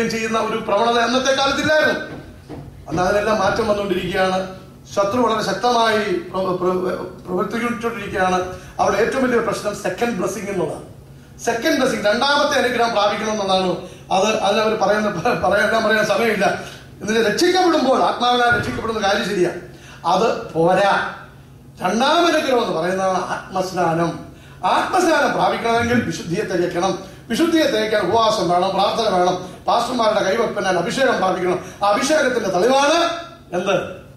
ചെയ്യുന്ന ഒരു പ്രവണത അന്നത്തെ കാലത്തില്ലായിരുന്നു അന്ന് അതിനെല്ലാം മാറ്റം വന്നുകൊണ്ടിരിക്കുകയാണ് ശത്രു വളരെ ശക്തമായി പ്ര- പ്ര- പ്രവർത്തിച്ചുകൊണ്ടിരിക്കുകയാണ് അവിടെ ഏറ്റവും വലിയ പ്രശ്നം സെക്കൻഡ് ബ്ലസ്സിംഗ് എന്നുള്ളതാണ് സെക്കൻഡ് ബ്ലസ്സിംഗ് രണ്ടാമത്തെ അനുഗ്രഹം പ്രാപിക്കണം എന്നുള്ളതാണ് അത് അതിനവർ പറയുന്ന പറയാൻ പറയാൻ സമയമില്ല എന്നിട്ട് രക്ഷിക്കപ്പെടുമ്പോൾ ആത്മാവിനാൽ രക്ഷിക്കപ്പെടുന്ന കാര്യം ശരിയാ അത് പോരാ രണ്ടാം അനുഗ്രഹം എന്ന് പറയുന്നതാണ് ആത്മസ്നാനം ആത്മസ്നാനം പ്രാപിക്കണമെങ്കിൽ വിശുദ്ധിയെ തികയ്ക്കണം വിശുദ്ധിയെ തികയ്ക്കാൻ ഉപവാസം വേണം പ്രാർത്ഥന വേണം പാസ്റ്റർമാരുടെ കൈവെപ്പനാൽ അഭിഷേകം പ്രാപിക്കണം ആ അഭിഷേകത്തിന്റെ തെളിവാണ് എന്ത്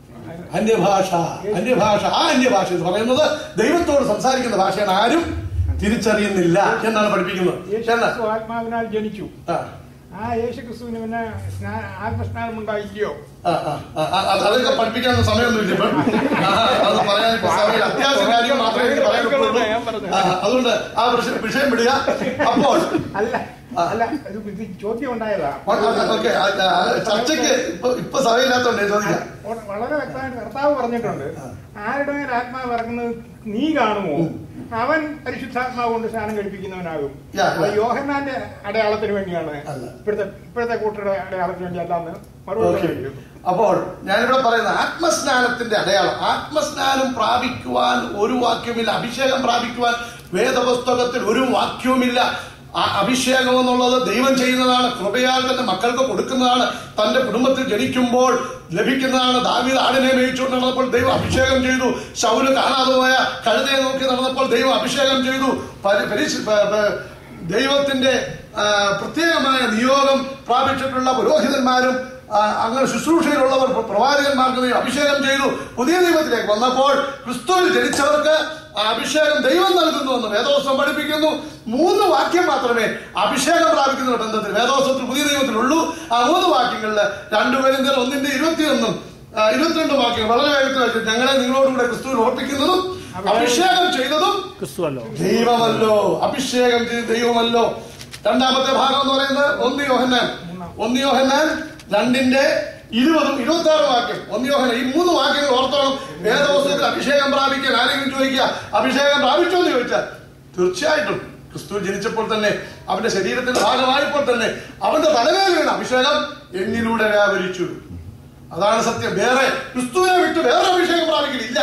അന്യഭാഷ അന്യഭാഷ ആ അന്യഭാഷ എന്ന് പറയുന്നത് ദൈവത്തോട് സംസാരിക്കുന്ന ഭാഷയാണ് ആരും തിരിച്ചറിയുന്നില്ല എന്നാണ് പഠിപ്പിക്കുന്നത് യേശു എന്നാ? ക്രിസ്തു ആത്മാവിനാൽ ജനിച്ചു ആ, ആ യേശു ക്രിസ്തുവിന് പിന്നെ സ്നാ- ആത്മസ്നാനം ഉണ്ടായില്ലയോ ആ, ആ, ആ, ആ, അത് അതൊക്കെ പഠിപ്പിക്കാനുള്ള സമയമൊന്നുമില്ല ഇപ്പം ആ, അത് പറയാൻ ഇപ്പൊ സമയമില്ല അത്യാവശ്യ കാര്യം മാത്രമേ എനിക്ക് പറയാൻ പറ്റുള്ളൂ ആ, അതുകൊണ്ട് ആ വിഷയം വിഷയം വിടുക അപ്പോൾ അല്ല അല്ല ഇത് ഇത് ചോദ്യം ഉണ്ടായതാ ഓക്കെ ചർച്ചയ്ക്ക് ഇപ്പൊ ഇപ്പൊ സമയമില്ലാത്തോണ്ട് ഞാൻ ചോദിക്കാം വ- വളരെ വ്യക്തമായിട്ട് കർത്താവ് പറഞ്ഞിട്ടുണ്ട് ആരുടെ മേൽ ആത്മാവ് ഇറങ്ങുന്നത് നീ കാണുമോ അവൻ പരിശുദ്ധാത്മാവ് കൊണ്ട് സ്നാനം കഴിപ്പിക്കുന്നവനാകും Yeah, അത് yeah. യോഹന്നാന്റെ അടയാളത്തിന് വേണ്ടിയാണ് അല്ല. ഇപ്പോഴത്തെ ഇപ്പോഴത്തെ കൂട്ടരുടെ അടയാളത്തിന് വേണ്ടി അല്ലാന്ന് മറുപടി ഓക്കെ പറയുന്നു. അപ്പോൾ ഞാനിവിടെ പറയുന്ന ആത്മസ്നാനത്തിന്റെ അടയാളം ആത്മസ്നാനം പ്രാപിക്കുവാൻ ഒരു വാക്യമില്ല അഭിഷേകം പ്രാപിക്കുവാൻ വേദപുസ്തകത്തിൽ ഒരു വാക്യവുമില്ല ആ അഭിഷേകം എന്നുള്ളത് ദൈവം ചെയ്യുന്നതാണ് കൃപയാൽ തന്റെ മക്കൾക്ക് കൊടുക്കുന്നതാണ് തന്റെ കുടുംബത്തിൽ ജനിക്കുമ്പോൾ ലഭിക്കുന്നതാണ് ദാവീദ് ആടിനെ മേയിച്ചുകൊണ്ട് നടന്നപ്പോൾ ദൈവം അഭിഷേകം ചെയ്തു ശൗല് കാണാതെ പോയ കഴുതയെ നോക്കി നടന്നപ്പോൾ ദൈവം അഭിഷേകം ചെയ്തു പരി- പരിശു- പ- പ- ദൈവത്തിന്റെ ആ, പ്രത്യേകമായ നിയോഗം പ്രാപിച്ചിട്ടുള്ള പുരോഹിതന്മാരും ആ, അങ്ങനെ ശുശ്രൂഷയിലുള്ളവർ പ്ര- പ്രവാചകന്മാർക്ക് ദൈവം അഭിഷേകം ചെയ്തു പുതിയ നിയമത്തിലേക്ക് വന്നപ്പോൾ ക്രിസ്തുവിൽ ജനിച്ചവർക്ക് ആ അഭിഷേകം ദൈവം നൽകുന്നു എന്ന് വേദോത്സവം പഠിപ്പിക്കുന്നു മൂന്ന് വാക്യം മാത്രമേ അഭിഷേകം പ്രാപിക്കുന്ന ബന്ധത്തിൽ വേദോത്സവത്തിൽ പുതിയ നിയമത്തിലുള്ളൂ ആ മൂന്ന് വാക്യങ്ങളിൽ രണ്ടുപേരും ഒന്നിന്റെ ഇരുപത്തിയൊന്നും ആ, ഇരുപത്തിരണ്ട് വാക്യം വളരെ വേഗത്തിൽ വായിച്ചു. ഞങ്ങളെ നിങ്ങളോടുകൂടെ ക്രിസ്തുവിൽ ഓർപ്പിക്കുന്നതും അഭിഷേകം ചെയ്തതും ക്രിസ്തുവല്ലോ ദൈവമല്ലോ അഭിഷേകം ചെയ്ത് ദൈവമല്ലോ രണ്ടാമത്തെ ഭാഗം എന്ന് പറയുന്നത് ഒന്ന് യോഹന്നാൻ ഒന്ന് യോഹന്നാൻ രണ്ടിന്റെ ഇരുപതും ഇരുപത്തി ആറ് വാക്യം ഒന്ന് യോഹന്നാൻ ഈ മൂന്ന് വാക്യങ്ങൾ ഓർത്തോളം വേദപുസ്തകത്തിൽ അഭിഷേകം പ്രാപിക്കാൻ ആരെങ്കിലും ചോദിക്കുക അഭിഷേകം പ്രാപിച്ചോ എന്ന് ചോദിച്ചാൽ തീർച്ചയായിട്ടും ക്രിസ്തു ജനിച്ചപ്പോൾ തന്നെ അവന്റെ ശരീരത്തിന്റെ ഭാഗമായപ്പോൾ തന്നെ അവന്റെ തലവേൽ വീണ അഭിഷേകം എന്നിലൂടെ വ്യാപരിച്ചു അതാണ് സത്യം വേറെ ക്രിസ്തുവിനെ വിട്ട് വേറെ അഭിഷേകം പ്രാപിക്കലില്ല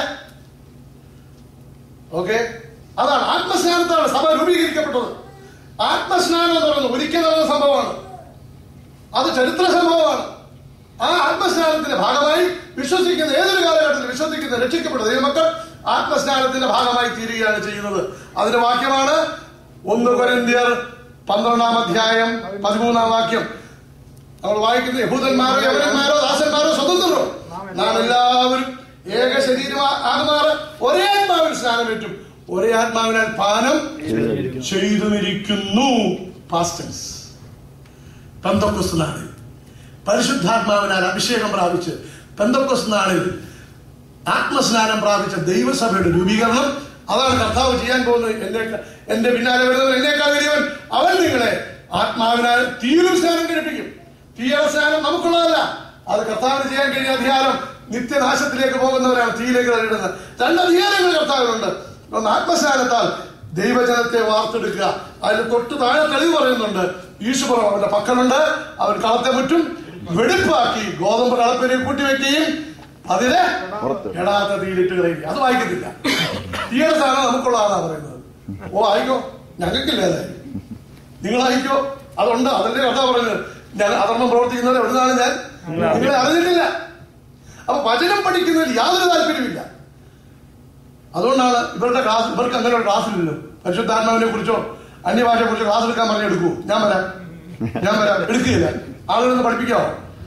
ഓക്കെ അതാണ് ആത്മസ്നാനത്താണ് സഭ രൂപീകരിക്കപ്പെട്ടത് ആത്മസ്നാനം എന്ന് പറയുന്നത് ഒരിക്കൽ നടന്ന സംഭവമാണ് അത് ചരിത്ര സംഭവമാണ് ആ ആത്മസ്നാനത്തിന്റെ ഭാഗമായി വിശ്വസിക്കുന്ന ഏതൊരു കാലഘട്ടത്തിൽ വിശ്വസിക്കുന്ന രക്ഷിക്കപ്പെട്ട ദൈവമക്കൾ ആത്മസ്നാനത്തിന്റെ ഭാഗമായി തീരുകയാണ് ചെയ്യുന്നത് അതിന്റെ വാക്യമാണ് ഒന്ന് കൊരിന്ത്യർ പന്ത്രണ്ടാം അധ്യായം പതിമൂന്നാം വാക്യം നമ്മൾ വായിക്കുന്ന യഹൂദന്മാരോ യവനന്മാരോ ദാസന്മാരോ സ്വതന്ത്രരോ നാം എല്ലാവരും ഏക ശരീരമാകുമാറ് ഒരേ ആത്മാവിൽ സ്നാനമേറ്റും ഒരേ ആത്മാവിനാൽ പാനം ചെയ്തുമിരിക്കുന്നു പാസ്റ്റൻസ് പെന്തക്കൊസ് നാളിൽ പരിശുദ്ധാത്മാവിനാൽ അഭിഷേകം പ്രാപിച്ച് പെന്തക്കൊസ് നാളിൽ ആത്മസ്നാനം പ്രാപിച്ച ദൈവസഭയുടെ രൂപീകരണം അതാണ് കർത്താവ് ചെയ്യാൻ പോകുന്നത് എന്റെ എന്റെ പിന്നാലെ വരുന്നവൻ എന്നേക്കാൾ വലിയവൻ അവൻ നിങ്ങളെ ആത്മാവിനാൽ തീരും സ്നാനം കഴിപ്പിക്കും തീയുടെ സ്നാനം നമുക്കുള്ളതല്ല അത് കർത്താവിന് ചെയ്യാൻ കഴിയുന്ന അധികാരം നിത്യനാശത്തിലേക്ക് പോകുന്നവരാണ് തീയിലേക്ക് തള്ളിടുന്നത് രണ്ട് അധികാരങ്ങൾ കർത്താവിനുണ്ട് ഒന്ന് ആത്മസ്നാനത്താൽ ദൈവജനത്തെ വാർത്തെടുക്കുക അതിന് തൊട്ട് താഴെ തെളിവ് പറയുന്നുണ്ട് ഈശ്വരം അവന്റെ പക്കലുണ്ട് അവൻ കളത്തെ മുറ്റും വെടിപ്പാക്കി ഗോതമ്പ് കളപ്പിലേക്ക് കൂട്ടിവെക്കുകയും അതിനെ എടാത്ത തീയിലിട്ട് കളയുക അത് വായിക്കത്തില്ല തീയുടെ സ്ഥാനം നമുക്കുള്ളതാണാ പറയുന്നത് ഓ ആയിക്കോ ഞങ്ങൾക്കില്ല അതായി നിങ്ങൾ അയക്കോ അതുണ്ട് അതല്ലേ കഥ പറഞ്ഞത് ഞാൻ അധർമ്മം പ്രവർത്തിക്കുന്നത് എവിടുന്നാണ് ഞാൻ നിങ്ങളെ അറിഞ്ഞിട്ടില്ല അപ്പൊ വചനം പഠിക്കുന്നതിൽ യാതൊരു താല്പര്യമില്ല അതുകൊണ്ടാണ് ഇവരുടെ ക്ലാസ് ഇവർക്ക് അങ്ങനെ ഒരു ക്ലാസ് ഇല്ലല്ലോ പരിശുദ്ധാത്മാവിനെ കുറിച്ചോ അന്യഭാഷയെ കുറിച്ചോ ക്ലാസ് എടുക്കാൻ പറഞ്ഞ് എടുക്കൂ ഞാൻ വരാം ഞാൻ വരാം എടുക്കുകയില്ല ആളുകളൊന്ന് പഠിപ്പിക്കാമോ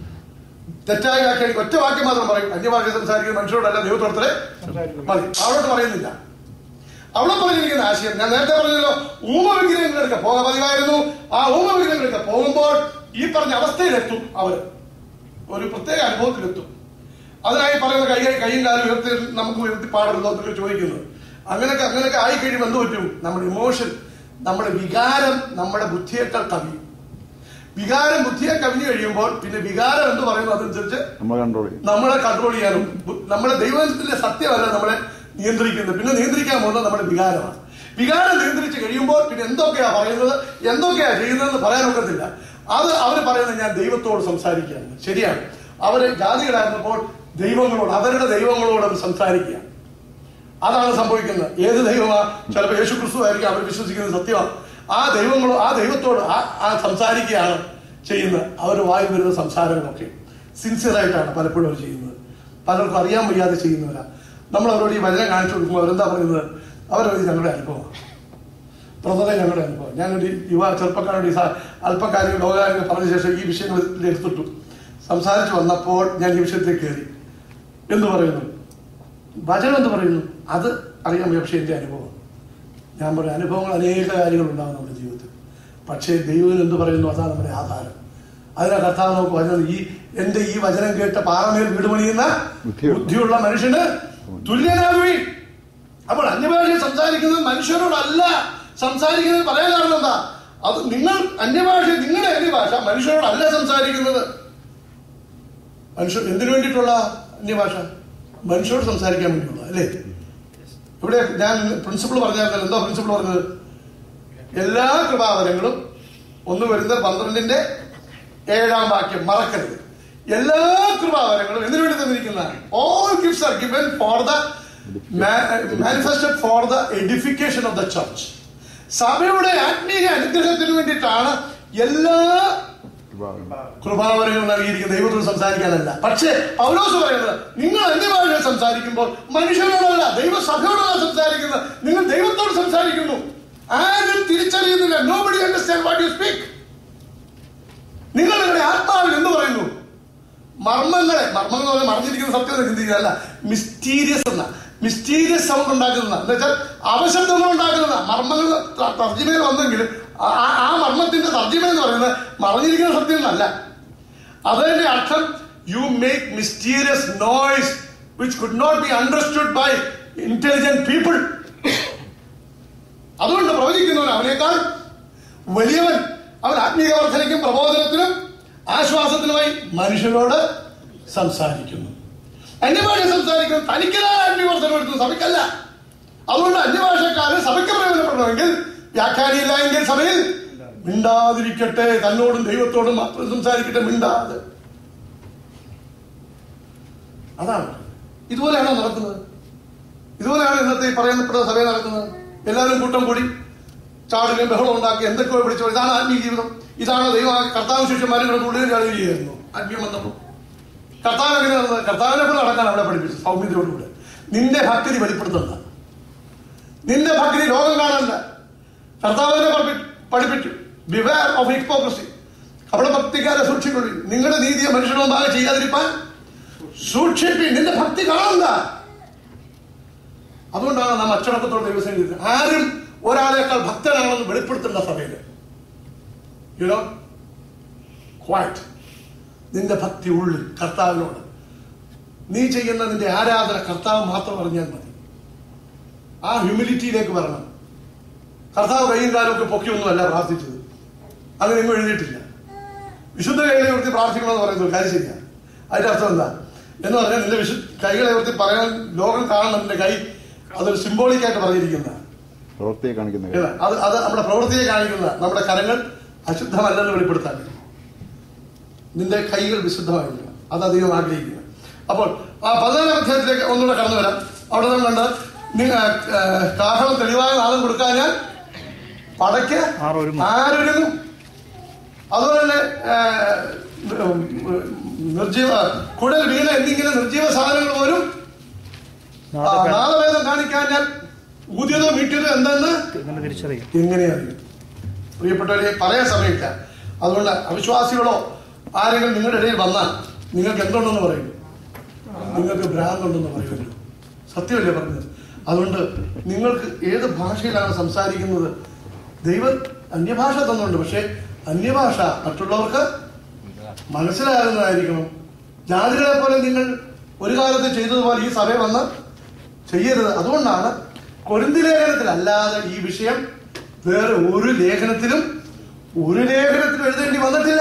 തെറ്റായ വ്യാഖ്യാനിക്കും ഒറ്റ വാക്യം മാത്രം പറയും അന്യഭാഷ സംസാരിക്കുന്ന മനുഷ്യരോടല്ല ദൈവത്തോടത്തിലെ മതി അവളോട് പറയുന്നില്ല അവിടെ പറഞ്ഞിരിക്കുന്ന ആശയം ഞാൻ നേരത്തെ പറഞ്ഞല്ലോ ഊമ വിഗ്രഹങ്ങളൊക്കെ പോകാൻ പതിവായിരുന്നു ആ ഊമ വിഗ്രഹങ്ങളൊക്കെ പോകുമ്പോൾ ഈ പറഞ്ഞ അവസ്ഥയിലെത്തും അവര് ഒരു പ്രത്യേക അനുഭവത്തിലെത്തും അതിനായി പറയുന്ന കൈ കൈയും കാലും ഉയർത്തി നമുക്ക് ഉയർത്തി പാടരുതോ എന്നൊക്കെ ചോദിക്കുന്നത് അങ്ങനെയൊക്കെ അങ്ങനെയൊക്കെ ആയി കഴിയുമ്പോൾ എന്ത് പറ്റും നമ്മുടെ ഇമോഷൻ നമ്മുടെ വികാരം നമ്മുടെ ബുദ്ധിയേക്കാൾ കവിയും വികാരം ബുദ്ധിയെ കവിഞ്ഞു കഴിയുമ്പോൾ പിന്നെ വികാരം എന്ന് പറയുന്നത് അതനുസരിച്ച് നമ്മൾ കൺട്രോൾ ചെയ്യും നമ്മളെ കൺട്രോൾ ചെയ്യാനും ബു- നമ്മളെ ദൈവത്തിന്റെ സത്യമല്ല നമ്മളെ നിയന്ത്രിക്കുന്നത് പിന്നെ നിയന്ത്രിക്കാൻ പോകുന്നത് നമ്മുടെ വികാരമാണ് വികാരം നിയന്ത്രിച്ച് കഴിയുമ്പോൾ പിന്നെ എന്തൊക്കെയാ പറയുന്നത് എന്തൊക്കെയാ ചെയ്യുന്നതെന്ന് പറയാൻ ഒക്കത്തില്ല അത് അവർ പറയുന്നത് ഞാൻ ദൈവത്തോട് സംസാരിക്കുകയാണ് ശരിയാണ് അവര് ജാതികളായിരുന്നപ്പോൾ ദൈവങ്ങളോട് അവരുടെ ദൈവങ്ങളോട് അവർ സംസാരിക്കുക അതാണ് സംഭവിക്കുന്നത് ഏത് ദൈവമാ ചിലപ്പോൾ യേശു ക്രിസ്തു ആയിരിക്കും അവർ വിശ്വസിക്കുന്നത് സത്യമാണ് ആ ദൈവങ്ങളോ ആ ദൈവത്തോട് ആ ആ സംസാരിക്കുകയാണ് ചെയ്യുന്നത് അവർ വായി വരുന്ന സംസാരങ്ങളൊക്കെ സിൻസിയർ ആയിട്ടാണ് പലപ്പോഴും അവർ ചെയ്യുന്നത് പലർക്കും അറിയാൻ വയ്യാതെ ചെയ്യുന്നവരാ നമ്മൾ അവരോട് ഈ വചനം കാണിച്ചു കൊടുക്കുമ്പോൾ അവരെന്താ പറയുന്നത് അവരത് ഞങ്ങളുടെ അനുഭവമാണ് പ്രധാന ഞങ്ങളുടെ അനുഭവം ഞാനൊരു യുവ ചെറുപ്പക്കാരോട് ഈ സ- അല്പകാര്യം ലോകകാര്യങ്ങൾ പറഞ്ഞ ശേഷം ഈ വിഷയങ്ങൾ എടുത്തിട്ടു സംസാരിച്ചു വന്നപ്പോൾ ഞാൻ ഈ വിഷയത്തിൽ കയറി എന്ന് പറയുന്നു വചനം എന്ന് പറയുന്നു അത് അറിയാൻ വയ്യ പക്ഷേ എൻ്റെ അനുഭവം ഞാൻ പറയും അനുഭവങ്ങൾ അനേക കാര്യങ്ങൾ ഉണ്ടാകും നമ്മുടെ ജീവിതത്തിൽ പക്ഷേ ദൈവം എന്ത് പറയുന്നു അതാണ് നമ്മുടെ ആധാരം അതിനാ കർത്താവ് നമുക്ക് വചനം ഈ എന്റെ ഈ വചനം കേട്ട പാറമേൽ വീട് പണിയുന്ന ബുദ്ധിയുള്ള- ബുദ്ധിയുള്ള മനുഷ്യന് തുല്യനാകുവീൻ അപ്പോൾ അന്യഭാഷ സംസാരിക്കുന്നത് മനുഷ്യരോടല്ല സംസാരിക്കുന്നത് പറയാൻ കാരണം എന്താ അത് നിങ്ങൾ അന്യഭാഷ നിങ്ങളുടെ അന്യഭാഷ മനുഷ്യരോടല്ല സംസാരിക്കുന്നത് മനുഷ്യർ എന്തിനു വേണ്ടിയിട്ടുള്ള അന്യഭാഷ മനുഷ്യരോട് സംസാരിക്കാൻ വേണ്ടിയുള്ള അല്ലേ ഇവിടെ ഞാൻ പ്രിൻസിപ്പിൾ പറഞ്ഞാൽ എന്താ പ്രിൻസിപ്പിൾ പറഞ്ഞത് എല്ലാ കൃപാവരങ്ങളും ഒന്ന് വരുന്നത് പന്ത്രണ്ടിന്റെ ഏഴാം വാക്യം മറക്കരുത് എല്ലാ കൃപാവരങ്ങളും എന്തിനു വേണ്ടി തന്നിരിക്കുന്നതാണ് all gifts are given for the manifested for the edification of the church സഭയുടെ ആത്മീയ അനുഗ്രഹത്തിന് വേണ്ടിയിട്ടാണ് എല്ലാ കൃപാവരങ്ങൾ നൽകിയിരിക്കുന്ന ദൈവത്തോട് സംസാരിക്കാനല്ല പക്ഷേ പൗലോസ് പറയുന്നത് നിങ്ങൾ അന്യഭാഷ സംസാരിക്കുമ്പോൾ മനുഷ്യരോടല്ല ദൈവസഭയോടല്ല സംസാരിക്കുന്നത് നിങ്ങൾ ദൈവത്തോട് സംസാരിക്കുന്നു ആരും തിരിച്ചറിയുന്നില്ല nobody understand what you speak നിങ്ങൾ നിങ്ങളുടെ ആത്മാവിൽ എന്ന് പറയുന്നു മർമ്മങ്ങളെ മർമ്മങ്ങൾ എന്ന് പറഞ്ഞാൽ മറിഞ്ഞിരിക്കുന്ന സത്യം ചിന്തിക്കുകയല്ല മിസ്റ്റീരിയസ് എന്ന മിസ്റ്റീരിയസ് സൗണ്ട് ഉണ്ടാക്കുന്ന എന്ന് വെച്ചാൽ അവശബ്ദങ്ങൾ ഉണ്ടാക്കുന്ന മർമ്മങ്ങൾ ത- തർജ്ജിമയിൽ വന്നെങ്കിലും ആ- ആ- ആ മർമ്മത്തിന്റെ തർജ്ജിമ എന്ന് പറയുന്നത് മറിഞ്ഞിരിക്കുന്ന സത്യം എന്നല്ല അതിന്റെ അർത്ഥം you make mysterious noise which could not be understood by intelligent people അതുകൊണ്ട് പ്രവചിക്കുന്നവൻ അവനേക്കാൾ വലിയവൻ അവൻ ആത്മീയ വർധനയ്ക്കും പ്രബോധനത്തിനും ആശ്വാസത്തിനുമായി മനുഷ്യരോട് സംസാരിക്കുന്നു അന്യഭാഷ സംസാരിക്കുന്നത് തനിക്കതാണ് ആത്മീയവർദ്ധനം എടുക്കുന്നത് സഭയ്ക്കല്ല അതുകൊണ്ട് അന്യഭാഷക്കാരൻ സഭയ്ക്ക് പ്രയോജനപ്പെടണമെങ്കിൽ വ്യാഖ്യാനിയില്ല എങ്കിൽ സഭയിൽ മിണ്ടാതിരിക്കട്ടെ തന്നോടും ദൈവത്തോടും മാത്രം സംസാരിക്കട്ടെ മിണ്ടാതെ അതാണ് ഇതുപോലെയാണോ നടക്കുന്നത് ഇതുപോലെയാണ് ഇന്നത്തെ ഈ പറയപ്പെടുന്ന സഭയിൽ നടക്കുന്നത് എല്ലാവരും കൂട്ടം കൂടി ചാടിലും ബഹളം ഉണ്ടാക്കി എന്തൊക്കെയോ പിടിച്ചോ ഇതാണ് ആത്മീയ ജീവിതം ഇതാണ് ദൈവ കർത്താവ് ശിഷ്യന്മാരും കൂടെ ഉള്ളിൽ ചാടുകയായിരുന്നു ആത്മീയം വന്നപ്പോൾ കർത്താവ് എങ്ങനെ നടന്നത് കർത്താവിനെ പോലെ നടക്കാൻ അവിടെ പഠിപ്പിച്ചു സൗമ്യതയോടുകൂടെ നിന്റെ ഭക്തി വെളിപ്പെടുത്തുന്ന നിന്റെ ഭക്തി ലോകം കാണണ്ട കർത്താവിനെ പഠിപ്പി- പഠിപ്പിച്ചു ബിവെയർ ഓഫ് ഹിപ്പോക്രസി അവിടെ ഭക്തിക്കാരെ സൂക്ഷിക്കൊള്ളി നിങ്ങളുടെ നീതിയെ മനുഷ്യരുടെ മുമ്പാകെ ചെയ്യാതിരിപ്പാൻ സൂക്ഷിപ്പി നിന്റെ ഭക്തി കാണണ്ട അതുകൊണ്ടാണ് നാം അച്ചടക്കത്തോടെ ദൈവസം ചെയ്തത് ആരും ഒരാളേക്കാൾ ഭക്തനാണെന്ന് വെളിപ്പെടുത്തേണ്ട സഭയില് യുനോ ക്വൈറ്റ് നിന്റെ ഭക്തി ഉള്ളിൽ കർത്താവിനോട് നീ ചെയ്യുന്ന നിന്റെ ആരാധന കർത്താവ് മാത്രം അറിഞ്ഞാൽ മതി ആ ഹ്യൂമിലിറ്റിയിലേക്ക് വരണം കർത്താവ് കൈയും കാലമൊക്കെ പൊക്കിയൊന്നുമല്ല പ്രാർത്ഥിച്ചത് അത് നിങ്ങൾ എഴുതിയിട്ടില്ല വിശുദ്ധ കൈകളെ ഉയർത്തി പ്രാർത്ഥിക്കണമെന്ന് പറയുന്നത് കാര്യം ശരിയാണ് അതിന്റെ അർത്ഥം എന്താ എന്ന് പറഞ്ഞാൽ നിന്റെ വിശു കൈകളെ ഉയർത്തി പറയാൻ ലോകം കാണണം നിന്റെ കൈ അതൊരു സിംബോളിക് ആയിട്ട് പറഞ്ഞിരിക്കുന്നതാണ് പ്രവൃത്തിയെ കാണിക്കുന്ന ഇല്ല, അത് അത് നമ്മുടെ പ്രവൃത്തിയെ കാണിക്കുന്ന നമ്മുടെ കരങ്ങൾ അശുദ്ധമല്ലെന്ന് വെളിപ്പെടുത്താൻ നിന്റെ കൈകൾ വിശുദ്ധമായിരിക്കണം അത് അധികം ആഗ്രഹിക്കുക അപ്പോൾ ആ പതിനാലാം അധ്യായത്തിലേക്ക് ഒന്നുകൂടെ കടന്നു വരാം അവിടെ നമ്മൾ കണ്ട് നിങ്ങൾ കാഹളം തെളിവായ നാളും കൊടുക്കാൻ ഞാൻ പടയ്ക്ക് ആരൊരുങ്ങും. ആരൊരുങ്ങും അതുപോലെ തന്നെ ആ, ഉം, നിർജീവ കുടൽ വീണ എന്നിങ്ങനെ നിർജീവ സാധനങ്ങൾ പോലും ആ, നാളവേദം കാണിക്കാൻ ഞാൻ ഊതിയതോ വീട്ടിയതോ എന്തെന്ന് എങ്ങനെ തിരിച്ചറിയും എങ്ങനെയറിയും പ്രിയപ്പെട്ടവരെ പറയാൻ സമയമില്ല അതുകൊണ്ട് അവിശ്വാസികളോ ആരെങ്കിലും നിങ്ങളുടെ ഇടയിൽ വന്നാൽ നിങ്ങൾക്ക് എന്തുണ്ടെന്ന് പറയും നിങ്ങൾക്ക് ഭ്രാന്തുണ്ടെന്ന് പറയുമല്ലോ സത്യമല്ലേ പറഞ്ഞത് അതുകൊണ്ട് നിങ്ങൾക്ക് ഏത് ഭാഷയിലാണ് സംസാരിക്കുന്നത് ദൈവം അന്യഭാഷ തന്നുണ്ട് പക്ഷെ അന്യഭാഷ മറ്റുള്ളവർക്ക് മനസ്സിലാകുന്നതായിരിക്കണം ജാതികളെ പോലെ നിങ്ങൾ ഒരു കാലത്ത് ചെയ്തതുപോലെ ഈ സഭ വന്ന് ചെയ്യരുത് അതുകൊണ്ടാണ് കൊരിന്തി ലേഖനത്തിൽ അല്ലാതെ ഈ വിഷയം വേറെ ഒരു ലേഖനത്തിലും ഒരു ലേഖനത്തിലും എഴുതേണ്ടി വന്നിട്ടില്ല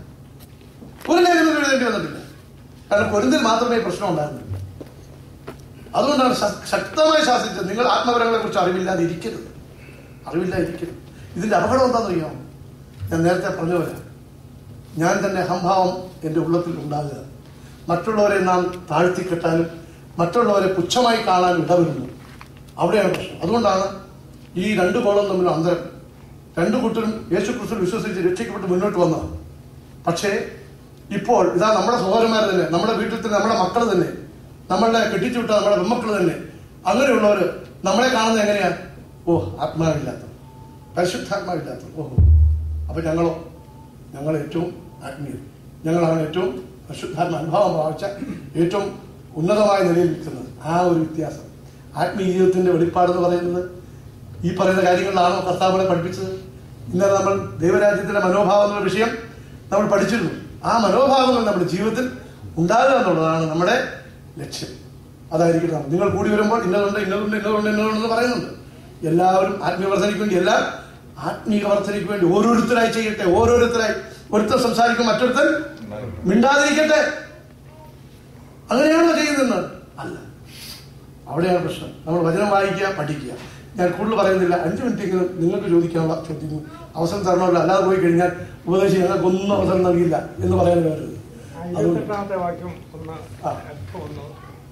ഒരു ലേഖനത്തിലും എഴുതേണ്ടി വന്നിട്ടില്ല കാരണം കൊരിന്തിൽ മാത്രമേ ഈ പ്രശ്നം ഉണ്ടായിരുന്നുള്ളൂ അതുകൊണ്ടാണ് ശ- ശക്തമായി ശാസിച്ചത് നിങ്ങൾ ആത്മപരങ്ങളെ കുറിച്ച് അറിവില്ലാതെ ഇരിക്കരുത് അറിവില്ലാതെ ഇരിക്കരുത് ഇതിന്റെ അപകടം എന്താണെന്ന് അറിയാമോ ഞാൻ നേരത്തെ പറഞ്ഞ പോലെ ഞാൻ തന്നെ അഹംഭാവം എൻ്റെ ഉള്ളത്തിൽ ഉണ്ടാകുക മറ്റുള്ളവരെ നാം താഴ്ത്തിക്കെട്ടാനും മറ്റുള്ളവരെ പുച്ഛമായി കാണാനും ഇടവരുന്നു അവിടെയാണ് പ്രശ്നം അതുകൊണ്ടാണ് ഈ രണ്ട് കോളം തമ്മിൽ അന്തരം രണ്ടു കൂട്ടരും യേശു ക്രിസ്തു വിശ്വസിച്ച് രക്ഷിക്കപ്പെട്ട് മുന്നോട്ട് വന്നത് പക്ഷേ ഇപ്പോൾ ഇതാ നമ്മുടെ സഹോദരന്മാർ തന്നെ നമ്മുടെ വീട്ടിൽ തന്നെ നമ്മുടെ മക്കൾ തന്നെ നമ്മളെ കെട്ടിച്ചു വിട്ട നമ്മുടെ പെമ്മക്കൾ തന്നെ അങ്ങനെയുള്ളവർ നമ്മളെ കാണുന്നത് എങ്ങനെയാ ഓ ആത്മാവില്ലാത്ത പരിശുദ്ധാത്മാവില്ലാത്ത ഓഹോ അപ്പൊ ഞങ്ങളോ ഞങ്ങൾ ഏറ്റവും ആത്മീയർ ഞങ്ങളാണ് ഏറ്റവും പരിശുദ്ധാത്മ അനുഭവം പ്രാപിച്ച ഏറ്റവും ഉന്നതമായ നിലയിൽ നിൽക്കുന്നത് ആ ഒരു വ്യത്യാസം ആത്മീയ ജീവിതത്തിന്റെ വെളിപ്പാടെന്ന് പറയുന്നത് ഈ പറയുന്ന കാര്യങ്ങളിലാണോ കർത്താവിനെ പഠിപ്പിച്ചത് ഇന്നലെ നമ്മൾ ദൈവരാജ്യത്തിന്റെ മനോഭാവം എന്നുള്ള വിഷയം നമ്മൾ പഠിച്ചിരുന്നു ആ മനോഭാവങ്ങൾ നമ്മുടെ ജീവിതത്തിൽ ഉണ്ടാകുക എന്നുള്ളതാണ് നമ്മുടെ ലക്ഷ്യം അതായിരിക്കും നമ്മൾ നിങ്ങൾ കൂടി വരുമ്പോൾ ഇന്നതുണ്ട് ഇന്നതുണ്ട് ഇന്നതുണ്ട് ഇന്നതുണ്ടെന്ന് പറയുന്നുണ്ട് എല്ലാവരും ആത്മീയ വർധനയ്ക്ക് വേണ്ടി എല്ലാം ആത്മീയ വർധനയ്ക്ക് വേണ്ടി ഓരോരുത്തരായി ചെയ്യട്ടെ ഓരോരുത്തരായി ഒരുത്തർ സംസാരിക്കും മറ്റൊരുത്തൻ മിണ്ടാതിരിക്കട്ടെ അങ്ങനെയാണോ ചെയ്യുന്നത് അല്ല അവിടെയാണ് പ്രശ്നം നമ്മൾ വചനം വായിക്കുക പഠിക്കുക ഞാൻ കൂടുതൽ പറയുന്നില്ല അഞ്ച് മിനിറ്റെങ്കിലും നിങ്ങൾക്ക് ചോദിക്കാനുള്ള ചോദ്യങ്ങൾ അവസരം തരണമല്ലോ അല്ലാതെ പോയി കഴിഞ്ഞാൽ ഉപദേശം ഞങ്ങൾക്കൊന്നും അവസരം നൽകില്ല എന്ന് പറയാൻ വരരുത് അതുകൊണ്ട് ഇരുപത്തെട്ടാമത്തെ വാക്യം ഒന്ന് ആ. അല്പം ഒന്ന്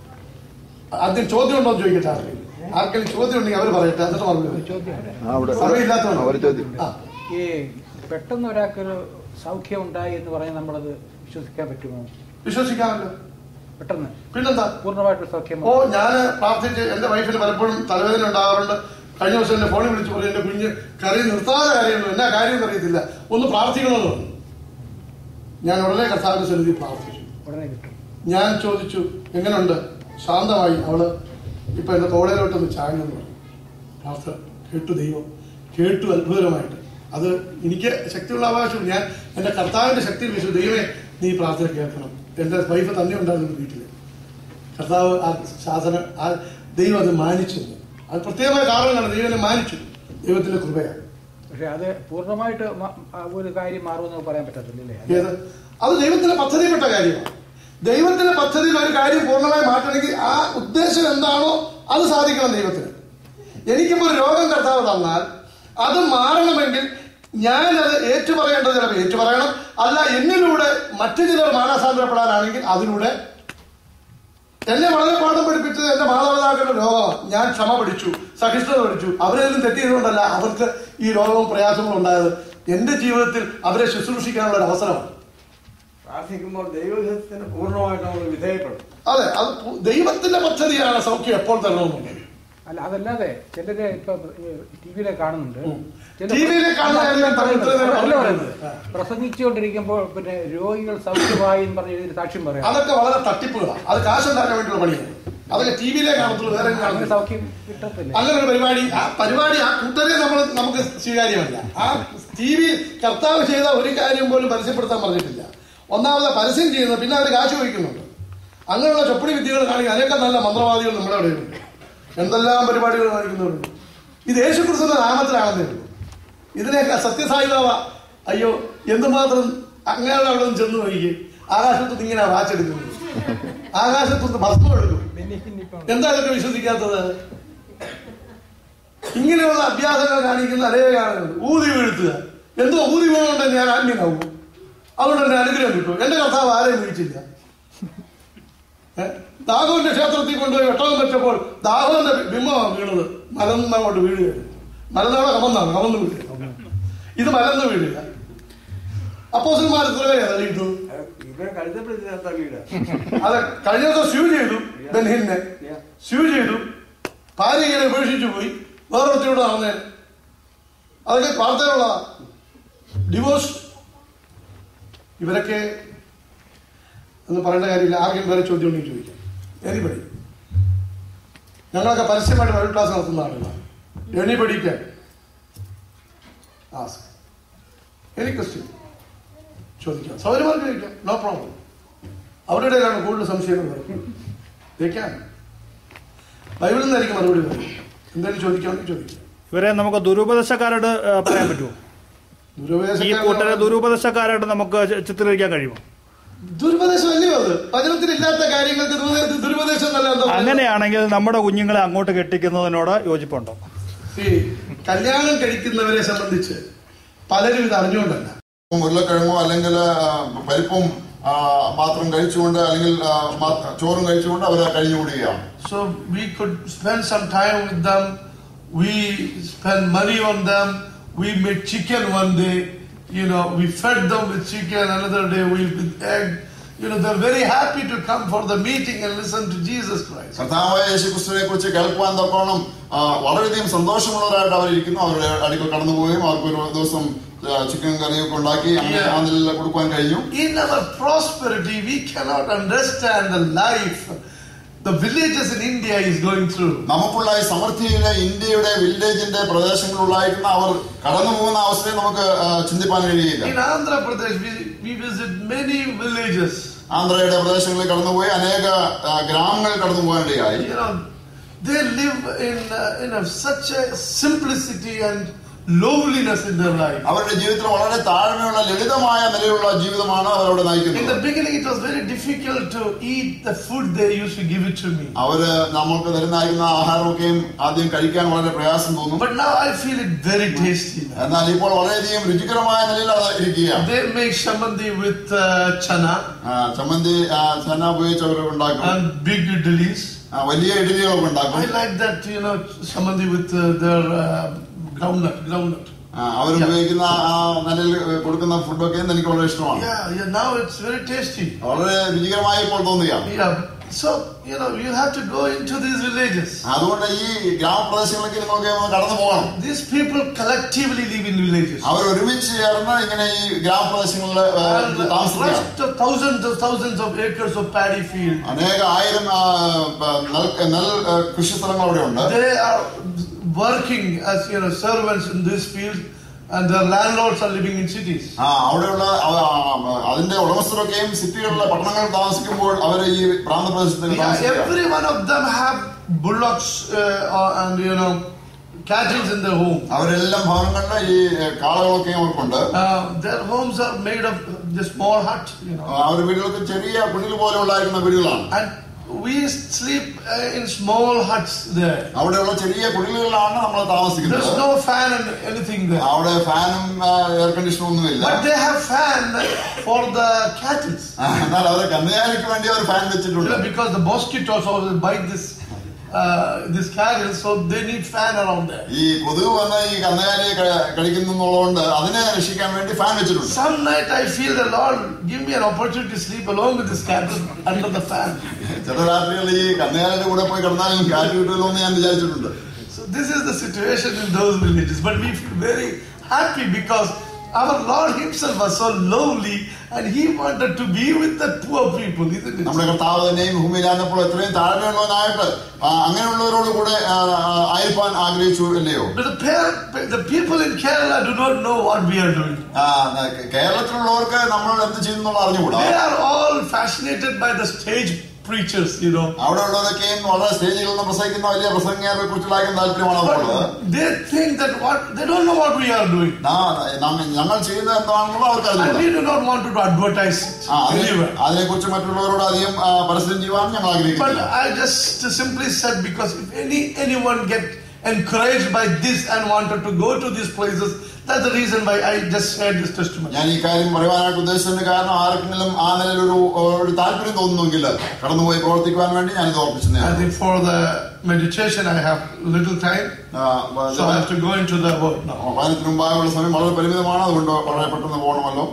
ആദ്യം ചോദ്യം ഉണ്ടോ എന്ന് ചോദിക്കട്ടെ ആർക്കെങ്കിലും ആർക്കെങ്കിലും ചോദ്യം ഉണ്ടെങ്കിൽ അവർ പറയട്ടെ എന്നിട്ട് മറുപടി പറയും. ചോദ്യമുണ്ട് ആ, അവിടെ സമയമില്ലാത്തതുകൊണ്ട്. അവർ ചോദ്യം ആ ഈ പെട്ടെന്ന് ഒരാൾക്കൊരു സൗഖ്യം ഉണ്ടായി എന്ന് പറഞ്ഞാൽ നമ്മളത് വിശ്വസിക്കാൻ പറ്റുമോ വിശ്വസിക്കാമല്ലോ പെട്ടെന്ന് പിന്നെന്താ പൂർണ്ണമായിട്ട് സൗഖ്യം ഓ ഞാൻ പ്രാർത്ഥിച്ച് എന്റെ വൈഫിന് പലപ്പോഴും തലവേദന ഉണ്ടാവാറുണ്ട് കഴിഞ്ഞ ദിവസം എന്നെ ഫോണിൽ വിളിച്ചു പറഞ്ഞു എന്റെ കുഞ്ഞ് കറി നിർത്താതെ കാര്യമൊന്നും എന്നാ കാര്യം അറിയത്തില്ല ഒന്ന് പ്രാർത്ഥിക്കണമെന്ന് പറഞ്ഞു ഞാൻ ഉടനെ കർത്താവിന്റെ സന്നിധി പ്രാർത്ഥിച്ചു ഉടനെ കിട്ടും ഞാൻ ചോദിച്ചു എങ്ങനെയുണ്ട് ശാന്തമായി അവള് ഇപ്പൊ എന്റെ തോളയിലോട്ടൊന്ന് ചായണെന്ന് പറഞ്ഞു പ്രാർത്ഥന കേട്ടു ദൈവം കേട്ടു അത്ഭുതകരമായിട്ട് അത് എനിക്ക് ശക്തിയുള്ള അവകാശം ഞാൻ എന്റെ കർത്താവിന്റെ ശക്തിയിൽ വിശ്വ ദൈവമേ നീ പ്രാർത്ഥന കേൾക്കണം എന്റെ വൈഫ് തന്നെ ഉണ്ടായിരുന്നു വീട്ടില് കർത്താവ് ആ ശാസന ആ ദൈവം അത് മാനിച്ചു അത് പ്രത്യേകമായ കാരണങ്ങളാണ് ദൈവനെ മാനിച്ചു ദൈവത്തിന്റെ കൃപയാണ് പക്ഷെ അത് പൂർണ്ണമായിട്ട് മ- ആ ഒരു കാര്യം മാറുമെന്ന് പറയാൻ പറ്റത്തില്ലേ ഏത് അത് ദൈവത്തിന്റെ പദ്ധതിപ്പെട്ട കാര്യമാണ് ദൈവത്തിന്റെ പദ്ധതിയിൽ ഒരു കാര്യം പൂർണ്ണമായി മാറ്റണമെങ്കിൽ ആ ഉദ്ദേശം എന്താണോ അത് സാധിക്കണം ദൈവത്തിന് എനിക്കിപ്പോ ഒരു രോഗം കർത്താവ് തന്നാൽ അത് മാറണമെങ്കിൽ ഞാൻ അത് ഏറ്റുപറയേണ്ടത് ചിലപ്പോൾ ഏറ്റുപറയണം അല്ല എന്നിലൂടെ മറ്റു ചിലർ മാനസാന്തരപ്പെടാനാണെങ്കിൽ അതിലൂടെ എന്നെ വളരെ പാഠം പഠിപ്പിച്ചത് എന്റെ മാതാപിതാക്കളുടെ രോഗമാണ് ഞാൻ ക്ഷമ പഠിച്ചു സഹിഷ്ണുത പഠിച്ചു അവരെല്ലാം തെറ്റ് ചെയ്തുകൊണ്ടല്ല അവർക്ക് ഈ രോഗവും പ്രയാസങ്ങളും ഉണ്ടായത് എന്റെ ജീവിതത്തിൽ അവരെ ശുശ്രൂഷിക്കാനുള്ള ഒരു അവസരമാണ് പ്രാർത്ഥിക്കുമ്പോൾ ദൈവഹിതത്തിന് പൂർണ്ണമായിട്ട് നമ്മൾ വിധേയപ്പെടും അതെ അത് പു- ദൈവത്തിന്റെ പദ്ധതിയാണ് സൗഖ്യം എപ്പോൾ തരണമെന്നുള്ളത് അല്ല അതല്ലാതെ ചിലര് ഇപ്പൊ ടി വിയിലെ കാണുന്നുണ്ട് ഉം. ചില- TV യിലെ കാണുന്ന അല്ല, കാര്യം പറയുന്നത്. ഇത്രയും നേരം അല്ല പറയുന്നത്. പറയുന്നത്. പ്രസംഗിച്ചുകൊണ്ടിരിക്കുമ്പോൾ പിന്നെ രോഗികൾ സൗഖ്യമായി എന്ന് പറഞ്ഞ് ഇതിന് സാക്ഷ്യം പറയാം അതൊക്കെ വളരെ തട്ടിപ്പുകളാണ് അത് കാശുണ്ടാക്കാൻ വേണ്ടിയുള്ള പണിയാണ് അതൊക്കെ ടി വിയിലെ കാണത്തുള്ളൂ വേറെ എങ്ങും അങ്ങനെ കാണത്തില്ല സൗഖ്യം കിട്ടത്തില്ല അങ്ങനെ ഒരു പരിപാടി ആ പരിപാടി ആ കൂട്ടരെ നമ്മൾ നമുക്ക് സ്വീകാര്യമല്ല ആ ടി വി കർത്താവ് ചെയ്ത ഒരു കാര്യം പോലും പരസ്യപ്പെടുത്താൻ പറഞ്ഞിട്ടില്ല ഒന്നാമത് പരസ്യം ചെയ്യുന്നത് പിന്നെ അവർ കാശ് വഹിക്കുന്നുണ്ട് അങ്ങനെയുള്ള ചൊപ്പടി വിദ്യകൾ കാണിക്കുക അതിനൊക്കെ നല്ല മന്ത്രവാദികൾ നമ്മുടെ ഇടയിലുണ്ട് എന്തെല്ലാം പരിപാടികൾ കാണിക്കുന്നവരുണ്ട് ഇത് യേശുക്രിസ്തുവിന്റെ നാമത്തിലാണെന്നേ ഉള്ളൂ ഇതിനെയൊക്കെ സത്യസായിബാബ അയ്യോ എന്തുമാത്രം അങ്ങനെയുള്ള അവിടെ നിന്ന് ചെന്ന് നോക്കി ആകാശത്തുനിന്ന് ഇങ്ങനെ വാച്ചെടുക്കുന്നത് ആകാശത്തുനിന്ന് ഭസ്മം എടുക്കും എന്താ ഇതൊക്കെ വിശ്വസിക്കാത്തത് ഇങ്ങനെയുള്ള അഭ്യാസങ്ങൾ കാണിക്കുന്ന അതേ കാണുന്നത് ഊതി വീഴ്ത്തുക എന്തോ ഊതി വീണുകൊണ്ട് ഞാൻ ആത്മീയനാവും അതുകൊണ്ട് എന്നെ അനുഗ്രഹം കിട്ടും എന്റെ കർത്താവ് ആരെയും വീഴ്ചില്ല ഏ? ദാഹോന്റെ ക്ഷേത്രത്തിൽ കൊണ്ടുപോയി ഒട്ടകം വെച്ചപ്പോൾ ദാഹോന്റെ ബിംബമാണ് വീണത് മലന്നങ്ങോട്ട് വീഴുകയാണ് മലന്നവിടെ കമന്നാണ് കമന്ന് വീഴുക ഇത് മലന്ന് വീഴുക അപ്പോസന്മാർ എത്ര പേരെ തള്ളിയിട്ടു ഇവരെ കഴുതപ്പെടുത്തി തള്ളിയിട അത് കഴിഞ്ഞ ദിവസം സ്യൂ ചെയ്തു ബെൻഹിനെ സ്യൂ ചെയ്തു ഭാര്യ ഇങ്ങനെ ഉപേക്ഷിച്ചു പോയി വേറൊരുത്തിയോട് നടന്നേ അതൊക്കെ വാർത്തയുള്ള ഡിവോഴ്സ് ഇവരൊക്കെ എന്ന് പറയേണ്ട കാര്യമില്ല ആർക്കും വേറെ ചോദ്യം ഉണ്ടെങ്കിൽ ചോദിക്കാം എനിബടി ഞങ്ങളൊക്കെ പരസ്യമായിട്ട് ബൈബിൾ ക്ലാസ് നടത്തുന്ന ആളുകളാണ് anybody can ask any question ചോദിക്കാം സൗകര്യമാർക്ക് ചോദിക്കാം നോ പ്രോബ്ലം അവരുടെ ഇടയിലാണ് കൂടുതൽ സംശയങ്ങൾ വരുന്നത് ചോദിക്കാം ബൈബിളിൽ നിന്നായിരിക്കും മറുപടി വരുന്നത് എന്തെങ്കിലും ചോദിക്കാമെങ്കിൽ ചോദിക്കാം ഇവരെ നമുക്ക് ദുരുപദേശക്കാരോട് ആ, പറയാൻ പറ്റുമോ ഈ കൂട്ടരെ ദുരുപദേശം ദുരുപദേശക്കാരായിട്ട് നമുക്ക് ചി- ചിത്രീകരിക്കാൻ കഴിയുമോ ദുരുപദേശം അല്ലയോ അത് വചനത്തിൽ ഇല്ലാത്ത കാര്യങ്ങൾക്ക് ദുരുപദേ- ദുരുപദേശം എന്നല്ല എന്താ പറയുന്നത്? അങ്ങനെയാണെങ്കിൽ നമ്മുടെ കുഞ്ഞുങ്ങളെ അങ്ങോട്ട് കെട്ടിക്കുന്നതിനോട് യോജിപ്പുണ്ടോ ഈ കല്യാണം കഴിക്കുന്നവരെ സംബന്ധിച്ച് പലരും ഇത് അറിഞ്ഞുകൊണ്ടല്ല ഉരുളക്കിഴങ്ങോ അല്ലെങ്കിൽ ആ, പരിപ്പും ആ, മാത്രം കഴിച്ചുകൊണ്ട് അല്ലെങ്കിൽ ആ, മാ- ചോറും കഴിച്ചുകൊണ്ട് അവർ കഴിഞ്ഞുകൂടുകയാണ് So we could spend some time with them. We spend money on them. We made chicken one day. You know, we fed them with chicken. Another day we with egg. You know, they're very happy to come for the meeting and listen to Jesus Christ. കർത്താവായ യേശുക്രിസ്തുവിനെ കുറിച്ച് കേൾക്കുവാൻ തക്കോണം ആ, വളരെയധികം സന്തോഷമുള്ളവരായിട്ട് അവരിയ്ക്കുന്നു അവരുടെ അടുക്കൽ കടന്നു പോവുകയും അവർക്ക് ഒരു ദിവസം ആ, ചിക്കൻ കറിയൊക്കെ ഉണ്ടാക്കി അങ്ങനെ ആ നിലയിൽ കൊടുക്കുവാൻ കഴിഞ്ഞു In our prosperity, we cannot understand the life the villages in India is going through. നമുക്കുള്ള ഈ സമൃദ്ധിയിലെ ഇന്ത്യയുടെ വില്ലേജിന്റെ പ്രദേശങ്ങളിലുള്ളായിരുന്ന അവർ കടന്നു പോകുന്ന അവസ്ഥയെ നമുക്ക് ആ, ചിന്തിപ്പാൻ കഴിയില്ല In Andhra Pradesh, we, we visit many villages. ആന്ധ്രയുടെ പ്രദേശങ്ങളിൽ കടന്നുപോയി അനേക ആ, ഗ്രാമങ്ങളിൽ കടന്നു പോകാനിടയായി You know, they live in, uh, in a, such a simplicity and lowliness in their life. അവരുടെ ജീവിതത്തിൽ വളരെ താഴ്മയുള്ള ലളിതമായ നിലയിലുള്ള ജീവിതമാണ് അവരവിടെ In the നയിക്കുന്നത് beginning, it was very difficult to eat the food they used to give it to me. അവര് നമുക്ക് തരുന്നായിരുന്ന ആഹാരമൊക്കെയും ആദ്യം കഴിക്കാൻ വളരെ പ്രയാസം തോന്നും But now I feel it very tasty. now. എന്നാൽ ഇപ്പോൾ വളരെയധികം രുചികരമായ നിലയിൽ അത് ഇരിക്കുകയാണ് They make shamandi with uh, chana ആ, ചമ്മന്തി ആ, ചന ഉപയോഗിച്ച് അവർ ഉണ്ടാക്കും and big idlis. ആ, വലിയ ഇഡലികളൊക്കെ ഉണ്ടാക്കും I like that, you know, shamandi with uh, their uh, groundnut, groundnut. ആ, അവർ ഉപയോഗിക്കുന്ന ആ നിലയിൽ കൊടുക്കുന്ന ഫുഡൊക്കെ എനിക്ക് വളരെ ഇഷ്ടമാണ് Yeah, yeah, now it's very tasty. വളരെ രുചികരമായി ഇപ്പോൾ തോന്നുകയാണ് Yeah, so, you know, you have to go into these villages. അതുകൊണ്ട് ഈ ഗ്രാമപ്രദേശങ്ങളിലേക്ക് നിങ്ങൾക്ക് ഒന്ന് കടന്നു പോകണം These people collectively live in villages. അവർ ഒരുമിച്ച് ചേർന്ന് ഇങ്ങനെ ഈ ഗ്രാമപ്രദേശങ്ങളിൽ ആ, And താമസിക്കുകയാണ് rest of thousands of thousands of acres of paddy field. അനേക ആയിരം ആ, പ- നെൽ നെൽ ആ, കൃഷിസ്ഥലങ്ങൾ അവിടെ ഉണ്ട് They are working as you know servants in this field, and their landlords are living in cities. ആ അവിടെയുള്ള അവ- ആ, അതിന്റെ ഉടമസ്ഥരൊക്കെയും സിറ്റികളിലെ പട്ടണങ്ങളിൽ താമസിക്കുമ്പോൾ അവർ ഈ പ്രാന്തപ്രദേശത്തിൽ Yeah, താമസിക്കുകയാണ് every one of them have bullocks uh, or- and you know cattle in their home. അവരെല്ലാം ഭവനങ്ങളിൽ ഈ കാളകളൊക്കെ അവർക്കുണ്ട് Uh, their homes are made of the small hut, you know. അവരുടെ വീടുകൾക്ക് ചെറിയ കുടിൽ പോലെ ഉണ്ടായിരുന്ന വീടുകളാണ് And we sleep uh, in small huts there. അവിടെയുള്ള ചെറിയ കുടിലുകളിലാണ് നമ്മൾ There's താമസിക്കുന്നത് no fan and anything there. അവിടെ ഫാനും എയർ കണ്ടീഷണറും ഒന്നുമില്ല But they have fan for the cattle. ആ, എന്നാൽ അവർ കന്നുകാലിക്ക് വേണ്ടി അവർ ഫാൻ You വെച്ചിട്ടുണ്ട് know, because the mosquitoes always bite this uh, this cattle, so they need fan around there. ഈ കൊതുക് വന്ന് ഈ കന്നുകാലിയെ ക- കടിക്കുന്നുള്ളതുകൊണ്ട് അതിനെ രക്ഷിക്കാൻ വേണ്ടി ഫാൻ വെച്ചിട്ടുണ്ട് Some night I feel the Lord give me an opportunity to sleep along with this cattle under the fan. ചില രാത്രികളിൽ ഈ കന്നുകാലിയുടെ കൂടെ പോയി കിടന്നാലും കാറ്റ് കിട്ടുമല്ലോ എന്ന് ഞാൻ വിചാരിച്ചിട്ടുണ്ട് So this is the situation in those villages. But we feel very happy because our Lord Himself was so lowly and He wanted to be with the poor people, isn't it? നമ്മുടെ കർത്താവ് തന്നെയും ഭൂമിയിലായിരുന്നപ്പോൾ എത്രയും താഴ്മയുള്ളവനായിട്ട് ആ, അങ്ങനെയുള്ളവരോട് കൂടെ ആ, ആ, ആയിരിക്കാൻ ആഗ്രഹിച്ചു അല്ലയോ But the, par- the people in Kerala do not know what we are doing. ആ, കേരളത്തിലുള്ളവർക്ക് നമ്മൾ എന്ത് ചെയ്യുന്നുള്ള അറിഞ്ഞുകൂടാ They are all fascinated by the stage preachers, you know. അവിടെ ഉള്ളവരൊക്കെയും വളരെ സ്റ്റേജിൽ നിന്ന് പ്രസംഗിക്കുന്ന വലിയ പ്രസംഗികളെ കുറിച്ചുള്ള താല്പര്യമാണ് അവർക്കുള്ളത് But they think that what they don't know what we are doing. നാ- നമ്മ- ഞങ്ങൾ ചെയ്യുന്നത് എന്താണെന്നുള്ള അവർക്ക് And അറിഞ്ഞുകൂടാ we do not want to advertise it ആ, അതിനെ anywhere. അതിനെക്കുറിച്ച് മറ്റുള്ളവരോട് അധികം ആ, പരസ്യം ചെയ്യുവാൻ ഞങ്ങൾ But ആഗ്രഹിക്കുന്നില്ല I just simply said because if any anyone get encouraged by this and wanted to go to these places, that's the reason why I just shared this testimony. ഞാൻ ഈ കാര്യം പറയുവാനായിട്ട് ഉദ്ദേശിച്ചതിന് കാരണം ആർക്കെങ്കിലും ആ നിലയിൽ ഒരു ഒരു താല്പര്യം തോന്നുന്നെങ്കിൽ കടന്നുപോയി പ്രവർത്തിക്കുവാൻ വേണ്ടി ഞാനിത് I ഓർപ്പിച്ചതാണ് think for the meditation I have little time, so I have to go into the word now. വായനത്തിന് മുമ്പായുള്ള സമയം വളരെ പരിമിതമാണ് അതുകൊണ്ട് വളരെ പെട്ടെന്ന് പോകണമല്ലോ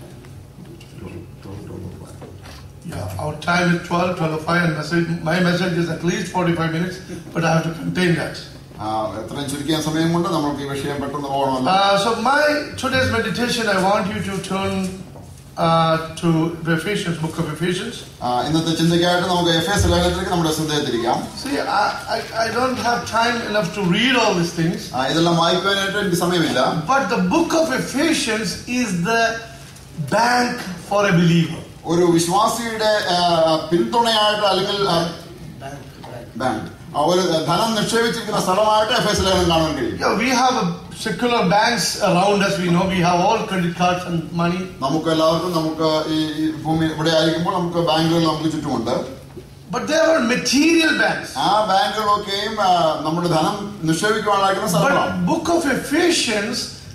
Yeah, our time is 12, 12 5, and message, my message is at least 45 minutes, but I have to contain that. ആ, എത്രയും ചുരുക്കിയ സമയം കൊണ്ട് നമുക്ക് ഈ വിഷയം പെട്ടെന്ന് പോകണമല്ലോ Uh, so my today's meditation, I want you to turn uh, to Ephesians, book of Ephesians. ആ, ഇന്നത്തെ ചിന്തയ്ക്കായിട്ട് നമുക്ക് എഫ് എസ് ലേഖനത്തിലേക്ക് നമ്മുടെ ശ്രദ്ധയെ തിരിക്കാം See, I, I, I don't have time enough to read all these things, ആ, ഇതെല്ലാം വായിക്കുവാനായിട്ട് എനിക്ക് സമയമില്ല but the book of Ephesians is the bank for a believer. ഒരു വിശ്വാസിയുടെ ആ, പിന്തുണയായിട്ട് അല്ലെങ്കിൽ ആ, ബാങ്ക് ആ, ഒരു ധനം നിക്ഷേപിച്ചിരിക്കുന്ന സ്ഥലമായിട്ട് എഫ് എസ് ലേഖനം കാണാൻ കഴിയും Yeah, we have a secular banks around us. We know we have all credit cards and money. നമുക്ക് എല്ലാവർക്കും നമുക്ക് ഈ ഈ ഭൂമി ഇവിടെ ആയിരിക്കുമ്പോൾ നമുക്ക് ബാങ്കുകൾ നമുക്ക് ചുറ്റുമുണ്ട് But there are material banks. ആ ബാങ്കുകളൊക്കെയും ആ, നമ്മുടെ ധനം നിക്ഷേപിക്കുവാനായിരിക്കുന്ന സ്ഥലങ്ങളാണ് But book of Ephesians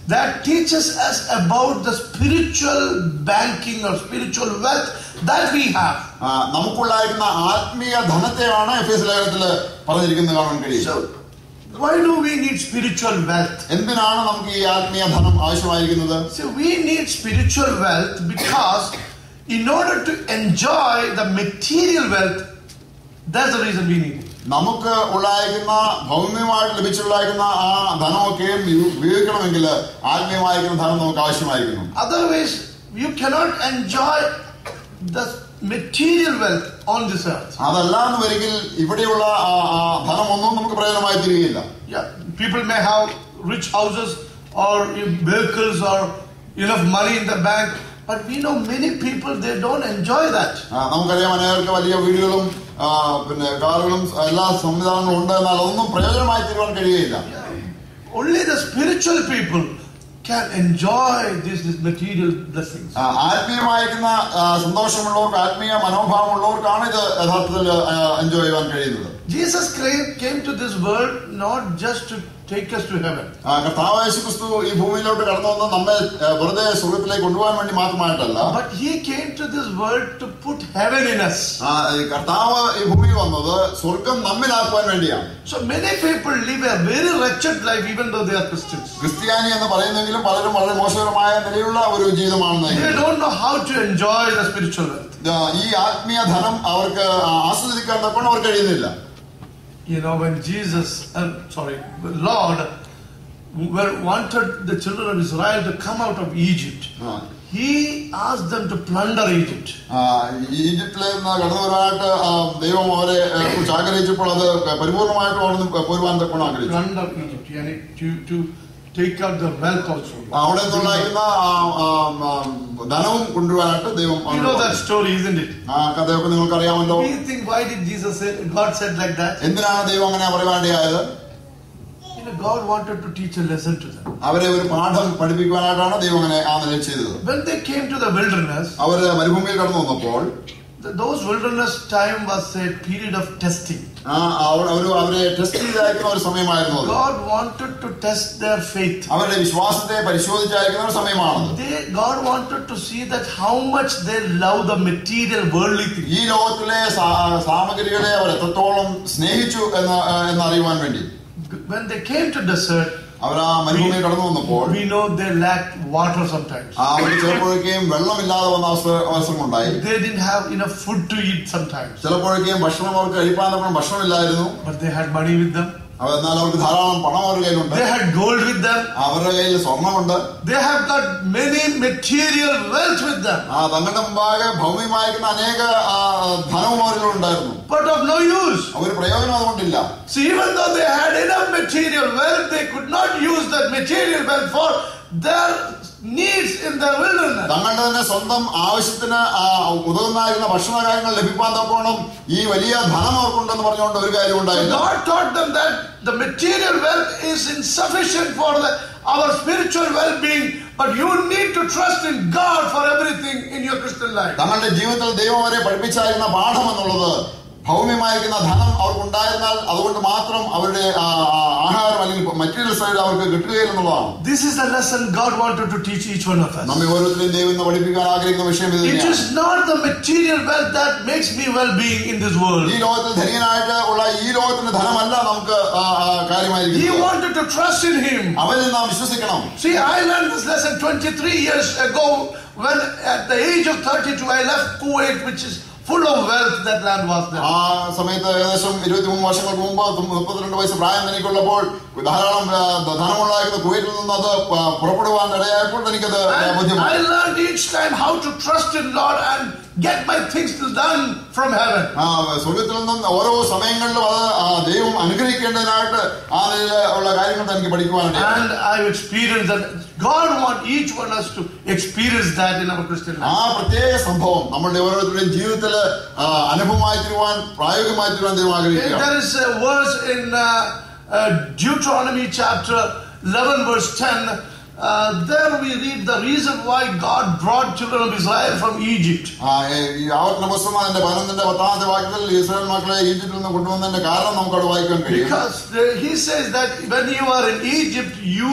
that teaches us about the spiritual banking or spiritual wealth that we have. ആ, നമുക്കുള്ളായിരുന്ന ആത്മീയ ധനത്തെയാണ് എഫ് എസ് ലേഖനത്തിൽ പറഞ്ഞിരിക്കുന്നത് കാണാൻ കഴിയും So, why do we need spiritual wealth? എന്തിനാണ് നമുക്ക് ഈ ആത്മീയ ധനം ആവശ്യമായിരിക്കുന്നത് See, we need spiritual wealth because in order to enjoy the material wealth, that's the reason we need it. നമുക്ക് ഉണ്ടായിരിക്കുന്ന ഭൗമ്യമായിട്ട് ലഭിച്ചുണ്ടായിരിക്കുന്ന ആ ധനമൊക്കെ ഉപയോഗിക്കണമെങ്കിൽ ആത്മീയമായിരിക്കുന്ന ധനം നമുക്ക് ആവശ്യമായിരിക്കുന്നു Otherwise, you cannot enjoy the material wealth on this earth. അതല്ല എന്ന് വരികിൽ ഇവിടെയുള്ള ആ, ആ ധനമൊന്നും നമുക്ക് പ്രയോജനമായി തീരുകയില്ല Yeah, people may have rich houses or vehicles or enough money in the bank, but we know many people they don't enjoy that. ആ, നമുക്കറിയാം അനേകർക്ക് വലിയ വീടുകളും ആ, പിന്നെ കാറുകളും എല്ലാ സംവിധാനങ്ങളും ഉണ്ട് എന്നാൽ അതൊന്നും പ്രയോജനമായി തീരുവാൻ കഴിയുകയില്ല Only the spiritual people can enjoy these, these material blessings. ആ, ആത്മീയമായിരിക്കുന്ന ആ, സന്തോഷമുള്ളവർക്ക് ആത്മീയ മനോഭാവമുള്ളവർക്കാണ് ഇത് യഥാർത്ഥത്തിൽ എൻജോയ് ചെയ്യാൻ കഴിയുന്നത് Jesus came, came to this world not just to take us to heaven, ആ, കർത്താവ് യേശു ക്രിസ്തു ഈ ഭൂമിയിലോട്ട് കടന്നു വന്ന് നമ്മെ ആ, വെറുതെ സ്വർഗത്തിലേക്ക് കൊണ്ടുപോകാൻ വേണ്ടി മാത്രമായിട്ടല്ല but he came to this world to put heaven in us. ആ, ഈ കർത്താവ് ഈ ഭൂമിയിൽ വന്നത് സ്വർഗം നമ്മിലാക്കുവാൻ വേണ്ടിയാണ് So many people live a very wretched life even though they are Christians. ക്രിസ്ത്യാനി എന്ന് പറയുന്നെങ്കിലും പലരും വളരെ മോശകരമായ നിലയുള്ള ഒരു ജീവിതമാണെന്ന് They എനിക്ക് don't know how to enjoy the spiritual wealth. ആ, ഈ ആത്മീയ ധനം അവർക്ക് ആസ്വദിക്കാൻ തക്കൊണ്ട് അവർ കഴിയുന്നില്ല You know, when Jesus, uh, sorry, Lord, were wanted the children of Israel to come out of Egypt, ആ, He asked them to plunder Egypt. ആ, ഈജിപ്തിൽ നിന്ന് കടന്നു വരാനായിട്ട് ആ, ദൈവം അവരെ ആ, കുറിച്ച് ആഗ്രഹിച്ചപ്പോൾ അത് പരിപൂർണമായിട്ട് അവിടെ നിന്ന് പോരുവാൻ തക്കൊണ്ട് ആഗ്രഹിച്ചു Plunder Egypt, yani to, to take out the wealth also. അവിടെ നിന്നുണ്ടായിരുന്ന ആ, ആ, ആ, ധനവും കൊണ്ടുവരാനായിട്ട് ദൈവം You അവരോട് know that പറഞ്ഞു. story, isn't it? ആ കഥയൊക്കെ നിങ്ങൾക്ക് അറിയാമല്ലോ Do you think why did Jesus say, God said like that? എന്തിനാണ് ദൈവം അങ്ങനെ പറയുവാണ്ടിയായത് You know, God wanted to teach a lesson to them. അവരെ ഒരു പാഠം പഠിപ്പിക്കുവാനായിട്ടാണ് ദൈവം അങ്ങനെ ആ നിലയിൽ ചെയ്തത് When they came to the wilderness, അവര് മരുഭൂമിയിൽ കടന്നു വന്നപ്പോൾ th- those wilderness time was a period of testing. ആ അവ- അവര് അവരെ ടെസ്റ്റ് ചെയ്തായിരിക്കുന്ന ഒരു സമയമായിരുന്നു അത് God wanted to test their faith. അവരുടെ വിശ്വാസത്തെ പരിശോധിച്ചായിരിക്കുന്ന ഒരു സമയമാണത് They, God wanted to see that how much they love the material worldly things. ഈ ലോകത്തിലെ സാ- സാമഗ്രികളെ അവർ എത്രത്തോളം സ്നേഹിച്ചു എന്ന് ആ, എന്നറിയുവാൻ വേണ്ടി When they came to desert, അവർ ആ മരുഭൂമിയിൽ കടന്നു വന്നപ്പോൾ we know they lacked water sometimes. ആ അവർ ചിലപ്പോഴൊക്കെയും വെള്ളമില്ലാതെ വന്ന അവസ്ഥ അവസരമുണ്ടായി They didn't have enough food to eat sometimes. ചിലപ്പോഴൊക്കെയും ഭക്ഷണം അവർക്ക് കഴിപ്പാൻ തക്കണം ഭക്ഷണമില്ലായിരുന്നു But they had money with them. അവ- എന്നാൽ അവർക്ക് ധാരാളം പണം അവരുടെ കയ്യിലുണ്ട് They had gold with them. അവരുടെ കയ്യിൽ സ്വർണമുണ്ട് They have got many material wealth with them. ആ തങ്ങളുടെ മുമ്പാകെ ഭൗമികമായിരിക്കുന്ന അനേക ആ, ധനവും അവരിൽ ഉണ്ടായിരുന്നു But of no use. അവർ പ്രയോജനം അതുകൊണ്ടില്ല See, even though they had enough material wealth, they could not use that material wealth for their needs in their wilderness. തങ്ങളുടെ തന്നെ സ്വന്തം ആവശ്യത്തിന് ആ, ഉതകുന്നായിരുന്ന ഭക്ഷണ കാര്യങ്ങൾ ലഭിക്കാൻ തക്കോണം ഈ വലിയ ധനം അവർക്കുണ്ടെന്ന് പറഞ്ഞുകൊണ്ട് ഒരു കാര്യം So ഉണ്ടായില്ല God taught them that the material wealth is insufficient for the, our spiritual well-being, but you need to trust in God for everything in your Christian life. തങ്ങളുടെ ജീവിതത്തിൽ ദൈവം അവരെ പഠിപ്പിച്ചായിരുന്ന പാഠം എന്നുള്ളത് ഭൗമ്യമായിരിക്കുന്ന ധനം അവർക്കുണ്ടായിരുന്നാൽ അതുകൊണ്ട് മാത്രം അവരുടെ ആ, ആ, ആഹാരം അല്ലെങ്കിൽ മെറ്റീരിയൽ സൈഡ് അവർക്ക് കിട്ടുകയില്ലെന്നുള്ളതാണ് This is the lesson God wanted to teach each one of us. നമ്മെ ഓരോരുത്തരെയും ദൈവം ഇന്ന് പഠിപ്പിക്കാൻ ആഗ്രഹിക്കുന്ന വിഷയം ഇത് It തന്നെയാണ് is not the material wealth that makes me well-being in this world. ഈ ലോകത്തിൽ ധനികനായിട്ട് ഉള്ള ഈ ലോകത്തിന്റെ ധനമല്ല നമുക്ക് ആ, ആ, He കാര്യമായിരിക്കുന്നത് wanted to trust in Him. അവരിൽ നാം വിശ്വസിക്കണം See, I learned this lesson 23 years ago when at the age of 32 I left Kuwait, which is full of wealth, that land was there. ആ സമയത്ത് ഏകദേശം ഇരുപത്തിമൂന്ന് വർഷങ്ങൾക്ക് മുമ്പ് തു- മുപ്പത്തിരണ്ട് വയസ്സ് പ്രായം എനിക്കുള്ളപ്പോൾ ധാരാളം ആ, ധനമുണ്ടായിരുന്ന കുവൈറ്റിൽ നിന്ന് അത് ആ, പുറപ്പെടുവാൻ ഇടയായപ്പോൾ എനിക്കത് And I ബോധ്യമായി learned each time how to trust in Lord and get my things done from heaven. ആ സ്വർഗത്തിൽ നിന്നും ഓരോ സമയങ്ങളിലും അത് ആ, ദൈവം അനുഗ്രഹിക്കേണ്ടതിനായിട്ട് ആ നിലയിൽ ഉള്ള കാര്യങ്ങൾ എനിക്ക് പഠിക്കുവാനുണ്ട് And I've experienced that. God wants each one of us to experience that in our Christian ആ life. പ്രത്യേക സംഭവം നമ്മളുടെ ഓരോരുത്തരുടെയും ജീവിതത്തിൽ അനുഭവമായി തീരുവാൻ പ്രായോഗികമായി തീരുവാൻ ദൈവം ആഗ്രഹിക്കുക There is a verse in uh, uh, Deuteronomy chapter 11, verse 10. Uh, there we read the reason why God brought children of Israel from Egypt. ആ, ഈ- ഈ ആവർത്തന പുസ്തകം അതിന്റെ പതിനൊന്നിന്റെ പത്താമത്തെ വാക്യത്തിൽ ഇസ്രായേൽ മക്കളെ ഈജിപ്തിൽ നിന്ന് കൊണ്ടുവന്നതിന്റെ കാരണം നമുക്ക് അവിടെ വായിക്കാൻ കഴിയും Because uh, he says that when you are in Egypt, you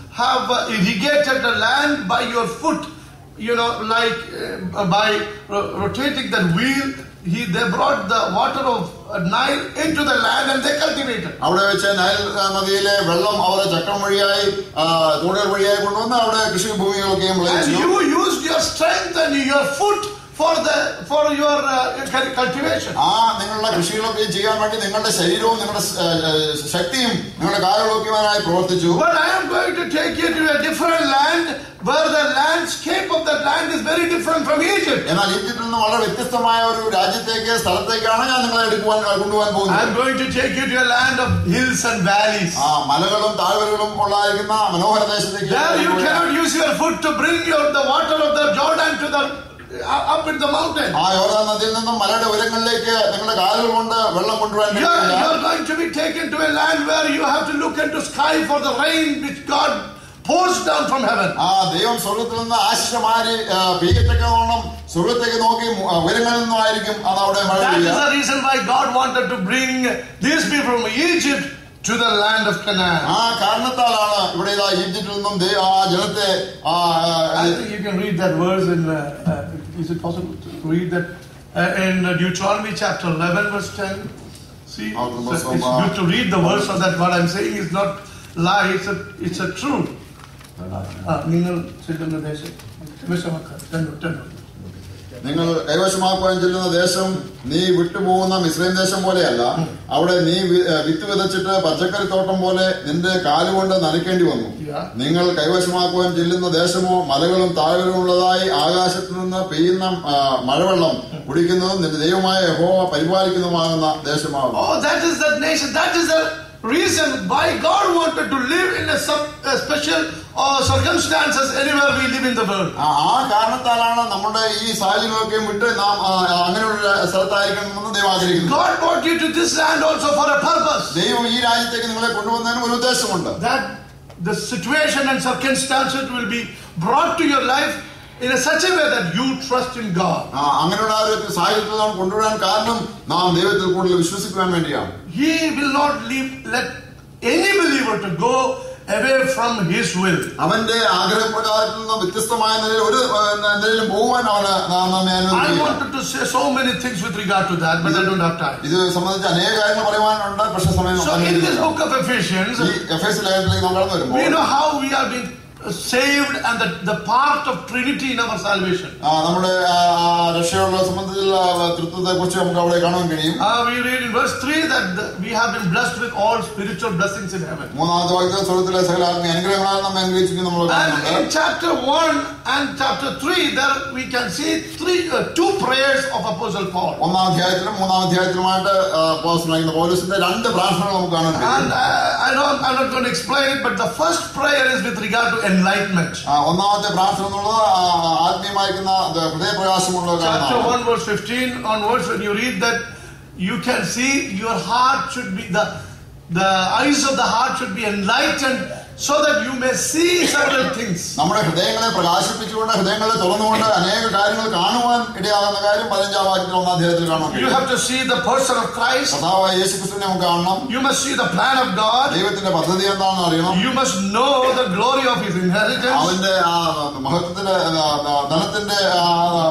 have uh, irrigated the land by your foot, you know, like uh, by ro- rotating that wheel, he they brought the water of uh, Nile into the land and they cultivated. അവിടെ വെച്ച് Nile ആ, നദിയിലെ വെള്ളം അവർ ചക്രം വഴിയായി ആ, തൂണുകൾ വഴിയായി കൊണ്ടുവന്ന് അവിടെ കൃഷിഭൂമികളൊക്കെയും And വിളയിച്ചു you used your strength and your foot for the for your uh, cul- cultivation. ആ നിങ്ങളുടെ കൃഷികളൊക്കെ ചെയ്യാൻ വേണ്ടി നിങ്ങളുടെ ശരീരവും നിങ്ങളുടെ സ്- ആ, ആ, ശക്തിയും നിങ്ങളുടെ കാലുകളൊക്കെയുമായി പ്രവർത്തിച്ചു But I am going to take you to a different land where the landscape of that land is very different from Egypt. എന്നാൽ ഈജിപ്തിൽ നിന്ന് വളരെ വ്യത്യസ്തമായ ഒരു രാജ്യത്തേക്ക് സ്ഥലത്തേക്കാണ് ഞാൻ നിങ്ങളെ എടുക്കുവാൻ ആ, കൊണ്ടുപോകാൻ I am പോകുന്നത് going to take you to a land of hills and valleys. ആ മലകളും താഴ്വരകളും ഉള്ളായിരിക്കുന്ന മനോഹര ദേശത്തേക്ക് There you കൊണ്ടുപോകാൻ. cannot use your foot to bring your the water of the Jordan to the uh, up in the mountain. ആ യോർദാൻ നദിയിൽ നിന്നും മലയുടെ ഉയരങ്ങളിലേക്ക് നിങ്ങളുടെ കാലുകൾ കൊണ്ട് വെള്ളം കൊണ്ടുവരാൻ You are, you കഴിയില്ല. are going to be taken to a land where you have to look into sky for the rain which God pours down from heaven. ആ ദൈവം സ്വർഗത്തിൽ നിന്ന് ആശിഷമാരി പെയ്യത്തക്കവണ്ണം സ്വർഗത്തേക്ക് നോക്കി മു- ആ, ഉയരങ്ങളിൽ നിന്നുമായിരിക്കും അത് അവിടെ മഴ That is പെയ്യുക the reason why God wanted to bring these people from Egypt to the land of Canaan. ആ കാരണത്താലാണ് ഇവിടെ ഇതാ ഈജിപ്തിൽ നിന്നും ദൈ- ആ ജനത്തെ ആ, ആ, I think you can read that verse in. Uh, uh, is it possible to read that uh, in Deuteronomy chapter 11, verse 10? See, Out of the it's, book it's of, uh, good to read the verse so that what I'm saying is not lie, it's a, it's a truth. ആ, നിങ്ങൾ ചെല്ലുന്ന ദേശം വിഷമക്കാർ രണ്ടു രണ്ടു നിങ്ങൾ കൈവശമാക്കുവാൻ ചെല്ലുന്ന ദേശം നീ വിട്ടുപോകുന്ന മിശ്രയും ദേശം പോലെയല്ല അവിടെ നീ വി- ഏ, വിത്ത് വിതച്ചിട്ട് പച്ചക്കറി തോട്ടം പോലെ നിന്റെ കാലുകൊണ്ട് നനയ്ക്കേണ്ടി വന്നു Yeah. നിങ്ങൾ കൈവശമാക്കുവാൻ ചെല്ലുന്ന ദേശമോ മലകളും താഴ്വരവും ഉള്ളതായി ആകാശത്തു നിന്ന് പെയ്യുന്ന ആ, മഴവെള്ളം കുടിക്കുന്നതും നിന്റെ ദൈവമായ യഹോവ പരിപാലിക്കുന്നതുമാകുന്ന ദേശമാകും Oh, that is that nation. That is the reason why God wanted to live in a, sub, a special uh, circumstances anywhere we live in the world. ആ ആ കാരണത്താലാണ് നമ്മുടെ ഈ സാഹചര്യമൊക്കെ വിട്ട് നാം ആ, ആ, അങ്ങനെയുള്ള സ്ഥലത്തായിരിക്കണമെന്ന് ദൈവം ആഗ്രഹിക്കുന്നു God brought you to this land also for a purpose. ദൈവം ഈ രാജ്യത്തേക്ക് നിങ്ങളെ കൊണ്ടുവന്നതിന് ഒരു ഉദ്ദേശമുണ്ട് That the situation and circumstances will be brought to your life in a such a way that you trust in God. ആ, അങ്ങനെയുള്ള ആ ഒരു സാഹചര്യത്തിൽ നാം കൊണ്ടുവരാൻ കാരണം നാം ദൈവത്തിൽ കൂടുതൽ വിശ്വസിക്കുവാൻ വേണ്ടിയാണ് He will not leave, let any believer to go away from His will. അവന്റെ ആഗ്രഹപ്രകാരത്തിൽ നിന്ന് വ്യത്യസ്തമായ നിലയിൽ ഒരു ആ, നിലയിലും പോകുവാൻ അവന് നാം നമ്മെ I അനുവദിക്കില്ല wanted to say so many things with regard to that, but I don't have time. ഇത് സംബന്ധിച്ച് അനേക കാര്യങ്ങൾ പറയുവാനുണ്ട് പക്ഷെ സമയം So in this അനുവദിക്കുന്നില്ല. book of Ephesians, ഈ എഫ് എസ് ലേഖനത്തിലേക്ക് നാം കടന്നു we വരുമ്പോൾ know how we have been saved and the, the part of Trinity in our salvation. ആ, നമ്മുടെ ആ, ആ, രക്ഷയുള്ള സംബന്ധിച്ചുള്ള തൃത്വത്തെ കുറിച്ച് നമുക്ക് അവിടെ കാണാൻ കഴിയും Uh, we read in verse 3 that the, we have been blessed with all spiritual blessings in heaven. മൂന്നാമത്തെ വാക്യത്തിൽ സ്വർഗത്തിലെ സകല ആത്മീയ അനുഗ്രഹങ്ങളാൽ നമ്മെ അനുഗ്രഹിച്ചിരിക്കുന്നു നമ്മൾ And കാണുന്നുണ്ട് in chapter 1 and chapter 3, there we can see three, uh, two prayers of Apostle Paul. ഒന്നാം അധ്യായത്തിലും മൂന്നാം അധ്യായത്തിലുമായിട്ട് പോസ്റ്റുന്ന പൗലൂസിന്റെ രണ്ട് പ്രാർത്ഥനകൾ നമുക്ക് കാണാൻ And കഴിയും uh, I know I'm not going to explain it, but the first prayer is with regard to enlightenment. ആ, ഒന്നാമത്തെ പ്രാർത്ഥന എന്നുള്ളത് ആ, ആത്മീയമായിരിക്കുന്ന അത് ഹൃദയപ്രകാശമുള്ള ഒരു Chapter കാര്യമാണ്. 1, verse 15 onwards, when you read that, you can see your heart should be, the, the eyes of the heart should be enlightened so that you may see several things. നമ്മുടെ ഹൃദയങ്ങളെ പ്രകാശിപ്പിച്ചുകൊണ്ട് ഹൃദയങ്ങളെ തുറന്നുകൊണ്ട് അനേക കാര്യങ്ങൾ കാണുവാൻ ഇടയാകുന്ന കാര്യം പതിനഞ്ചാം വാക്യത്തിൽ ഒന്നാം അധ്യായത്തിൽ കാണാൻ You കഴിയും have to see the person of Christ. കഥാവായ യേശു ക്രിസ്തുവിനെ നമുക്ക് കാണണം You must see the plan of God. ദൈവത്തിന്റെ പദ്ധതി എന്താണെന്ന് അറിയണം You must know the glory of His inheritance. അവന്റെ ആ മഹത്വത്തിന്റെ ആ, ആ, ധനത്തിന്റെ ആ,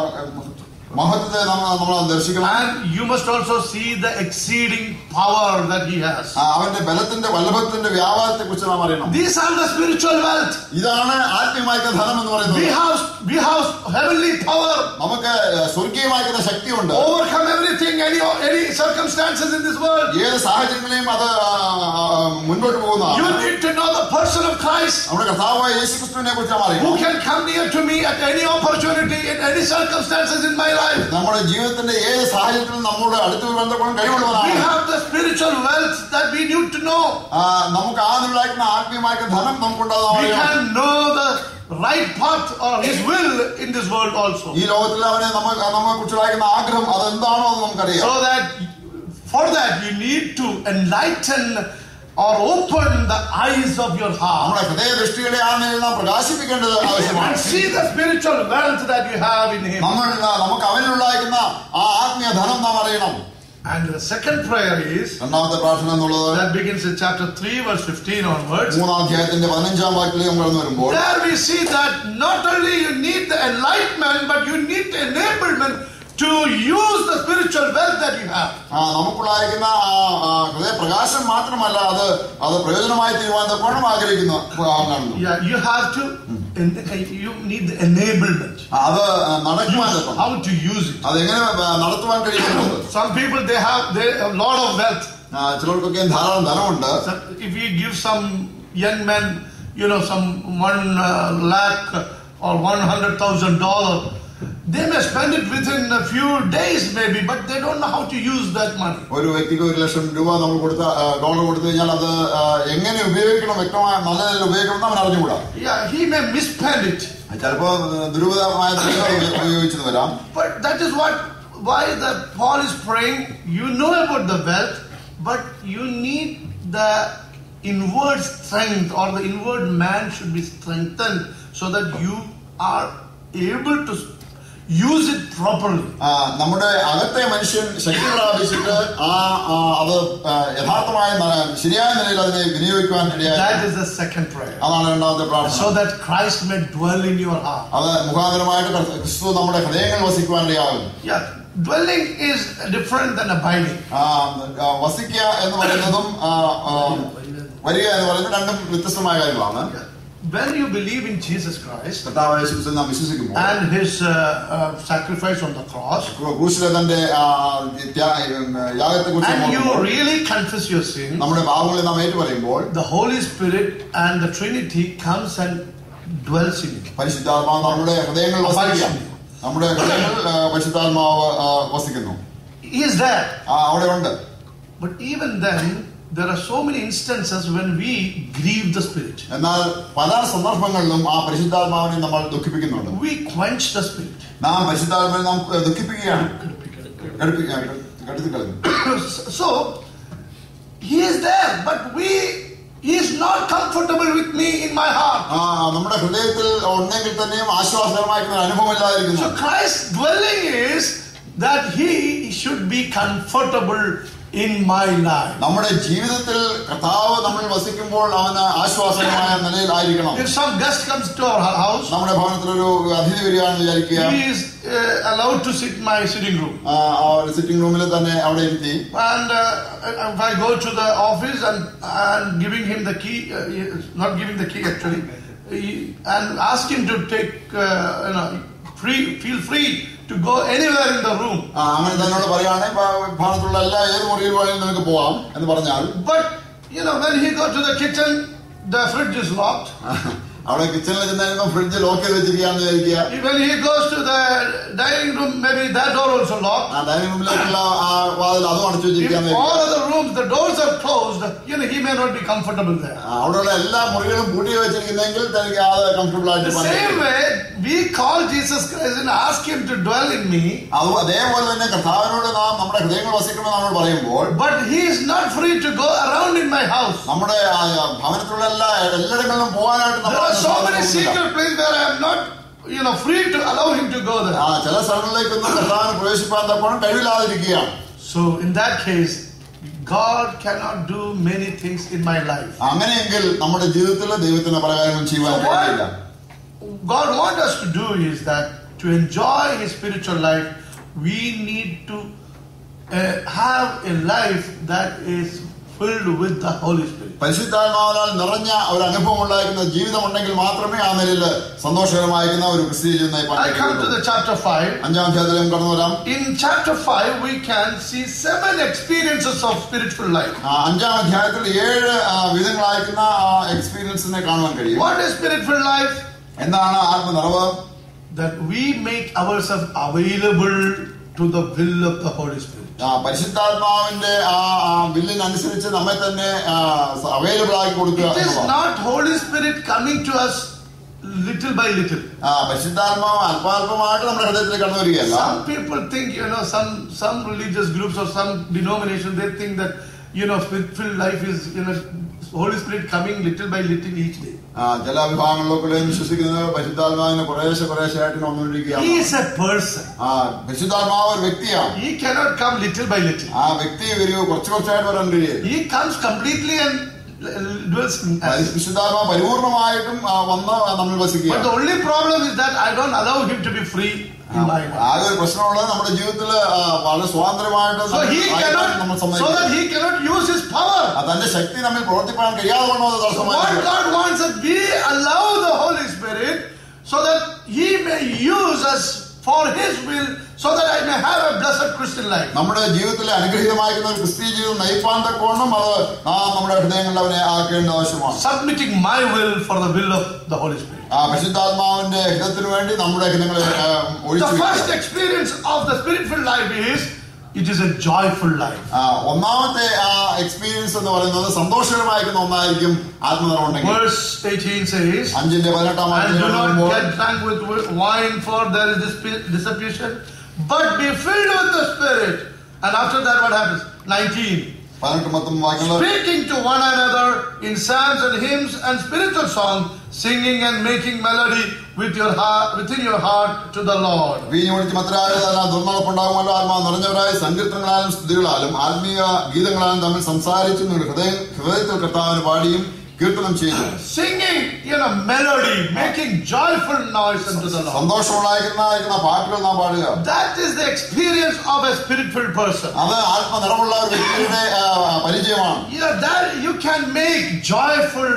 മഹത്വത്തെ നമ്മൾ നമ്മൾ ദർശിക്കണം And you must also see the exceeding power that He has. ആ, അവന്റെ ബലത്തിന്റെ വല്ലഭത്തിന്റെ വ്യാപാരത്തെ കുറിച്ച് നാം അറിയണം These are the spiritual wealth. ഇതാണ് ആത്മീയമായിട്ടുള്ള ധനം എന്ന് We പറയുന്നത് have, we have heavenly power. നമുക്ക് സ്വർഗീയമായിട്ടുള്ള ശക്തിയുണ്ട് Overcome everything, any, any circumstances in this world. ഏത് സാഹചര്യങ്ങളെയും അത് ആ, ആ, മുൻപോട്ട് You പോകുന്നതാണ് need to know the person of Christ നമ്മുടെ കർത്താവായ യേശു ക്രിസ്തുവിനെ കുറിച്ച് നാം who അറിയണം can come near to me at any opportunity, in any circumstances in my life. നമ്മുടെ ജീവിതത്തിന്റെ ഏത് സാഹചര്യത്തിലും നമ്മുടെ അടുത്ത് ബന്ധപ്പെടാൻ We കഴിവുള്ളതാണ് have the spiritual wealth that we need to know. ആ, നമുക്ക് ആദ്യമുണ്ടായിരുന്ന ആത്മീയമായിട്ടുള്ള ധനം നമുക്കുണ്ടാകാൻ We അറിയണം can know the right path or His will in this world also. ഈ ലോകത്തിൽ അവനെ നമ്മൾ നമ്മെ കുറിച്ചുണ്ടായിരുന്ന ആഗ്രഹം അതെന്താണോ എന്ന് നമുക്കറിയാം So that for that you need to enlighten or open the eyes of your heart നമ്മുടെ ഹൃദയ ദൃഷ്ടികളെ ആ നിലയിൽ നാം പ്രകാശിപ്പിക്കേണ്ടത് and ആവശ്യമാണ് see the spiritual wealth that you have in Him. നമ്മൾ നമുക്ക് അവനിലുണ്ടായിരുന്ന ആ ആത്മീയ ധനം നാം അറിയണം And the second prayer is രണ്ടാമത്തെ പ്രാർത്ഥന എന്നുള്ളത് that begins in chapter 3, verse 15 onwards. മൂന്നാം അധ്യായത്തിന്റെ പതിനഞ്ചാം വാക്കിലേക്ക് നമ്മൾ കടന്നു വരുമ്പോൾ There we see that not only you need the enlightenment, but you need the enablement to use the spiritual wealth that you have. ആ, നമുക്കുള്ളായിരിക്കുന്ന ആ ആ, ഹൃദയപ്രകാശം മാത്രമല്ല അത് അത് പ്രയോജനമായി തീരുവാൻ തക്കോണം ആഗ്രഹിക്കുന്ന ആ, കാണുന്നു Yeah, you have to, en- you need the enablement. ആ, അത് നടക്കുവാൻ തക്കണം How to use it. അതെങ്ങനെ ആ, നടത്തുവാൻ കഴിയുന്നത് Some people, they have, they have a lot of wealth. ആ, ചിലർക്കൊക്കെ ധാരാളം ധനമുണ്ട് So if you give some young men, you know, some one uh, lakh or one hundred thousand dollar, they may spend it within a few days maybe, but they don't know how to use that money. ഒരു വ്യക്തിക്ക് ഒരു ലക്ഷം രൂപ നമ്മൾ കൊടുത്ത ആ, dollar കൊടുത്തു കഴിഞ്ഞാൽ അത് ആ, എങ്ങനെ ഉപയോഗിക്കണം വ്യക്തമായ നല്ല നിലയിൽ ഉപയോഗിക്കണം എന്ന് അവൻ അറിഞ്ഞുകൂടാ Yeah, he may misspend it, ചിലപ്പോ ദുരുപതമായ ഉപയോഗിച്ചത് വരാം but that is what why the Paul is praying. You know about the wealth, but you need the inward strength or the inward man should be strengthened so that you are able to use it properly. ആ, നമ്മുടെ അകത്തെ മനുഷ്യൻ ശക്തി പ്രാപിച്ചിട്ട് ആ ആ, അത് ആ, യഥാർത്ഥമായ ന- ശരിയായ നിലയിൽ അതിനെ വിനിയോഗിക്കുവാൻ ഇടയായി That is the second prayer. അതാണ് രണ്ടാമത്തെ പ്രാർത്ഥന So that Christ may dwell in your heart. അത് മുഖാന്തരമായിട്ട് ക്രിസ്തു- ക്രിസ്തു നമ്മുടെ ഹൃദയങ്ങൾ വസിക്കുവാൻ ഇടയാകും Yeah, dwelling is different than abiding. ആ, ആ, വസിക്കുക എന്ന് പറയുന്നതും ആ, ആ, വരിക എന്ന് പറയുന്നത് രണ്ടും വ്യത്യസ്തമായ കാര്യങ്ങളാണ് When you believe in Jesus Christ കർത്താവ് യേശുക്രിസ്തുവിൽ നാം വിശ്വസിക്കുമ്പോൾ and his uh, uh, sacrifice on the cross, ക്രൂശിലെ തന്റെ യാഗത്തെ and you കുറിച്ച് really confess your sin, നമ്മുടെ പാപങ്ങളെ നാം ഏറ്റു പറയുമ്പോൾ the Holy Spirit and the Trinity comes and dwells in you. പരിശുദ്ധാത്മാവ് നമ്മുടെ ഹൃദയങ്ങൾ വസിക്കുക നമ്മുടെ ഹൃദയങ്ങൾ ആ, പരിശുദ്ധാത്മാവ് ആ, വസിക്കുന്നു He is there. ആ, അവിടെ ഉണ്ട് But even then, there are so many instances when we grieve the Spirit. എന്നാൽ പല സന്ദർഭങ്ങളിലും ആ പരിശുദ്ധാത്മാവിനെ നമ്മൾ ദുഃഖിപ്പിക്കുന്നുണ്ട് We quench the Spirit. നാം പരിശുദ്ധാത്മാവിനെ നാം ദുഃഖിപ്പിക്കുകയാണ് കടുപ്പിക്കുകയാണ്, കടുത്തിക്കളയുന്നു so, He is there, but we, He is not comfortable with me in my heart. ആ നമ്മുടെ ഹൃദയത്തിൽ ഉണ്ടെങ്കിൽ തന്നെയും ആശ്വാസകരമായിട്ടുള്ള അനുഭവമില്ലാതിരിക്കുന്നു So Christ's dwelling is that He should be comfortable in my life. നമ്മുടെ ജീവിതത്തിൽ കർത്താവ് നമ്മൾ വസിക്കുമ്പോൾ അവന് ആശ്വാസകരമായ നിലയിലായിരിക്കണം If some guest comes to our house, നമ്മുടെ ഭവനത്തിൽ ഒരു അതിഥി വരികയാണെന്ന് വിചാരിക്കുക he is uh, allowed to sit in my sitting room. ആ, ആ ഒരു സിറ്റിംഗ് റൂമിൽ തന്നെ അവിടെ ഇരുത്തി And uh, if I go to the office and, and giving him the key, uh, he- not giving the key actually, he, and ask him to take, uh, you know, free, feel free to go anywhere in the room. ആ, അങ്ങനെ തന്നോട് പറയുകയാണെങ്കിൽ ഭവനത്തിലുള്ള എല്ലാ ഏത് മുറിയിൽ വേണമെങ്കിലും നിനക്ക് പോവാം എന്ന് പറഞ്ഞാൽ But, you know, when he go to the kitchen, the fridge is locked. അവിടെ കിച്ചണിൽ ചെന്നായിരുന്നു ഫ്രിഡ്ജ് ലോക്ക് ചെയ്ത് വെച്ചിരിക്കുകയാണെന്ന് വിചാരിക്കുക When he goes to the dining room, maybe that door also locked. ആ ഡൈനിങ് റൂമിലേക്കുള്ള ആ വാതിൽ അതും അടച്ചു If വെച്ചിരിക്കുകയാണെന്ന് all വിചാരിക്കുക other rooms, the doors are closed, you know, he may not be comfortable there. ആ, അവിടെയുള്ള എല്ലാ മുറികളും പൂട്ടി വെച്ചിരിക്കുന്നെങ്കിൽ തനിക്ക് അത് കംഫർട്ടബിൾ ആയിട്ട് The പോകാൻ same കഴിയും. way, we call Jesus Christ and ask him to dwell in me, അത് അതേപോലെ തന്നെ കർത്താവിനോട് നാം നമ്മുടെ ഹൃദയങ്ങൾ വസിക്കണമെന്ന് നമ്മൾ പറയുമ്പോൾ but he is not free to go around in my house. നമ്മുടെ ആ, ഭവനത്തിലുള്ള എല്ലാ എല്ലായിടങ്ങളിലും പോകാനായിട്ട് There are so many നമ്മൾ secret places where I am not, you know, free to allow him to go ആ there. ചില സ്ഥലങ്ങളിലേക്കൊന്നും കർത്താവിന് പ്രവേശിപ്പാൻ തക്കോണം കഴിവില്ലാതിരിക്കുകയാണ് So in that case, God cannot do many things in my life. അങ്ങനെയെങ്കിൽ നമ്മുടെ ജീവിതത്തിൽ ദൈവത്തിന് പല കാര്യങ്ങളും ചെയ്യുവാൻ So what കഴിയില്ല God wants us to do is that to enjoy His spiritual life, we need to uh, have a life that is filled with the Holy Spirit. പരിശുദ്ധാത്മാവിനാൽ നിറഞ്ഞ ഒരു അനുഭവം ഉണ്ടായിരിക്കുന്ന ജീവിതം ഉണ്ടെങ്കിൽ മാത്രമേ ആ നിലയിൽ സന്തോഷകരമായിരിക്കുന്ന ഒരു ക്രിസ്തീയ ജീവിതം നയിപ്പാൻ I come to കഴിയുള്ളൂ. the chapter 5. അഞ്ചാം അധ്യായത്തിലും കടന്നു വരാം In chapter 5, we can see seven experiences of spiritual life. ആ, അഞ്ചാം അധ്യായത്തിൽ ഏഴ് ആ, വിധങ്ങളായിരിക്കുന്ന ആ എക്സ്പീരിയൻസിനെ കാണുവാൻ കഴിയും What is spiritual life? എന്താണ് ആത്മനിറവ് That we make ourselves available to the will of the Holy Spirit. ആ, പരിശുദ്ധാത്മാവിന്റെ ആ ആ ബില്ലിനനുസരിച്ച് നമ്മെ തന്നെ അവൈലബിൾ ആക്കി കൊടുക്കുക It is എന്നുള്ളതാണ്. not Holy Spirit coming to us little by little. ആ, പരിശുദ്ധാത്മാവ് അല്പാൽപമായിട്ട് നമ്മുടെ ഹൃദയത്തിൽ കടന്നു വരികയല്ല Some people think, you know, some some religious groups or some denomination, they think that you know, spirit-filled life is, you know, Holy Spirit coming little by little each day. ആ, ചില വിഭാഗങ്ങളിലൊക്കെ വിശ്വസിക്കുന്നത് പരിശുദ്ധാത്മാവിനെ കുറേശ്ശെ കുറേശ്ശെ ആയിട്ട് വന്നുകൊണ്ടിരിക്കുകയാണ് He is a person. ആ പരിശുദ്ധാത്മാവ് ഒരു വ്യക്തിയാണ് He cannot come little by little. ആ വ്യക്തി ഒരു കുറച്ച് കുറച്ചായിട്ട് വരാൻ കഴിയും He comes completely and uh, dwells in us. വിശുദ്ധാത്മാവ് പരിപൂർണമായിട്ടും ആ, വന്ന് നമ്മൾ But the വസിക്കുക only problem is that I don't allow him to be free in my life. ആകെ ഒരു പ്രശ്നമുള്ളത് നമ്മുടെ ജീവിതത്തിൽ വളരെ സ്വാതന്ത്ര്യമായിട്ട് So he ആയിരിക്കാൻ നമ്മൾ cannot, so that സമ്മതിക്കും he cannot use his power. ആ, തന്റെ ശക്തി നമ്മിൽ പ്രവർത്തിപ്പാൻ കഴിയാതെ വണ്ണോ അത് So what തടസ്സമായിരിക്കും God wants that we allow the Holy Spirit so that He may use us for His will, so that I may have a blessed Christian life. നമ്മുടെ ജീവിതത്തിലെ അനുഗ്രഹീതമായിരിക്കുന്ന ഒരു ക്രിസ്തീയ ജീവിതം നയിപ്പാൻ തക്കോണം അത് നാം നമ്മുടെ ഹൃദയങ്ങളിൽ അവനെ ആക്കേണ്ട ആവശ്യമാണ് Submitting my will for the will of the Holy Spirit. ആ പരിശുദ്ധാത്മാവിന്റെ ഹിതത്തിന് വേണ്ടി നമ്മുടെ ഹിതങ്ങളെ ആ, ഒഴിച്ചു The first വെക്കുക. experience of the spirit-filled life is it is a joyful life. ആ, ഒന്നാമത്തെ ആ എക്സ്പീരിയൻസ് എന്ന് പറയുന്നത് സന്തോഷകരമായിരിക്കുന്ന ഒന്നായിരിക്കും ആത്മനിറവുണ്ടെങ്കിൽ Verse 18 says, അഞ്ചിന്റെ പതിനെട്ടാം And do not വാക്യം get drunk with wi- wine, for there is disp- dissipation, but be filled with the Spirit. And after that, what happens? 19. പതിനെട്ട് മൊത്തം വാക്യങ്ങൾ Speaking to one another in psalms and hymns and spiritual songs, singing and making melody with your heart, within your heart to the Lord. വീഞ്ഞു കുടിച്ച് മറ്റൊരായത് അതിനാൽ ദുർനടപ്പുണ്ടാകുമല്ലോ ആത്മാവ് നിറഞ്ഞവരായി സങ്കീർത്തനങ്ങളാലും സ്തുതികളാലും ആത്മീയ ഗീതങ്ങളാലും തമ്മിൽ സംസാരിച്ചു നിങ്ങളുടെ ഹൃദയ ഹൃദയത്തിൽ കർത്താവിന് പാടിയും കീർത്തനം ചെയ്തു Singing, you know, melody, making joyful noise unto the Lord. സന്തോഷമുണ്ടായിരിക്കുന്ന പാട്ടുകൾ നാം പാടുക That is the experience of a spirit-filled person. അത് ആത്മനിറമുള്ള ഒരു വ്യക്തിയുടെ ആ, പരിചയമാണ് You know, that you can make joyful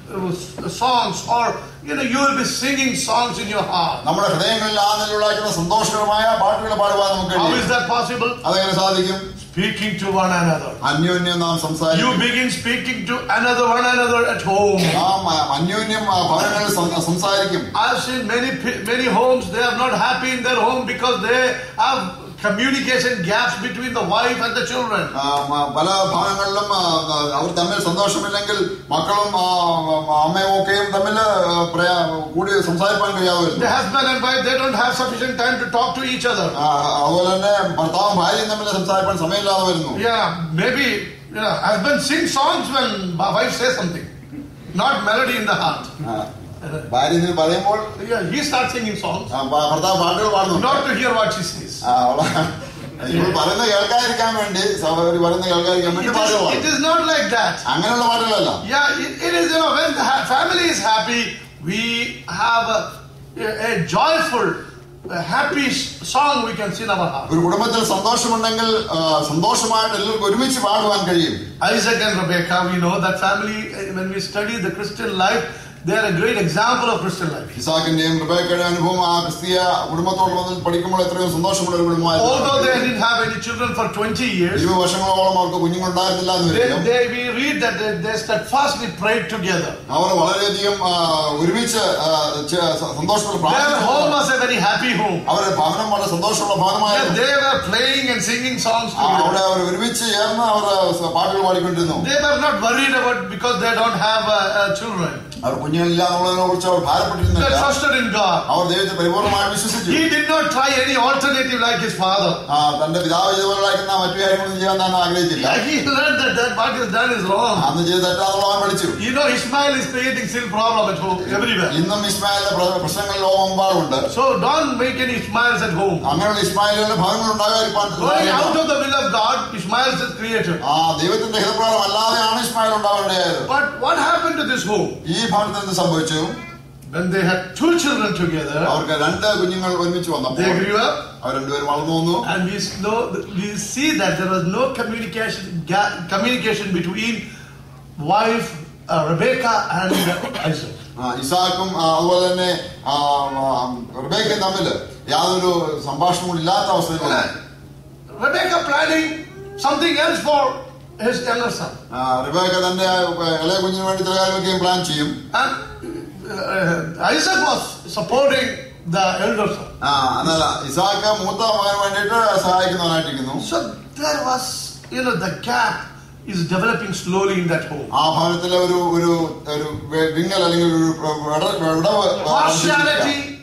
uh, songs or, you know, you will be singing songs in your heart. നമ്മുടെ ഹൃദയങ്ങളിൽ ആ നിലയുള്ളാക്കുന്ന സന്തോഷകരമായ പാട്ടുകൾ പാടുവാൻ നമുക്ക് How is കഴിയും that possible? അതെങ്ങനെ സാധിക്കും Speaking to one another. അന്യോന്യം നാം You സംസാരിക്കും begin speaking to another one another at home. നാം ആ, അന്യോന്യം ആ, ഭവനങ്ങളിൽ സം- സംസാരിക്കും I've seen many pe- many homes they are not happy in their home because they have communication gaps between the wife and the children. ആ, മ- പല ഭവനങ്ങളിലും ആ, ആ, അവർ തമ്മിൽ സന്തോഷമില്ലെങ്കിൽ മക്കളും ആ, ആ, അമ്മയും ഒക്കെയും തമ്മിൽ ആ, പ്രയാ- കൂടി സംസാരിക്കാൻ കഴിയാതെ The വരുന്നു husband and wife they don't have sufficient time to talk to each other. ആ, അതുപോലെ തന്നെ ഭർത്താവും ഭാര്യയും തമ്മിൽ സംസാരിക്കാൻ സമയമില്ലാതെ വരുന്നു Yeah, maybe you know, husband sings songs when my wife says something, not melody in the heart. ആ, ഭാര്യ ഇതിന് പറയുമ്പോൾ Yeah, he starts singing songs, ആ, ഭ- ഭർത്താവ് പാട്ടുകൾ പാടുന്നു not to hear what she says. ആ, അവള് ഇവൾ പറയുന്നത് കേൾക്കാതിരിക്കാൻ വേണ്ടി സഹോദരി പറയുന്നത് കേൾക്കാതിരിക്കാൻ It വേണ്ടി is, പാട്ടുകൾ it പാടും is not like that. അങ്ങനെയുള്ള പാട്ടുകളല്ല Yeah, it, it is, you know, when the ha- family is happy, we have a, a joyful, a happy s- song we can sing in our heart. ഒരു കുടുംബത്തിൽ സന്തോഷമുണ്ടെങ്കിൽ ആ, സന്തോഷമായിട്ട് എല്ലാവർക്കും ഒരുമിച്ച് പാടുവാൻ കഴിയും Isaac and Rebecca, we know that family, eh, when we study the Christian life, they are a great example of Christian life. ഇസാക്കിന്റെയും റിബേക്കയുടെ അനുഭവം ആ ക്രിസ്തീയ കുടുംബത്തോട് വന്ന് പഠിക്കുമ്പോൾ എത്രയും സന്തോഷമുള്ള ഒരു Although they കുടുംബമായിരുന്നു didn't have any children for 20 years, ഇരുപത് വർഷങ്ങളോളം അവർക്ക് കുഞ്ഞുങ്ങളുണ്ടായിരുന്നില്ല എന്ന് they, വരികയും they, we read that they, they steadfastly prayed together. അവർ വളരെയധികം ആ, ഒരുമിച്ച് ആ, ചെ- സന്തോഷത്തോടെ Their home പ്രാർത്ഥിച്ചു was a very happy home. അവരുടെ ഭവനം വളരെ സന്തോഷമുള്ള Yeah, ഭവനമായിരുന്നു they were playing and singing songs ആ, അവിടെ together. അവർ ഒരുമിച്ച് ചേർന്ന് അവർ പാട്ടുകൾ പാടിക്കൊണ്ടിരുന്നു They were not worried about because they don't have uh, uh, children. അവർ കുഞ്ഞുങ്ങളില്ല എന്നുള്ളതിനെ കുറിച്ച് അവർ They ഭാരപ്പെട്ടിരുന്നില്ല trusted in God. അവർ ദൈവത്തെ പരിപൂർണമായി വിശ്വസിച്ചു He did not try any alternative like his father. ആ, തന്റെ പിതാവ് ചെയ്തുപോലായിരിക്കുന്ന മറ്റു കാര്യങ്ങളൊന്നും ചെയ്യാൻ താൻ ആഗ്രഹിച്ചില്ല Yeah, he learned that, that what is done is wrong. അന്ന് ചെയ്ത് തെറ്റാന്നുള്ള അവൻ പഠിച്ചു You know, Ishmael is creating still problem at home everywhere. ഇന്നും ഇസ്മായിലിന്റെ പ്ര- പ്രശ്നങ്ങൾ ലോകമെമ്പാടുണ്ട് So don't make any Ishmaels at home. അങ്ങനെയുള്ള ഇസ്മായിലുകളുടെ ഭവനങ്ങൾ ഉണ്ടാകാതിരിക്കാൻ Going out of the will of God, Ishmaels is created. ആ ദൈവത്തിന്റെ ഹിതപ്രകാരം അല്ലാതെയാണ് ഇസ്മായിൽ ഉണ്ടാവേണ്ടത് But what happened to this home? ഈ ഭവനത്തിൽ എന്ത് സംഭവിച്ചു When they had two children together, അവർക്ക് രണ്ട് കുഞ്ഞുങ്ങൾ ഒരുമിച്ച് they വന്നപ്പോൾ grew up, അവർ രണ്ടുപേരും വളർന്നു വന്നു and we know we see that there was no communication ga- communication between wife uh, Rebecca and uh, Isaac. ആ, ഇസാക്കും ആ, അതുപോലെ തന്നെ ആ, ആ, റിബേക്കയും തമ്മിൽ യാതൊരു സംഭാഷണവും ഇല്ലാത്ത അവസ്ഥയിൽ വന്നു. Rebecca planning something else for his younger son, ആ, റിബേക്ക തന്റെ ആ, ഇളയ കുഞ്ഞിന് വേണ്ടി ചില കാര്യങ്ങളൊക്കെയും പ്ലാൻ ചെയ്യും and uh, Isaac was supporting the elder son. ആ എന്നാൽ ഇസാക്ക് മൂത്ത മകന് വേണ്ടിയിട്ട് സഹായിക്കുന്നവനായിട്ടിരിക്കുന്നു So there was, you know, the gap is developing slowly in that home. ആ ഭവനത്തിലെ ഒരു ഒരു ഒരു വെ- വിങ്ങൽ അല്ലെങ്കിൽ ഒരു വിട- വിടവ് Partiality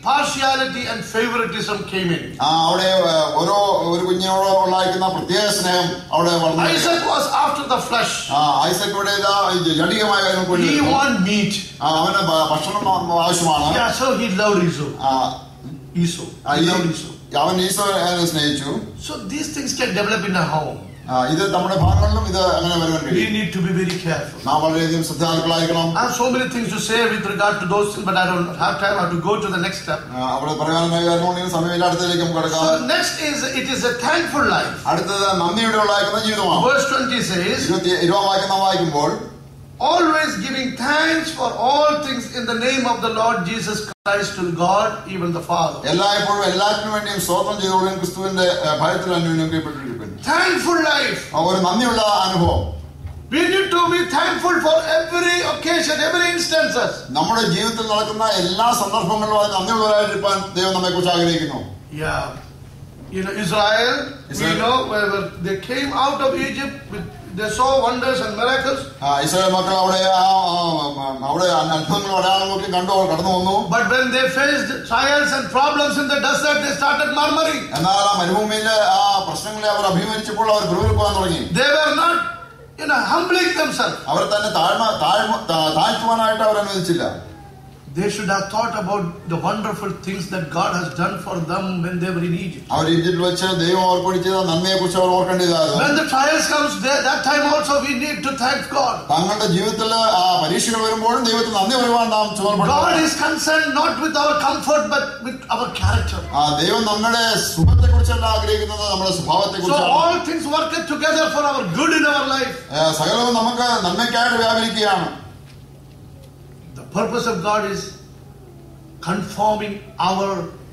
partiality and favoritism came in. ആ അവിടെ ആ, ഓരോ ഒരു കുഞ്ഞിനോട് ഉള്ളായിരിക്കുന്ന പ്രത്യേക സ്നേഹം അവിടെ വളർന്നു Isaac was after the flesh. ആ ഐസക്കിവിടെ ഇതാ ജടികമായ കാര്യങ്ങൾക്ക് വേണ്ടി He നിൽക്കുന്നു. want meat. ആ, അവന് ഭ- ഭക്ഷണം ആ- ആവശ്യമാണ് Yeah, so he loved Esau. ആ, Esau. ആ, He ഈ- loved Esau. അവൻ ഈശോനെ സ്നേഹിച്ചു So these things can develop in a home. ആ, ഇത് നമ്മുടെ ഭാഗങ്ങളിലും ഇത് അങ്ങനെ വരുവാൻ We കഴിയും need to be very careful. നാം വളരെയധികം ശ്രദ്ധാലുക്കളായിരിക്കണം I have so many things to say with regard to those things, but I don't have time. I have to go to the next step. ആ, അവിടെ പറയാനുള്ള കാര്യങ്ങളുണ്ടെങ്കിൽ സമയമില്ല അടുത്തതിലേക്ക് നമുക്ക് So കിടക്കാം next is it is a thankful life. അടുത്തത് നന്ദിയുടെ ഉള്ളായിരിക്കുന്ന ജീവിതമാണ് Verse 20 says, ഇരുപത്തി ഇരുപതാം വാക്യം നാം വായിക്കുമ്പോൾ always giving thanks for all things in the name of the Lord Jesus Christ to God, even the Father. എല്ലായ്പ്പോഴും എല്ലാറ്റിനും വേണ്ടിയും സ്തോത്രം ചെയ്തോളും ക്രിസ്തുവിന്റെ ആ, ഭയത്തിൽ അന്യോന്യം കീഴ്പ്പെട്ടിരിക്കുന്നു Thankful life. ആ, ഒരു നന്ദിയുള്ള അനുഭവം We need to be thankful for every occasion, every instances. നമ്മുടെ ജീവിതത്തിൽ നടക്കുന്ന എല്ലാ സന്ദർഭങ്ങളിലും അത് നന്ദിയുള്ളവരായിട്ടിരിക്കാൻ ദൈവം നമ്മെ കുറിച്ച് ആഗ്രഹിക്കുന്നു Yeah. You know, Israel, Israel. we know where where they came out of Egypt, with, they saw wonders and miracles. ആ, ഇസ്രായേൽ മക്കൾ അവിടെ ആ, ആ, അവിടെ അത്ഭുതങ്ങളും അടയാളങ്ങളൊക്കെ കണ്ടു അവർ കടന്നു വന്നു But when they faced trials and problems in the desert, they started murmuring. എന്നാൽ ആ മരുഭൂമിയിലെ ആ പ്രശ്നങ്ങളെ അവർ അഭിമുഖിച്ചപ്പോൾ അവർ പിറുവിറുക്കുവാൻ തുടങ്ങി They were not, you know, humbling themselves. അവർ തന്നെ താഴ്മ താഴ്മ താ- താഴ്ത്തുവാനായിട്ട് അവർ അനുവദിച്ചില്ല They should have thought about the wonderful things that God has done for them when they were in Egypt. അവർ ഈജിപ്തിൽ വെച്ച് ദൈവം അവർക്ക് വേണ്ടി ചെയ്ത നന്ദിയെ കുറിച്ച് അവർ ഓർക്കേണ്ടതായിരുന്നു When the trials comes, there, that time also we need to thank God. തങ്ങളുടെ ജീവിതത്തിൽ ആ പരീക്ഷകൾ വരുമ്പോഴും ദൈവത്തിന് നന്ദി പറയുവാൻ നാം God ചുമതലപ്പെടുന്നു is concerned not with our comfort but with our character. ആ ദൈവം നമ്മുടെ സുഖത്തെ കുറിച്ചല്ല ആഗ്രഹിക്കുന്നത് നമ്മുടെ സ്വഭാവത്തെ So കുറിച്ചാണ് all things work together for our good in our life. സകലവും നമുക്ക് നന്മയ്ക്കായിട്ട് വ്യാപരിക്കുകയാണ് The purpose of God is conforming our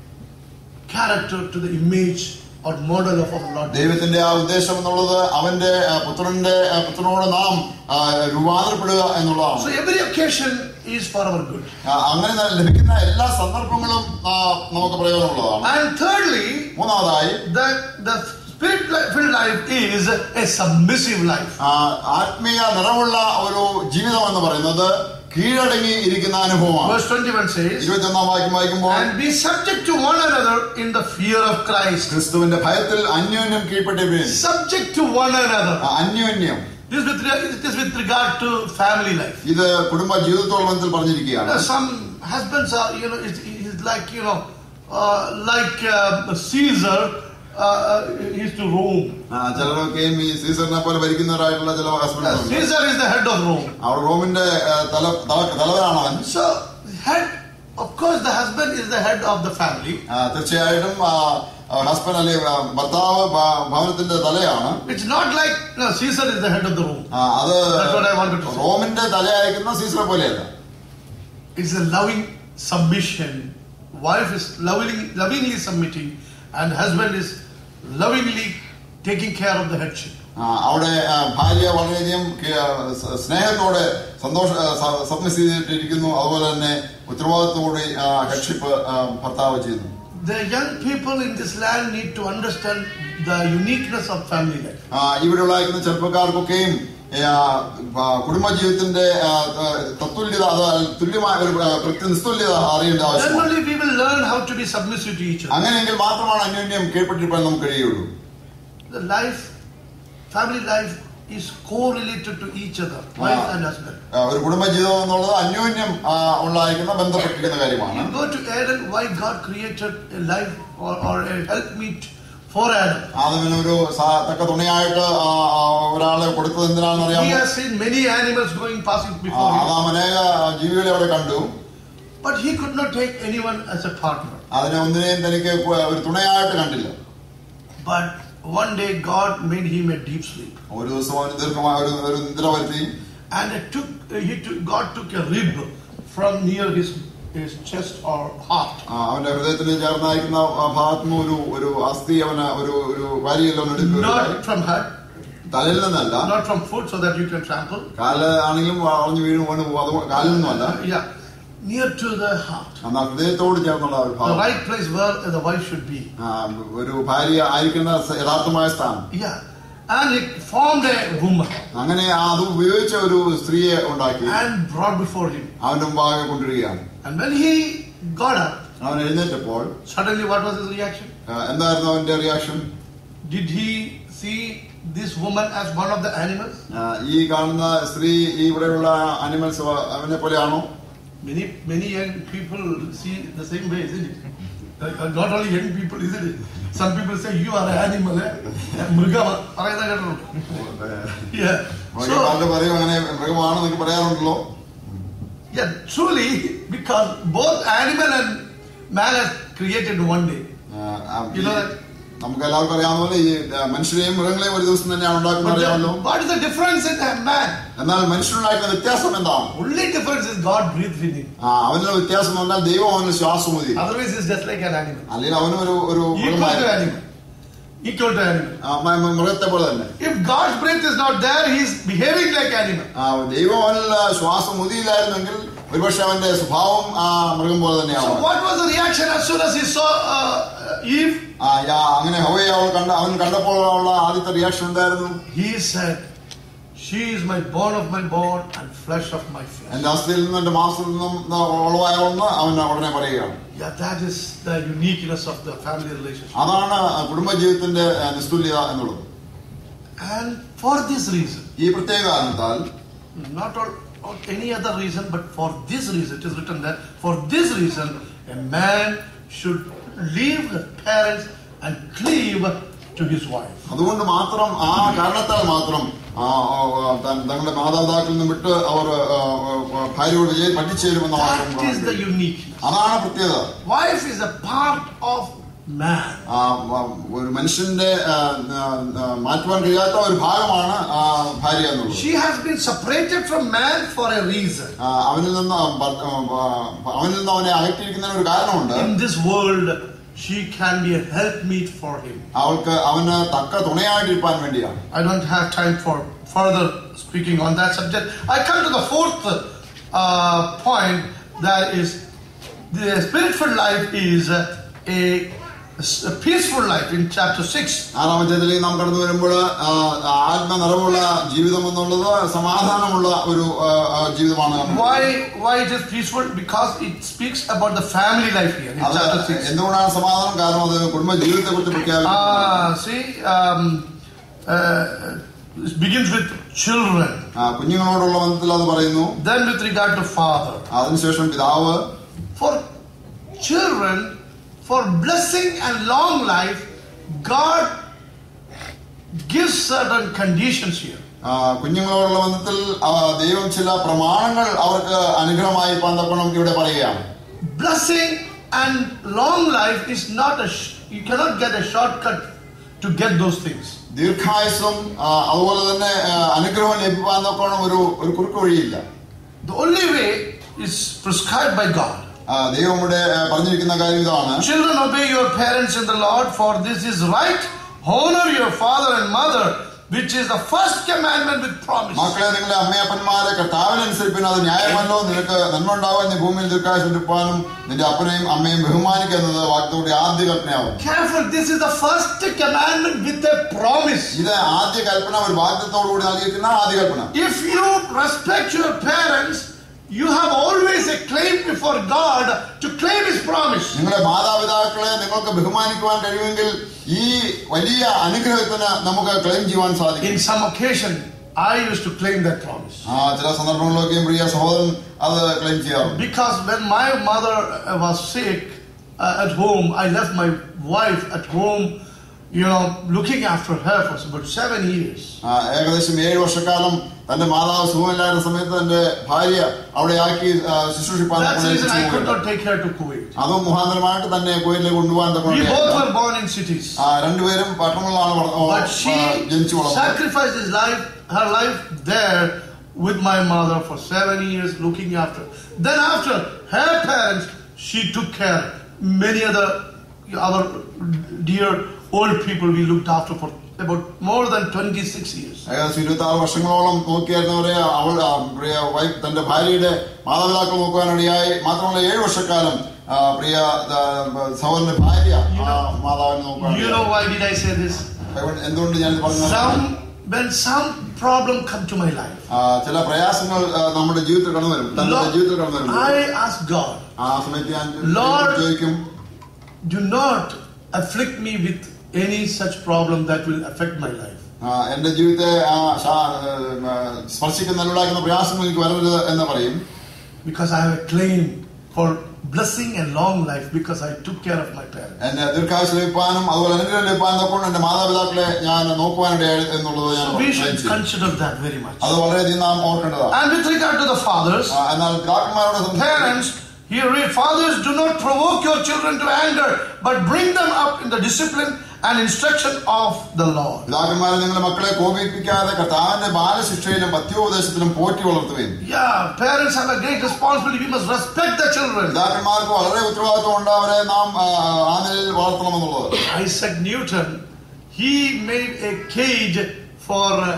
character to the image or model of our Lord. ദൈവത്തിന്റെ ആ ഉദ്ദേശം എന്നുള്ളത് അവന്റെ ആ, പുത്രന്റെ ആ, പുത്രനോട് നാം ആ, രൂപാന്തരപ്പെടുക So എന്നുള്ളതാണ് every occasion is for our good. ആ, അങ്ങനെ ന- ലഭിക്കുന്ന എല്ലാ സന്ദർഭങ്ങളും ആ, നമുക്ക് പ്രയോജനമുള്ളതാണ് And thirdly, മൂന്നാമതായി the, the spirit filled life is a submissive life. ആ, ആത്മീയ നിറമുള്ള ഒരു ജീവിതം എന്ന് പറയുന്നത് കീഴടങ്ങി ഇരിക്കുന്ന അനുഭവമാണ് Verse 21 says, ഇരുപത്തിയൊന്നാം വാക്യം വായിക്കുമ്പോൾ And be subject to one another in the fear of Christ. ക്രിസ്തുവിന്റെ ഭയത്തിൽ അന്യോന്യം കീഴ്പ്പെട്ടിരിപ്പീൻ Subject to one another. ആ, അന്യോന്യം This with, it is with regard to family life. ഇത് കുടുംബ ജീവിതത്തോളം ബന്ധത്തിൽ You പറഞ്ഞിരിക്കുകയാണ് know, some husbands are, you know, it's, it's like, you know, uh, like uh, Caesar, uh, uh, he used to Rome. ആ, ചിലരൊക്കെയും ഈ സീസറിനെ പോലെ ഭരിക്കുന്നവരായിട്ടുള്ള ചില Uh, husband Caesar is the head of Rome. അവിടെ റോമിന്റെ ആ, തല തല- തലവനാണ് അവൻ So, head, of course, the husband is the head of the family. ആ, തീർച്ചയായിട്ടും ഹസ്ബൻഡ് അല്ലെ ആ, ഭർത്താവ് ഭ- ഭവനത്തിന്റെ തലയാണ് It's not like, no, Caesar is the head of the Rome. ആ, അത് That's what I wanted to say. റോമിന്റെ തലയായിരിക്കുന്ന സീസറെ പോലെയല്ല It's a loving submission. Wife is lovingly, lovingly submitting, and husband is lovingly taking care of the headship. ആ, അവിടെ ആ, ഭാര്യ വളരെയധികം കേ- സ- സ്നേഹത്തോടെ സന്തോഷ സബ്മിസ് ചെയ്തിട്ടിരിക്കുന്നു അതുപോലെ തന്നെ ഉത്തരവാദിത്തോടെ ഹെഡ്ഷിപ്പ് ഭർത്താവ് ചെയ്യുന്നു The young people in this land need to understand the uniqueness of family life. ആ, ഇവിടെയുള്ള അയക്കുന്ന ചെറുപ്പക്കാർക്കൊക്കെയും ആ, ആ, കുടുംബജീവിതത്തിന്റെ ആ, ആ, തത്തുല്യത അത് തുല്യമായ ഒരു ആ, കൃത്യ നിസ്തുല്യത അറിയേണ്ട Then ആവശ്യമാണ് only we will learn how to be submissive to each other. അങ്ങനെയെങ്കിൽ മാത്രമാണ് അന്യോന്യം കീഴ്പ്പെട്ടിരിക്കാൻ നമുക്ക് കഴിയുള്ളൂ The life, family life is correlated to each other, wife and husband. ആ, ഒരു കുടുംബജീവിതം എന്നുള്ളത് അന്യോന്യം ആ, ഉള്ളായിരിക്കുന്ന ബന്ധപ്പെട്ടിരിക്കുന്ന കാര്യമാണ് You go to Adam, why God created a life or, or a helpmeet for Adam. ആദമിന് ഒരു സ- തക്ക തുണയായിട്ട് ആ, ആ, ഒരാളെ കൊടുത്തത് എന്തിനാണെന്ന് He അറിയാമോ has seen many animals going passing ആ, before him, ആദാം അനേക ജീവികളെ അവിടെ കണ്ടു but he could not take anyone as a partner. അതിനെ ഒന്നിനെയും തനിക്ക് ഒരു തുണയായിട്ട് കണ്ടില്ല But one day God made him a deep sleep, ഒരു ദിവസം അവന് ദീർഘമായ ഒരു ഒരു നിദ്ര വരുത്തി and it took he took, God took a rib from near his his chest or heart, ആ, അവന്റെ ഹൃദയത്തിന് ചേർന്നായിരിക്കുന്ന ആ ഭാഗത്തു നിന്ന് ഒരു ഒരു അസ്ഥി അവന് ഒരു ഒരു വാരിയെല്ലാം എടുക്കുക not from head, തലയിൽ നിന്നല്ല not from foot, so that you can trample. കാല് ആണെങ്കിലും വളഞ്ഞു വീണ് വീണ് പോകും അത് കാലിൽ നിന്നുമല്ല Yeah, near to the heart, എന്നാൽ ഹൃദയത്തോട് ചേർന്നുള്ള ഒരു the ഭാഗം right place where the wife should be. ആ, ഒരു ഭാര്യ ആയിരിക്കുന്ന സ- യഥാർത്ഥമായ സ്ഥാനം Yeah, and it formed a woman അങ്ങനെ ആ അത് ഉപയോഗിച്ച ഒരു സ്ത്രീയെ ഉണ്ടാക്കി and brought before him. അവന്റെ മുമ്പാകെ കൊണ്ടുവരികയാണ് And when he got up, അവൻ എഴുന്നേറ്റപ്പോൾ Suddenly, what was his reaction? ആ, എന്തായിരുന്നു അവന്റെ reaction Did he see this woman as one of the animals? ഈ കാണുന്ന സ്ത്രീ ഈ ഇവിടെയുള്ള അനിമൽസ് അവനെ പോലെയാണോ Many, many young people see the same way, isn't it? Uh, Not only young people, isn't it? Some people say you are an animal. Eh? മൃഗം പറയുന്ന കേട്ടിട്ടുണ്ട്. Yeah. അവർക്ക് So, പണ്ട് പറയും അങ്ങനെ മൃഗമാണെന്നൊക്കെ പറയാറുണ്ടല്ലോ yeah, truly, because both animal and man are created one day. ആ, ആ, You know ഈ- that? നമുക്ക് എല്ലാവർക്കും അറിയാവുന്ന പോലെ ഈ ആ, മനുഷ്യരെയും മൃഗങ്ങളെയും ഒരു ദിവസം തന്നെയാണ് ഉണ്ടാക്കുന്നത് But അറിയാമല്ലോ the, what is the difference in a man? എന്നാൽ മനുഷ്യനുണ്ടായിരുന്ന വ്യത്യാസം എന്താണ് Only difference is God breathed in him. ആ അവനുള്ള വ്യത്യാസം എന്ന് പറഞ്ഞാൽ ദൈവം അവന് ശ്വാസമുതി Otherwise, he's just like an animal. അല്ലെങ്കിൽ അവനും ഒരു ഒരു Equal to മൃഗമായി- animal. Equal to animal. ആ, മ- മ- മൃഗത്തെ പോലെ തന്നെ If God's breath is not there, he's behaving like animal. ആ, ദൈവം അവനിൽ ശ്വാസം മുതിയില്ലായിരുന്നെങ്കിൽ ഒരുപക്ഷെ അവന്റെ സ്വഭാവം ആ മൃഗം പോലെ So തന്നെയാവും what was the reaction as soon as he saw uh, Eve? ആ, യാ- അങ്ങനെ ഹവയെ അവൾ കണ്ട അവൻ കണ്ടപ്പോൾ ഉള്ള ആദ്യത്തെ റിയാക്ഷൻ എന്തായിരുന്നു He said, She is my bone of my bone and flesh of my flesh. എന്റെ അസ്ഥിയിൽ നിന്നും എന്റെ മാസത്തിൽ നിന്നും ഉളവായവെന്ന് അവൻ ഉടനെ പറയുകയാണ് Yeah, that is the uniqueness of the family relationship. അതാണ് കുടുംബജീവിതത്തിന്റെ ആ, നിസ്തുല്യത എന്നുള്ളത് And for this reason, ഈ പ്രത്യേക കാരണത്താൽ not all, or any other reason, but for this reason, it is written there, for this reason, a man should leave the parents and cleave to his wife. അതുകൊണ്ട് മാത്രം ആ കാരണത്താൽ മാത്രം ആ, ആ, ആ, ത- തങ്ങളുടെ മാതാപിതാക്കളിൽ നിന്നും വിട്ട് അവർ ആ, ആ, ഭാര്യയോട് ചെയ്ത് പഠിച്ചേരുമെന്ന് മാത്രം That is the കാണുന്നു. uniqueness. അതാണ് പ്രത്യേകത Wife is a part of man. ആ, ആ, ഒരു മനുഷ്യന്റെ ആ, ആ, ആ, മാറ്റുവാൻ കഴിയാത്ത ഒരു ഭാഗമാണ് ആ ഭാര്യ എന്നുള്ളത് She has been separated from man for a reason. ആ, അവനിൽ നിന്ന് ഭ- ആ, അവനിൽ നിന്ന് അവനെ അകറ്റിയിരിക്കുന്നതിന് ഒരു കാരണമുണ്ട് In this world, she can be a helpmeet for him. അവൾക്ക് അവന് തക്ക തുണയായിട്ടിരിക്കാൻ വേണ്ടിയാണ് I don't have time for further speaking on that subject. I come to the fourth uh, point that is the spiritual life is uh, a, a peaceful life in chapter 6. ആറാമത്തേതിലേക്ക് നാം കടന്നു വരുമ്പോൾ ആ, ആത്മ നിറവുള്ള ജീവിതം എന്നുള്ളത് സമാധാനമുള്ള ഒരു ആ, ആ, ജീവിതമാണ് Why, why it is peaceful? Because it speaks about the family life here in അത് chapter 6. എന്തുകൊണ്ടാണ് സമാധാനം കാരണം അത് കുടുംബ ജീവിതത്തെ കുറിച്ച് പ്രഖ്യാപിക്കുന്നു Ah, see, um, uh, it begins with children, ആ, കുഞ്ഞുങ്ങളോടുള്ള ബന്ധത്തിൽ അത് പറയുന്നു then with regard to father. അതിനുശേഷം പിതാവ് For children, for blessing and long life, God gives certain conditions here. ആ, കുഞ്ഞുങ്ങളോടുള്ള ബന്ധത്തിൽ ആ, ദൈവം ചില പ്രമാണങ്ങൾ അവർക്ക് അനുഗ്രഹമായി പന്തക്കണം ഇവിടെ പറയുകയാണ് Blessing and long life is not a, sh- you cannot get a shortcut to get those things. ദീർഘായുസും ആ, അതുപോലെ തന്നെ ആ, അനുഗ്രഹം ലഭിക്കാൻ തക്കണം ഒരു ഒരു കുറുക്ക് വഴിയില്ല The only way is prescribed by God. ആ, ദൈവം ഇവിടെ ആ, പറഞ്ഞിരിക്കുന്ന കാര്യം ഇതാണ് Children, obey your parents in the Lord, for this is right. Honor your father and mother, which is the first commandment with promise. മക്കളെ നിങ്ങളുടെ അമ്മയപ്പന്മാരെ കർത്താവിനനുസരിപ്പിന് അത് ന്യായമല്ലോ നിനക്ക് നന്മ ഉണ്ടാവാൻ നീ ഭൂമിയിൽ ദീർഘായുസിപ്പാനും നിന്റെ അപ്പനെയും അമ്മയും ബഹുമാനിക്കുന്നത് വാക്തോടെ ആദ്യ കൽപ്പനയാവും Careful, this is the first commandment with a promise. ഇത് ആദ്യ കൽപ്പന ഒരു വാഗ്ദത്തോടു കൂടി നൽകിയിരിക്കുന്ന ആദ്യ കൽപ്പന If you respect your parents, you have always a claim before God to claim His promise. നിങ്ങളുടെ മാതാപിതാക്കളെ നിങ്ങൾക്ക് ബഹുമാനിക്കുവാൻ കഴിയുമെങ്കിൽ ഈ വലിയ അനുഗ്രഹത്തിന് നമുക്ക് ക്ലെയിം ചെയ്യുവാൻ സാധിക്കും In some occasion, I used to claim that promise. ആ ചില സന്ദർഭങ്ങളിലൊക്കെയും പ്രിയ സഹോദരൻ അത് ക്ലെയിം ചെയ്യാറുണ്ട് Because when my mother uh, was sick uh, at home, I left my wife at home, you know, looking after her for about seven years. ആ, ഏകദേശം ഏഴ് വർഷക്കാലം തന്റെ മാതാവ് സുഖമില്ലായിരുന്ന സമയത്ത് തന്റെ ഭാര്യ അവിടെ ആക്കി ആ, ശുശ്രൂഷിപ്പാൻ That's the reason I could തക്കവണ്ണം not take her to Kuwait. അതും മുഖാന്തരമായിട്ട് തന്നെ കോയിലേക്ക് കൊണ്ടുപോകാൻ We തക്കവണ്ണം both were born in cities. ആ, രണ്ടുപേരും പട്ടണങ്ങളിലാണ് വള- ഓ, But ആ, she ജനിച്ചു വളർന്നത് sacrificed his life, her life there with my mother for seven years, looking after. Then after her parents, she took care. Many other other dear old people we looked after for about more than 26 years. ഏകദേശം ഇരുപത്തി ആറ് വർഷങ്ങളോളം നോക്കിയായിരുന്നവരെ അവൾ ആ, പ്രിയ wife തന്റെ ഭാര്യയുടെ മാതാപിതാക്കൾ നോക്കുവാനിടയായി മാത്രമല്ല ഏഴ് വർഷക്കാലം ആ, പ്രിയ ആ, സഹോദരന്റെ ഭാര്യ ആ മാതാവിനെ You know നോക്കുവാൻ why did I say this? എന്തുകൊണ്ട് ഞാൻ പറഞ്ഞത് Some when some problem come to my life, ആ, ചില പ്രയാസങ്ങൾ ആ, നമ്മുടെ ജീവിതത്തിൽ കടന്നു വരും തന്റെ Lord, ജീവിതത്തിൽ കടന്നു വരും I ask God, ആ സമയത്ത് ഞാൻ Lord, ചോദിക്കും do not afflict me with any such problem that will affect my life. ആ, എന്റെ ജീവിതത്തെ ആ, ശാ- ആ, സ്പർശിക്കുന്ന ഉണ്ടാക്കുന്ന പ്രയാസങ്ങൾ എനിക്ക് വരരുത് എന്ന് പറയും Because I have a claim for blessing and long life because I took care of my parents. എന്നെ ദീർഘായുസ് ലഭിക്കാനും അതുപോലെ അനുഗ്രഹം ലഭിക്കാനും കൊണ്ട് എന്റെ മാതാപിതാക്കളെ ഞാൻ നോക്കുവാനിടയായി എന്നുള്ളത് ഞാൻ So we claim should ചെയ്യും. consider that very much. അത് വളരെയധികം നാം ഓർക്കേണ്ടതാണ് And with regard to the fathers, ആ, എന്നാൽ പിതാക്കന്മാരോട് സംസാരിക്കുമ്പോൾ parents, here read, fathers, do not provoke your children to anger, but bring them up in the discipline and instruction of the Lord. പിതാക്കന്മാരെ നിങ്ങളുടെ മക്കളെ കോപിപ്പിക്കാതെ കർത്താവിന്റെ ബാലശിക്ഷയിലും പത്യോപദേശത്തിലും പോറ്റി വളർത്തുകയും Yeah, parents have a great responsibility. We must respect the children. പിതാക്കന്മാർക്ക് വളരെ ഉത്തരവാദിത്വം ഉണ്ട് അവരെ നാം ആ, ആ നിലയിൽ വളർത്തണമെന്നുള്ളത് Isaac Newton, he made a cage for, uh,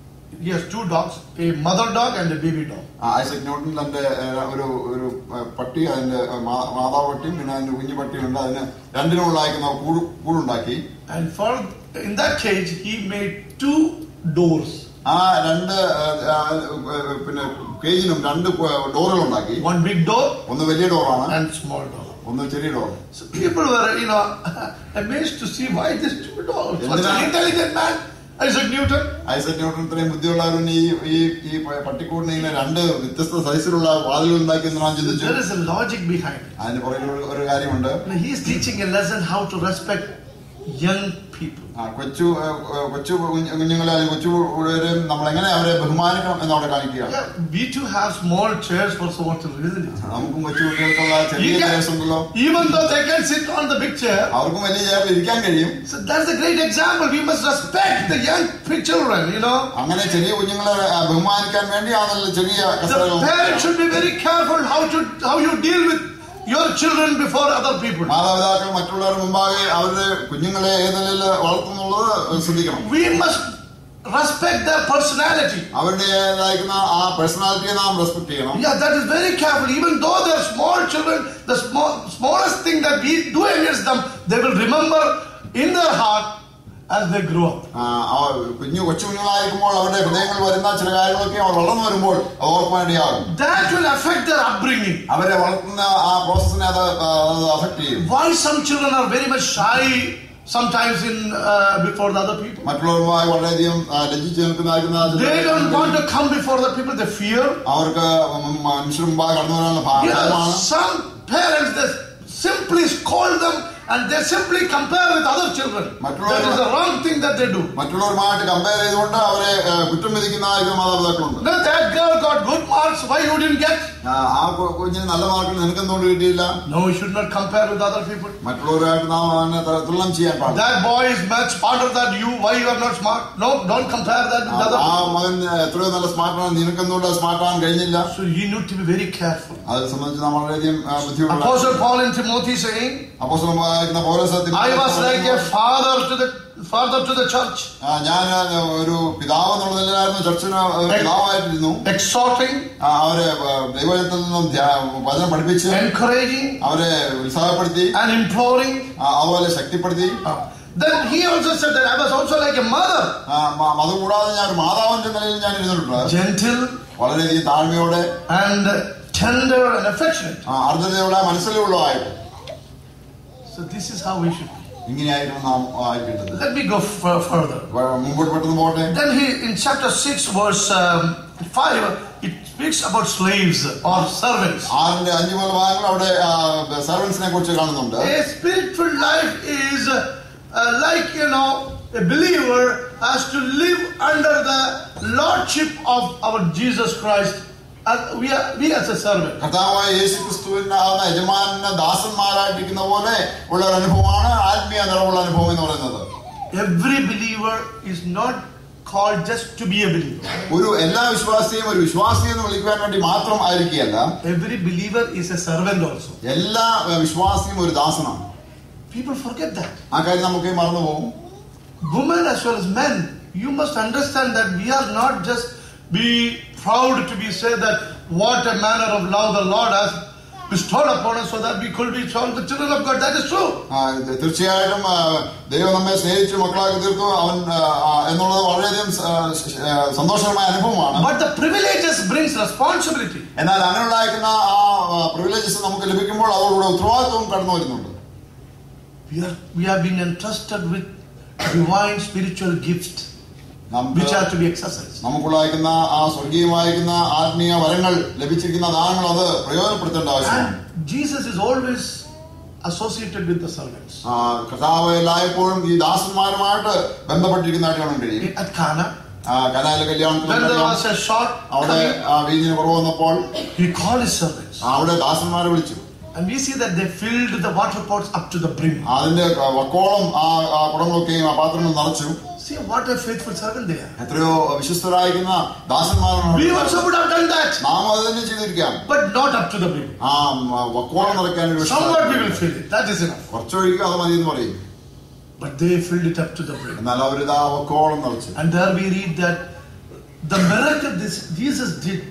he has two dogs, a mother dog and a baby dog. ആ, ഐസക് ന്യൂട്ടൻ തന്റെ ആ, ഒരു ഒരു ആ, പട്ടി അതിന്റെ ആ, മാ- മാതാവ് പട്ടിയും പിന്നെ അതിന്റെ കുഞ്ഞു പട്ടിയുണ്ട് അതിന് രണ്ടിനും ഉണ്ടായിരിക്കുന്ന കൂട് കൂടുണ്ടാക്കി And for, in that cage, he made two doors. ആ രണ്ട് ആ, ആ, പിന്നെ കേജിനും രണ്ട് ഡോറുകൾ ഉണ്ടാക്കി One big door ഒന്ന് വലിയ ഡോറാണ് and small door. ഒന്ന് ചെറിയ door So people were, you know, amazed to see why these two doors. Such an എന്തിനാ? intelligent man, Isaac Newton. Isaac Newton ഇത്രയും ബുദ്ധിയുള്ളവരും ഈ ഈ ഈ പട്ടിക്കൂടിന് ഇങ്ങനെ രണ്ട് വ്യത്യസ്ത സൈസിലുള്ള വാതിലുകൾ ഉണ്ടാക്കി എന്ന് ഞാൻ ചിന്തിച്ചു There is a logic behind it. അതിന് പുറകിൽ ഒരു- ഒരു കാര്യമുണ്ട് And he is teaching a lesson how to respect young people. ആ, കൊച്ചു ആ, ആ, കൊച്ചു കുഞ്ഞ് കുഞ്ഞുങ്ങളെ അല്ലെങ്കിൽ കൊച്ചു പിള്ളേരെയും നമ്മൾ എങ്ങനെ അവരെ ബഹുമാനിക്കണം എന്ന് അവിടെ കാണിക്കുകയാണ് Yeah, we too have small chairs for small children, isn't it? നമുക്കും കൊച്ചു കുട്ടികൾക്കുള്ള ചെറിയ You can- ചേർസ് ഉണ്ടല്ലോ even though they can sit on the big chair. അവർക്കും വലിയ ചേർന്ന് ഇരിക്കാൻ കഴിയും So that's a great example. We must respect the young p- children, you know. അങ്ങനെ ചെറിയ കുഞ്ഞുങ്ങളെ ആ, ബഹുമാനിക്കാൻ വേണ്ടിയാണല്ലോ ചെറിയ The കസരകൾ parents should be very careful how to how you deal with your children before other people. മാതാപിതാക്കൾ മറ്റുള്ളവർ മുമ്പാകെ അവരുടെ കുഞ്ഞുങ്ങളെ ഏത് നിലയിൽ വളർത്തുന്നുള്ളത് ശ്രദ്ധിക്കണം We must respect their personality. അവരുടേതായിരിക്കുന്ന ആ പേഴ്സണാലിറ്റിയെ നാം റെസ്പെക്ട് ചെയ്യണം Yeah, that is very careful. Even though they're small children, the small, smallest thing that we do against them, they will remember in their heart as they grow up. ആ, ആ കുഞ്ഞു കൊച്ചു കുഞ്ഞുങ്ങളായിരിക്കുമ്പോൾ അവരുടെ ഹൃദയങ്ങളിൽ വരുന്ന ചില കാര്യങ്ങളൊക്കെ അവർ വളർന്നു വരുമ്പോൾ അത് ഓർക്കുവാനിടയാകും That will affect their upbringing. അവരെ വളർത്തുന്ന ആ പ്രോസസ്സിനെ അത് അഫക്ട് ചെയ്യും Why some children are very much shy sometimes in uh, before the other people. മറ്റുള്ളവരുമായി വളരെയധികം ആ, ലജ്ജിച്ച് നിൽക്കുന്നതായിരിക്കുന്ന ചില They don't want to come before the people. They fear. അവർക്ക് മനുഷ്യർ മുമ്പാകെ കടന്നു വരാനുള്ള Yeah, ഭാഗമാണ് some parents they simply scold them and they simply compare with other children. That is the wrong thing that they do. മറ്റുള്ളവരുമായിട്ട് compare ചെയ്തുകൊണ്ട് അവരെ ആ, കുറ്റം വിധിക്കുന്നതായിരിക്കും മാതാപിതാക്കളുണ്ട് No, that girl got good marks. Why you didn't get? ആ, ആ കു- കുഞ്ഞിന് നല്ല മാർക്ക് നിനക്കെന്തുകൊണ്ട് കിട്ടിയില്ല No, we should not compare with other people. മറ്റുള്ളവരുമായിട്ട് നാം അവനെ ത- തുലനം ചെയ്യാൻ പാടില്ല That boy is much smarter than you. Why you are not smart? No, don't compare that with ആ other ആ people. മകൻ എത്രയോ നല്ല സ്മാർട്ടാണ് നിനക്കെന്തുകൊണ്ട് സ്മാർട്ട് ആവാൻ കഴിഞ്ഞില്ല So you need to be very careful. അത് സംബന്ധിച്ച് നാം വളരെയധികം ആ, ബുദ്ധിമുട്ടുള്ള Apostle Paul in Timothy saying, അപ്പോസ്തലനായിരിക്കുന്ന Paulose I was like a father to the father to the church, ആ, ഞാൻ ആ, ഒരു പിതാവ് എന്നുള്ള നിലയിലായിരുന്നു ചർച്ചിന് ആ, പിതാവായിട്ടിരുന്നു exhorting, ആ, അവരെ ആ, ദൈവത്തിൽ നിന്നും ധ്യാ- വചനം പഠിപ്പിച്ച് encouraging, അവരെ ഉത്സാഹപ്പെടുത്തി and imploring. ആ, അതുപോലെ ശക്തിപ്പെടുത്തി Uh, Then he also said that I was also like a mother, ആ, മ- അതുകൂടാതെ ഞാൻ ഒരു മാതാവിന്റെ നിലയിൽ ഞാൻ ഇരുന്നിട്ടുണ്ട് gentle വളരെയധികം താഴ്മയോടെ and tender and affectionate. ആ, ആർദ്രതയോടെ മനസ്സിലുള്ളതായിട്ട് So this is how we should be. ഇങ്ങനെയായിരുന്നു നാം ആയിക്കേണ്ടത് Let me go f- further. വ- മുമ്പോട്ട് പെട്ടെന്ന് പോട്ടെ Then he, in chapter 6, verse um, 5, it speaks about slaves or servants. ആറിന്റെ അഞ്ചു മുതൽ ഭാഗങ്ങൾ അവിടെ സർവൻസിനെ കുറിച്ച് കാണുന്നുണ്ട് A spiritual life is uh, uh, like, you know, a believer has to live under the lordship of our Jesus Christ. And we are we as a servant. കർത്താവായ യേശു ക്രിസ്തുവിനാകുന്ന യജമാന ദാസന്മാരായിട്ടിരിക്കുന്ന പോലെ ഉള്ള ഒരു അനുഭവമാണ് ആത്മീയ നിറവുള്ള അനുഭവം എന്ന് പറയുന്നത് Every believer is not called just to be a believer. ഒരു എല്ലാ വിശ്വാസിയും ഒരു വിശ്വാസി എന്ന് വിളിക്കുവാൻ വേണ്ടി മാത്രം ആയിരിക്കുകയല്ല Every believer is a servant also. എല്ലാ ഏഹ്, വിശ്വാസിയും ഒരു ദാസനാണ് People forget that. ആ കാര്യം നമുക്ക് മറന്നു പോകും Women as well as men, you must understand that we are not just be proud to be said that what a manner of love the Lord has. bestowed upon us so that we could be called the children of God. That is true. ആ, ഇത് തീർച്ചയായിട്ടും ആ, ദൈവം നമ്മെ സ്നേഹിച്ചു മക്കളാക്കി തീർത്തു അവൻ ആ, ആ, എന്നുള്ളത് വളരെയധികം സ- ആ, സന്തോഷകരമായ അനുഭവമാണ് But the privileges brings responsibility. എന്നാൽ അങ്ങനെയുണ്ടായിരിക്കുന്ന ആ പ്രിവിലേജസ് നമുക്ക് ലഭിക്കുമ്പോൾ അതോടുകൂടെ ഉത്തരവാദിത്വം കടന്നു വരുന്നുണ്ട് We are we are being entrusted with divine spiritual gifts നമുക്ക് which are to be exercised. നമുക്കുള്ളായിരിക്കുന്ന ആ സ്വർഗീയമായിരിക്കുന്ന ആത്മീയ വരങ്ങൾ ലഭിച്ചിരിക്കുന്ന ദാനങ്ങൾ അത് പ്രയോജനപ്പെടുത്തേണ്ട ആവശ്യമാണ് And Jesus is always associated with the servants. ആ, കർത്താവ് എല്ലായ്പ്പോഴും ഈ ദാസന്മാരുമായിട്ട് ബന്ധപ്പെട്ടിരിക്കുന്നതായിട്ട് കാണാൻ കഴിയും At Cana, ആ, കനാലിലെ കല്യാണത്തിൽ when there was a short അവിടെ coming, ആ വീഞ്ഞിന് കുറവ് വന്നപ്പോൾ he called his servants. ആ, അവിടെ ദാസന്മാരെ വിളിച്ചു And we see that they filled the water pots up to the brim. അതിന്റെ വക്കോളം ആ ആ കുടങ്ങളൊക്കെയും ആ പാത്രങ്ങൾ നിറച്ചു See what a faithful servant they are. എത്രയോ വിശ്വസ്തരായിരിക്കുന്ന ദാസന്മാരാണ് We also would have done that, നാം അത് തന്നെ ചെയ്തിരിക്കാം but not up to the brim. ആ ഉം, വക്കോളം നിറയ്ക്കാൻ ഒരു Somewhat we will fill it. That is enough. കുറച്ചൊഴിക്കും അത് മതി എന്ന് പറയും But they filled it up to the brim. എന്നാൽ അവരിത് ആ വക്കോളം നിറച്ചു And there we read that the miracle this Jesus did,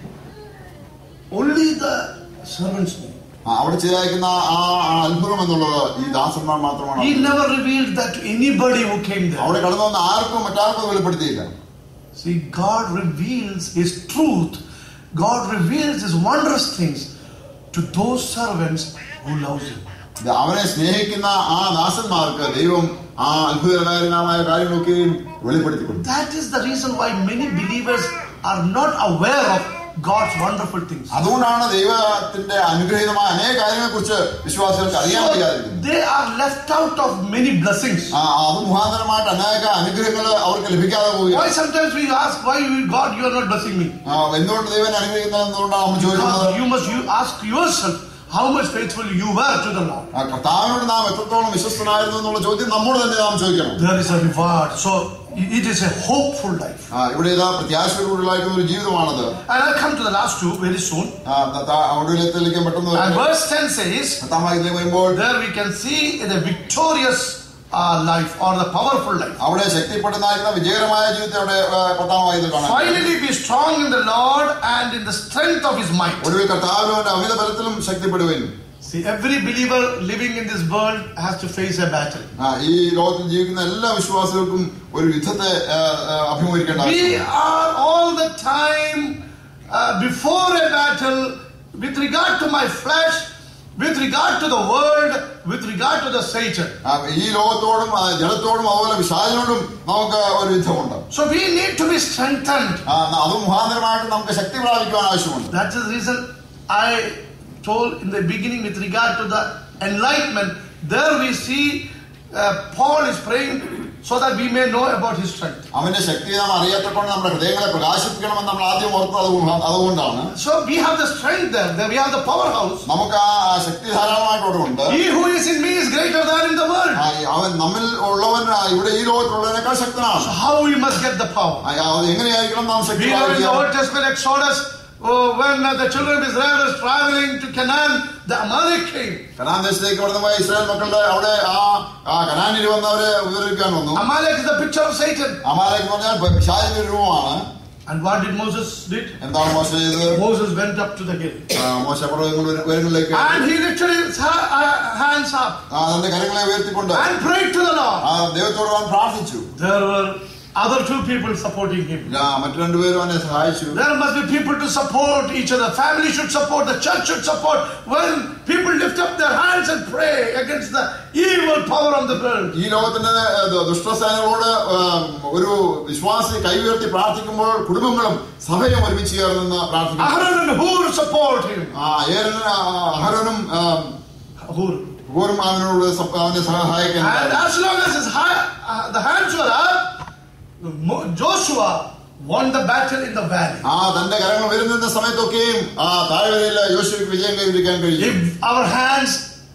only the servants knew. ആ, അവിടെ ചെയ്തയക്കുന്ന ആ ആ അത്ഭുതം എന്നുള്ളത് ഈ ദാസന്മാർ മാത്രമാണ് He never revealed that to anybody who came there. അവിടെ കടന്നു വന്ന ആർക്കും മറ്റാർക്കും അത് വെളിപ്പെടുത്തിയില്ല See, God reveals His truth. God reveals His wondrous things to those servants who loves Him. ഇത് അവനെ സ്നേഹിക്കുന്ന ആ ദാസന്മാർക്ക് ദൈവം ആ അത്ഭുതകരമായ കാര്യങ്ങളൊക്കെയും വെളിപ്പെടുത്തി കൊടുത്തു That is the reason why many believers are not aware of God's wonderful things. അതുകൊണ്ടാണ് ദൈവത്തിന്റെ അനുഗ്രഹീതമായ അനേക കാര്യങ്ങളെ കുറിച്ച് വിശ്വാസികൾക്ക് അറിയാൻ So കഴിയാതിരിക്കുന്നത് they are left out of many blessings. ആ, അത് മുഖാന്തരമായിട്ട് അനേക അനുഗ്രഹങ്ങൾ അവർക്ക് ലഭിക്കാതെ Why പോവുകയാണ് sometimes we ask, why you- God you are not blessing me? ആ, എന്തുകൊണ്ട് ദൈവം അനുഗ്രഹിക്കുന്നത് എന്തുകൊണ്ടാണ് നമ്മൾ ചോദിക്കുന്നത് Because you must you ask yourself how much faithful you were to the Lord. ആ, കർത്താവിനോട് നാം എത്രത്തോളം വിശ്വസ്തനായിരുന്നു എന്നുള്ള ചോദ്യം നമ്മോട് തന്നെ നാം ചോദിക്കണം There is a reward. So it is a hopeful life. ആ, ഇവിടെ ഇതാ പ്രത്യാശയോടുള്ളായിരിക്കുന്ന ഒരു ജീവിതമാണത് And I'll come to the last two very soon. ആ, ത- ത- ഒടുവിലെത്തിലേക്ക് പെട്ടെന്ന് And വരുമ്പോൾ verse 10 says, പത്താം വാക്യത്തിലേക്ക് വരുമ്പോൾ there we can see the victorious uh, life or the powerful life. അവിടെ ശക്തിപ്പെടുന്നതായിരുന്ന വിജയകരമായ ജീവിതത്തെ അവിടെ ആ, പത്താം വാക്യത്തിൽ കാണാം Finally, be strong in the Lord and in the strength of His might. ഒടുവിൽ കർത്താവിലും അവന്റെ അമിത ബലത്തിലും ശക്തിപ്പെടുവരും See, every believer living in this world has to face a battle. ആ, ഈ ലോകത്തിൽ ജീവിക്കുന്ന എല്ലാ വിശ്വാസികൾക്കും ഒരു യുദ്ധത്തെ ആ, ആ, അഭിമുഖീകരിക്കേണ്ട We ആവശ്യമുണ്ട്. are all the time uh, before a battle with regard to my flesh, with regard to the world, with regard to the Satan. ആ, ഈ ലോകത്തോടും ആ, ജലത്തോടും അതുപോലെ വിശാലിനോടും നമുക്ക് ഒരു യുദ്ധമുണ്ട് So we need to be strengthened. ആ, അത് മുഖാന്തരമായിട്ട് നമുക്ക് ശക്തി പ്രാപിക്കുവാൻ ആവശ്യമുണ്ട് That is the reason I told in the beginning with regard to the enlightenment. There we see uh, Paul is praying so that we may know about his strength. അവന്റെ ശക്തി നാം അറിയത്തക്കൊണ്ട് നമ്മുടെ ഹൃദയങ്ങളെ പ്രകാശിപ്പിക്കണമെന്ന് നമ്മൾ ആദ്യം ഓർത്തത് അതുകൊണ്ടാ- അതുകൊണ്ടാണ് So we have the strength there. There we have the powerhouse. നമുക്ക് ആ ആ ശക്തി ധാരാളമായിട്ട് അവിടെ ഉണ്ട് He who is in me is greater than in the world. ആ, അവൻ നമ്മിൽ ഉള്ളവൻ ആ, ഇവിടെ ഈ ലോകത്തുള്ളതിനേക്കാൾ So ശക്തനാണ് how we must get the power? ആ, അത് എങ്ങനെയായിരിക്കണം നാം ശക്തി We know in the പ്രാപിക്കുക Old Testament Exodus, oh, when uh, the children of Israel was traveling to Canaan, the Amalek came. Canaan ദേശത്തേക്ക് കടന്നു പോയ ഇസ്രായേൽ മക്കളുടെ അവിടെ ആ ആ കനാനിൽ വന്നവരെ ഉപദ്രവിക്കാൻ വന്നു Amalek is the picture of Satan. Amalek എന്ന് പറഞ്ഞാൽ പിശാചിന്റെ ഒരു രൂപമാണ് And what did Moses did? എന്താണ് മോശ ചെയ്തത് Moses went up to the hill. ആ, മോശ പർവ്വതങ്ങൾ ഉയരങ്ങളിലേക്ക് And he lifted his ha- uh, hands up ആ, തന്റെ കരങ്ങളെ ഉയർത്തിക്കൊണ്ട് and prayed to the Lord. ആ ദൈവത്തോട് അവൻ പ്രാർത്ഥിച്ചു There were other two people supporting him. ആ, മറ്റു രണ്ടുപേരും അവനെ സഹായിച്ചു There must be people to support each other. Family should support. The church should support. When people lift up their hands and pray against the evil power of the world. ഈ ലോകത്തിന്റെ ഏ, the- ദുഷ്ടസേനകളോട് ആ, ഒരു വിശ്വാസി കൈ ഉയർത്തി പ്രാർത്ഥിക്കുമ്പോൾ കുടുംബങ്ങളും സഭയും ഒരുമിച്ച് ചേർന്ന് പ്രാർത്ഥിക്കും Aaron and Hur support him. ആ, ഏരനും, ആ, അഹരോനും ആ, Hur. ഹൂറും അവനോട് സ- അവനെ സഹായിക്കാൻ And as long as his ha- uh, the hands were up, Mo- Joshua won the battle in the valley. ആ തന്റെ കരങ്ങൾ വരുന്ന സമയത്തൊക്കെയും ആ താഴ്വരയില് യോശുവയ്ക്ക് വിജയം കൈവരിക്കാൻ കഴിയും If our hands,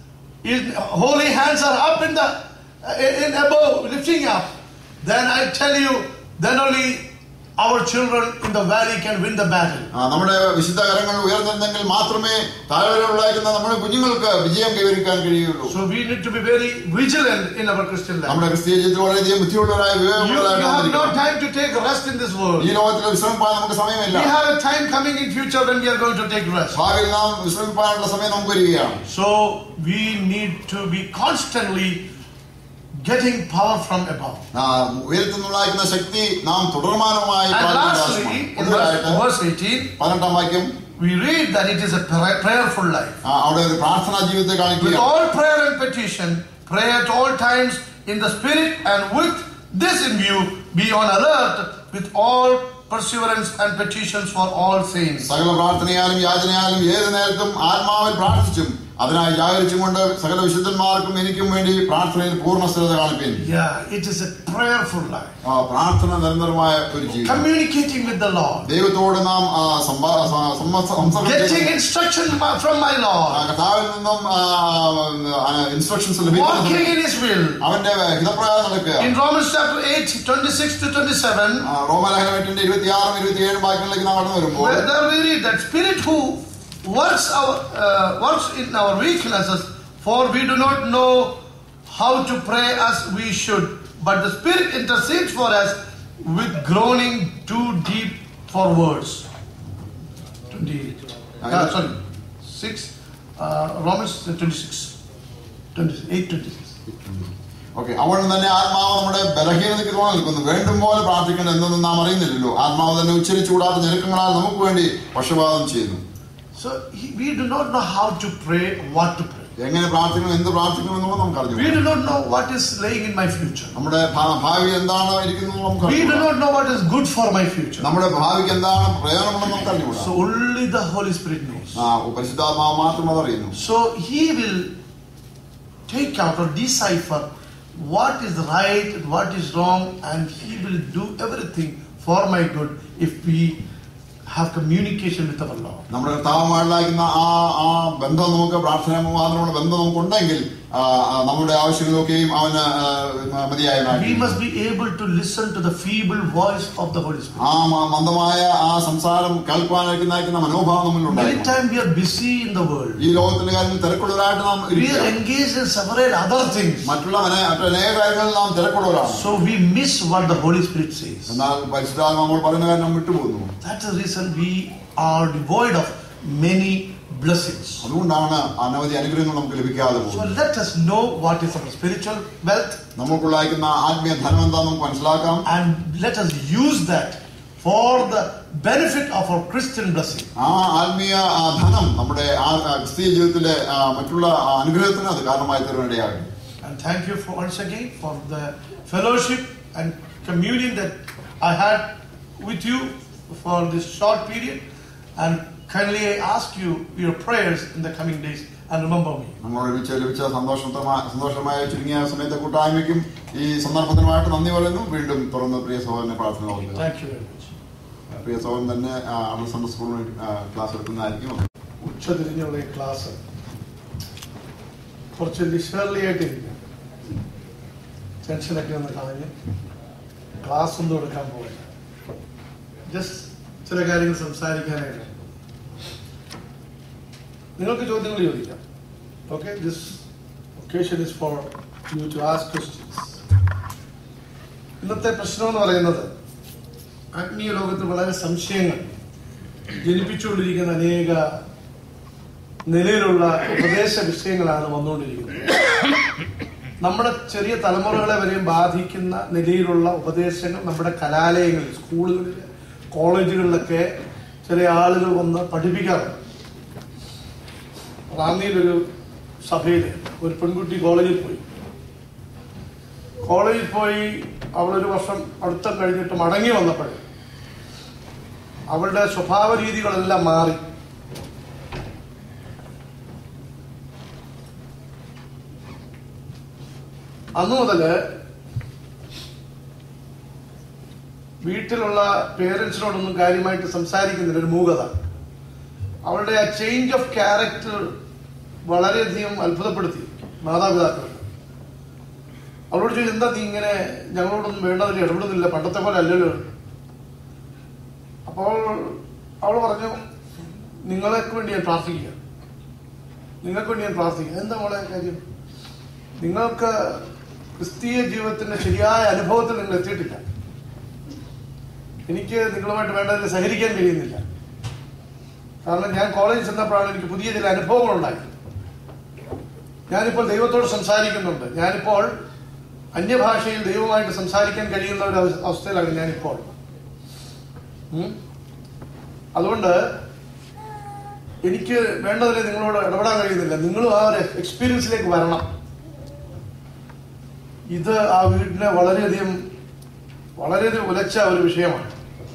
if holy hands are up in the in above, lifting up, then I tell you, then only our children in the valley can win the battle. ആ, നമ്മുടെ വിശുദ്ധ കരങ്ങൾ ഉയർന്നിരുന്നെങ്കിൽ മാത്രമേ താഴ്വരയുള്ളായിരുന്ന നമ്മുടെ കുഞ്ഞുങ്ങൾക്ക് വിജയം കൈവരിക്കാൻ കഴിയുള്ളൂ So we need to be very vigilant in our Christian life. നമ്മുടെ ക്രിസ്തീയ ജീവിതത്തിൽ വളരെയധികം ബുദ്ധിയുള്ളവരായ You, you വിവേകമുള്ളവരായിട്ട് have no വന്നിരിക്കണം. time to take rest in this world. ഈ ലോകത്തിൽ വിശ്രമിപ്പാൻ നമുക്ക് സമയമില്ല We have a time coming in future when we are going to take rest. ഭാവിയിൽ നാം വിശ്രമിപ്പാനുള്ള സമയം നമുക്ക് വരികയാണ് So we need to be constantly getting power from above. ആ, ഉയരത്തിൽ നിന്നുണ്ടായിരിക്കുന്ന ശക്തി നാം തുടർമാനമായി And പ്രാർത്ഥിക്കേണ്ട lastly, ആവശ്യമാണ്. in verse, ഒടുവിലായിട്ട് verse 18, പതിനെട്ടാം വാക്യം we read that it is a prayer- prayerful life. ആ, അവിടെ ഒരു പ്രാർത്ഥനാ ജീവിതത്തെ With കാണിക്കുക all prayer and petition, pray at all times in the Spirit, and with this in view, be on alert with all perseverance and petitions for all saints. സകല പ്രാർത്ഥനയാലും യാചനയാലും ഏത് നേരത്തും ആത്മാവിൽ പ്രാർത്ഥിച്ചും അതിനായി ജാഗരിച്ചും കൊണ്ട് സകല വിശുദ്ധന്മാർക്കും എനിക്കും വേണ്ടി പ്രാർത്ഥനയിൽ പൂർണ്ണ സ്ഥിരത കാണിപ്പിൻ Yeah, it is a prayerful life. ആ, പ്രാർത്ഥന നിരന്തരമായ ഒരു ജീവിതം Communicating with the Lord. ദൈവത്തോട് നാം ആ, സംവാ- സ- സംവ- സംസർഗം Getting ചെയ്യുന്നു. instruction from my ആ, Lord. കർത്താവിൽ നിന്നും ഇൻസ്ട്രക്ഷൻസ് Walking ലഭിക്കുന്നു in His will. അവന്റെ ഹിതപ്രകാരം നടക്കുക In Romans chapter 8, 26 to 27, ആ, റോമാലേഖനം എട്ടിന്റെ ഇരുപത്തിയാറും ഇരുപത്തിയേഴും വാക്യങ്ങളിലേക്ക് നാം കടന്നു വരുമ്പോൾ where there we read that Spirit who works our uh, works in our weaknesses, for we do not know how to pray as we should, but the Spirit intercedes for us with groaning too deep for words. 28. Uh, sorry, 6. Uh, Romans 26. 28, 26. Okay അവിടെ തന്നെ ആത്മാവ് നമ്മുടെ ബലഹീനതയ്ക്ക് തോന്നി നിൽക്കുന്നു വേണ്ടും പോലെ പ്രാർത്ഥിക്കണം എന്നൊന്നും നാം അറിയുന്നില്ലല്ലോ ആത്മാവ് തന്നെ ഉച്ചരിച്ചുകൂടാത്ത ഞെരുക്കങ്ങളാൽ നമുക്ക് വേണ്ടി പക്ഷപാതം ചെയ്യുന്നു So he, we do not know how to pray, what to pray. എങ്ങനെ പ്രാർത്ഥിക്കണം എന്ത് പ്രാർത്ഥിക്കണം എന്നുള്ളത് നമുക്ക് We അറിഞ്ഞു do not know what is laying in my future. നമ്മുടെ ഭാ- ഭാവി എന്താണ് ഇരിക്കുന്നത് നമുക്ക് We do അറിഞ്ഞുകൂടാ. not know what is good for my future. നമ്മുടെ ഭാവിക്ക് എന്താണ് പ്രയോജനമുണ്ടെന്ന് നമുക്ക് അറിഞ്ഞുകൂടാ So only the Holy Spirit knows. ആ പരിശുദ്ധാത്മാവ് മാത്രം അതറിയുന്നു So he will take out or decipher what is right and what is wrong, and he will do everything for my good if we have communication with our Lord. നമ്മുടെ കർത്താവുമായിട്ടുള്ള ആ ആ ബന്ധം നമുക്ക് പ്രാർത്ഥന മുഖാന്തരമുള്ള ബന്ധം നമുക്കുണ്ടെങ്കിൽ ആ, ആ, നമ്മുടെ ആവശ്യങ്ങളൊക്കെയും അവന് ആ, മതിയായ We must be able to listen to the feeble voice of the Holy Spirit. ആ മ- മന്ദമായ ആ സംസാരം കേൾക്കുവാനായിരിക്കുന്ന മനോഭാവം Many നമ്മളിലുണ്ടായിരുന്നു times we are busy in the world. ഈ ലോകത്തിന്റെ കാര്യത്തിൽ തിരക്കുള്ളവരായിട്ട് നാം We are ഇരിക്കുകയാണ്. engaged in several other things. മറ്റുള്ള മന- മറ്റു അനേക കാര്യങ്ങളിൽ നാം തിരക്കുള്ളവരാണ് So we miss what the Holy Spirit says. എന്നാൽ പരിശുദ്ധാത്മ നമ്മൾ പറയുന്ന കാര്യം നാം വിട്ടുപോകുന്നു That's the reason we are devoid of many blessings. അതുകൊണ്ടാണ് അനവധി അനുഗ്രഹങ്ങൾ നമുക്ക് ലഭിക്കാതെ So പോകുന്നത് let us know what is our spiritual wealth നമുക്കുള്ളായിരിക്കുന്ന ആത്മീയ ധനം എന്താണെന്ന് നമുക്ക് മനസ്സിലാക്കാം and let us use that for the benefit of our Christian blessing. ആ ആത്മീയ ആ ധനം നമ്മുടെ ആ ആ ക്രിസ്തീയ ജീവിതത്തിലെ ആ മറ്റുള്ള ആ അനുഗ്രഹത്തിന് അത് കാരണമായി തീർവേണ്ടിയാകും And thank you for once again for the fellowship and communion that I had with you for this short period. And kindly I ask you your prayers in the coming days and remember me. നമ്മൾ ഒരുമിച്ച് ലഭിച്ച സന്തോഷമായ സന്തോഷമായ ചുരുങ്ങിയ സമയത്തെ കൂട്ടായ്മയ്ക്കും ഈ സന്ദർഭത്തിനുമായിട്ട് നന്ദി പറയുന്നു വീണ്ടും തുറന്ന് പ്രിയ സഹോദരനെ പ്രാർത്ഥന ഓർക്കുക Thank you very much. പ്രിയ സഹോദരൻ തന്നെ അമൃത് സെൻട്രൽ സ്കൂളിൽ ക്ലാസ് എടുക്കുന്നതായിരിക്കും ഉച്ചതിരിഞ്ഞുള്ള ഈ ക്ലാസ് കുറച്ച് ലിഷർലി ആയിട്ടിരിക്കും ടെൻഷനൊക്കെ ഒന്ന് കളഞ്ഞ് ക്ലാസ് ഒന്നും എടുക്കാൻ പോകില്ല ജസ്റ്റ് ചില കാര്യങ്ങൾ സംസാരിക്കാനായിട്ട് നിങ്ങൾക്ക് ചോദ്യങ്ങൾ ചോദിക്കാം okay this occasion is for you to ask questions ഇന്നത്തെ പ്രശ്നം എന്ന് പറയുന്നത് ആത്മീയ ലോകത്ത് വളരെ സംശയങ്ങൾ ജനിപ്പിച്ചുകൊണ്ടിരിക്കുന്ന അനേക നിലയിലുള്ള ഉപദേശ വിഷയങ്ങളാണ് വന്നുകൊണ്ടിരിക്കുന്നത് നമ്മുടെ ചെറിയ തലമുറകളെ വരെയും ബാധിക്കുന്ന നിലയിലുള്ള ഉപദേശങ്ങൾ നമ്മുടെ കലാലയങ്ങളിൽ സ്കൂളുകളിൽ കോളേജുകളിലൊക്കെ ചില ആളുകൾ വന്ന് പഠിപ്പിക്കാറുണ്ട് റാന്നിയിലൊരു സഭയിൽ ഒരു പെൺകുട്ടി കോളേജിൽ പോയി കോളേജിൽ പോയി അവളൊരു വർഷം അടുത്തം കഴിഞ്ഞിട്ട് മടങ്ങി വന്നപ്പോഴേ അവളുടെ സ്വഭാവ രീതികളെല്ലാം മാറി അന്നു മുതല് വീട്ടിലുള്ള പേരൻസിനോടൊന്നും കാര്യമായിട്ട് സംസാരിക്കുന്നില്ല ഒരു മൂകത അവളുടെ ആ ചേഞ്ച് ഓഫ് ക്യാരക്ടർ വളരെയധികം അത്ഭുതപ്പെടുത്തി മാതാപിതാക്കൾ അവളോട് ചോദിച്ചു എന്താ നീ ഇങ്ങനെ ഞങ്ങളോടൊന്നും വേണ്ടതിൽ ഇടപെടുന്നില്ല പണ്ടത്തെ പോലെ അല്ലല്ലോ അപ്പോൾ അവൾ പറഞ്ഞു നിങ്ങൾക്ക് വേണ്ടി ഞാൻ പ്രാർത്ഥിക്കുക നിങ്ങൾക്ക് വേണ്ടി ഞാൻ പ്രാർത്ഥിക്കുക എന്താ മോളെ കാര്യം നിങ്ങൾക്ക് ക്രിസ്തീയ ജീവിതത്തിന്റെ ശരിയായ അനുഭവത്തിൽ നിങ്ങൾ എത്തിയിട്ടില്ല എനിക്ക് നിങ്ങളുമായിട്ട് വേണ്ടതിൽ സഹകരിക്കാൻ കഴിയുന്നില്ല കാരണം ഞാൻ കോളേജിൽ ചെന്നപ്പോഴാണ് എനിക്ക് പുതിയ ചില അനുഭവങ്ങൾ ഉണ്ടായത് ഞാനിപ്പോൾ ദൈവത്തോട് സംസാരിക്കുന്നുണ്ട് ഞാനിപ്പോൾ അന്യഭാഷയിൽ ദൈവമായിട്ട് സംസാരിക്കാൻ കഴിയുന്ന ഒരു അവസ്ഥ- അവസ്ഥയിലാണ് ഞാനിപ്പോൾ ഉം. അതുകൊണ്ട് എനിക്ക് വേണ്ടതിൽ നിങ്ങളോട് ഇടപെടാൻ കഴിയുന്നില്ല നിങ്ങളും ആ ഒരു എക്സ്പീരിയൻസിലേക്ക് വരണം ഇത് ആ വീടിനെ വളരെയധികം വളരെയധികം ഉലച്ച ഒരു വിഷയമാണ്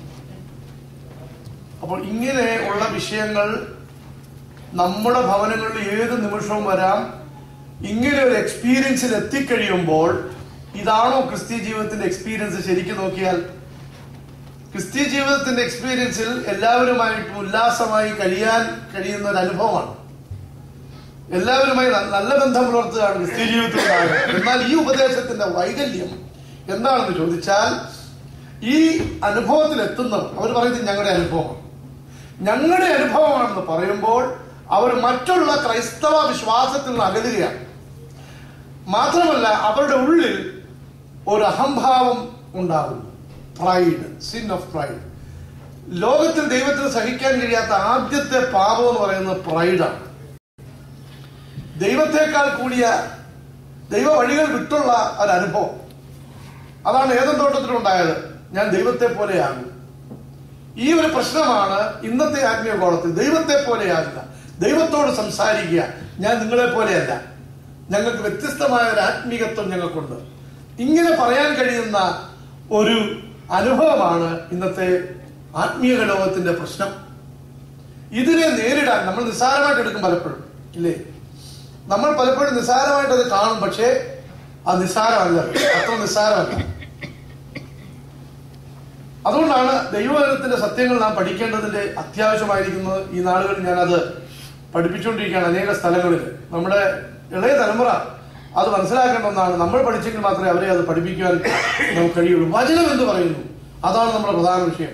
അപ്പോൾ ഇങ്ങനെ ഉള്ള വിഷയങ്ങൾ നമ്മുടെ ഭവനങ്ങളിൽ ഏത് നിമിഷവും വരാം ഇങ്ങനെ ഒരു എക്സ്പീരിയൻസിൽ എത്തിക്കഴിയുമ്പോൾ ഇതാണോ ക്രിസ്തീയ ജീവിതത്തിന്റെ എക്സ്പീരിയൻസ് ശരിക്കും നോക്കിയാൽ ക്രിസ്തീയ ജീവിതത്തിന്റെ എക്സ്പീരിയൻസിൽ എല്ലാവരുമായിട്ട് ഉല്ലാസമായി കഴിയാൻ കഴിയുന്ന ഒരു അനുഭവമാണ് എല്ലാവരുമായി ന- നല്ല ബന്ധം പുലർത്തുകയാണ് ക്രിസ്തീയ ജീവിതത്തിൽ ഉണ്ടാകുന്നത്. എന്നാൽ ഈ ഉപദേശത്തിന്റെ വൈകല്യം എന്താണെന്ന് ചോദിച്ചാൽ ഈ അനുഭവത്തിൽ എത്തുന്നവർ അവർ പറയുന്നത് ഞങ്ങളുടെ അനുഭവമാണ് ഞങ്ങളുടെ അനുഭവമാണെന്ന് പറയുമ്പോൾ അവർ മറ്റുള്ള ക്രൈസ്തവ വിശ്വാസത്തിൽ നിന്ന് അകലുകയാണ് മാത്രമല്ല അവരുടെ ഉള്ളിൽ ഒരു അഹംഭാവം ഉണ്ടാകും പ്രൈഡ് സിൻ ഓഫ് പ്രൈഡ് ലോകത്തിൽ ദൈവത്തിന് സഹിക്കാൻ കഴിയാത്ത ആദ്യത്തെ പാപം എന്ന് പറയുന്നത് പ്രൈഡാണ് ദൈവത്തെക്കാൾ കൂടിയ ദൈവ വഴികൾ വിട്ടുള്ള ഒരു അനുഭവം അതാണ് ഏതൻ തോട്ടത്തിലുണ്ടായത് ഞാൻ ദൈവത്തെ പോലെയാകും ഈ ഒരു പ്രശ്നമാണ് ഇന്നത്തെ ആത്മീയ കോളത്തിൽ ദൈവത്തെ പോലെയാകുക ദൈവത്തോട് സംസാരിക്കുക ഞാൻ നിങ്ങളെ പോലെയല്ല ഞങ്ങൾക്ക് വ്യത്യസ്തമായ ഒരു ആത്മീകത്വം ഞങ്ങൾക്കുണ്ട് ഇങ്ങനെ പറയാൻ കഴിയുന്ന ഒരു അനുഭവമാണ് ഇന്നത്തെ ആത്മീയ ലോകത്തിന്റെ പ്രശ്നം ഇതിനെ നേരിടാൻ നമ്മൾ നിസ്സാരമായിട്ട് എടുക്കും പലപ്പോഴും ഇല്ലേ നമ്മൾ പലപ്പോഴും നിസ്സാരമായിട്ട് അത് കാണും പക്ഷേ അത് നിസ്സാരമല്ല അത്ര നിസ്സാരമല്ല അതുകൊണ്ടാണ് ദൈവജനത്തിന്റെ സത്യങ്ങൾ നാം പഠിക്കേണ്ടതിന്റെ അത്യാവശ്യമായിരിക്കുന്നത് ഈ നാളുകളിൽ ഞാനത് പഠിപ്പിച്ചുകൊണ്ടിരിക്കുകയാണ് അനേക സ്ഥലങ്ങളിൽ നമ്മുടെ ഇളയ തലമുറ അത് മനസ്സിലാക്കേണ്ട ഒന്നാണ് നമ്മൾ പഠിച്ചെങ്കിൽ മാത്രമേ അവരെ അത് പഠിപ്പിക്കുവാൻ നമുക്ക് കഴിയുള്ളൂ വചനം എന്ന് പറയുന്നു അതാണ് നമ്മുടെ പ്രധാന വിഷയം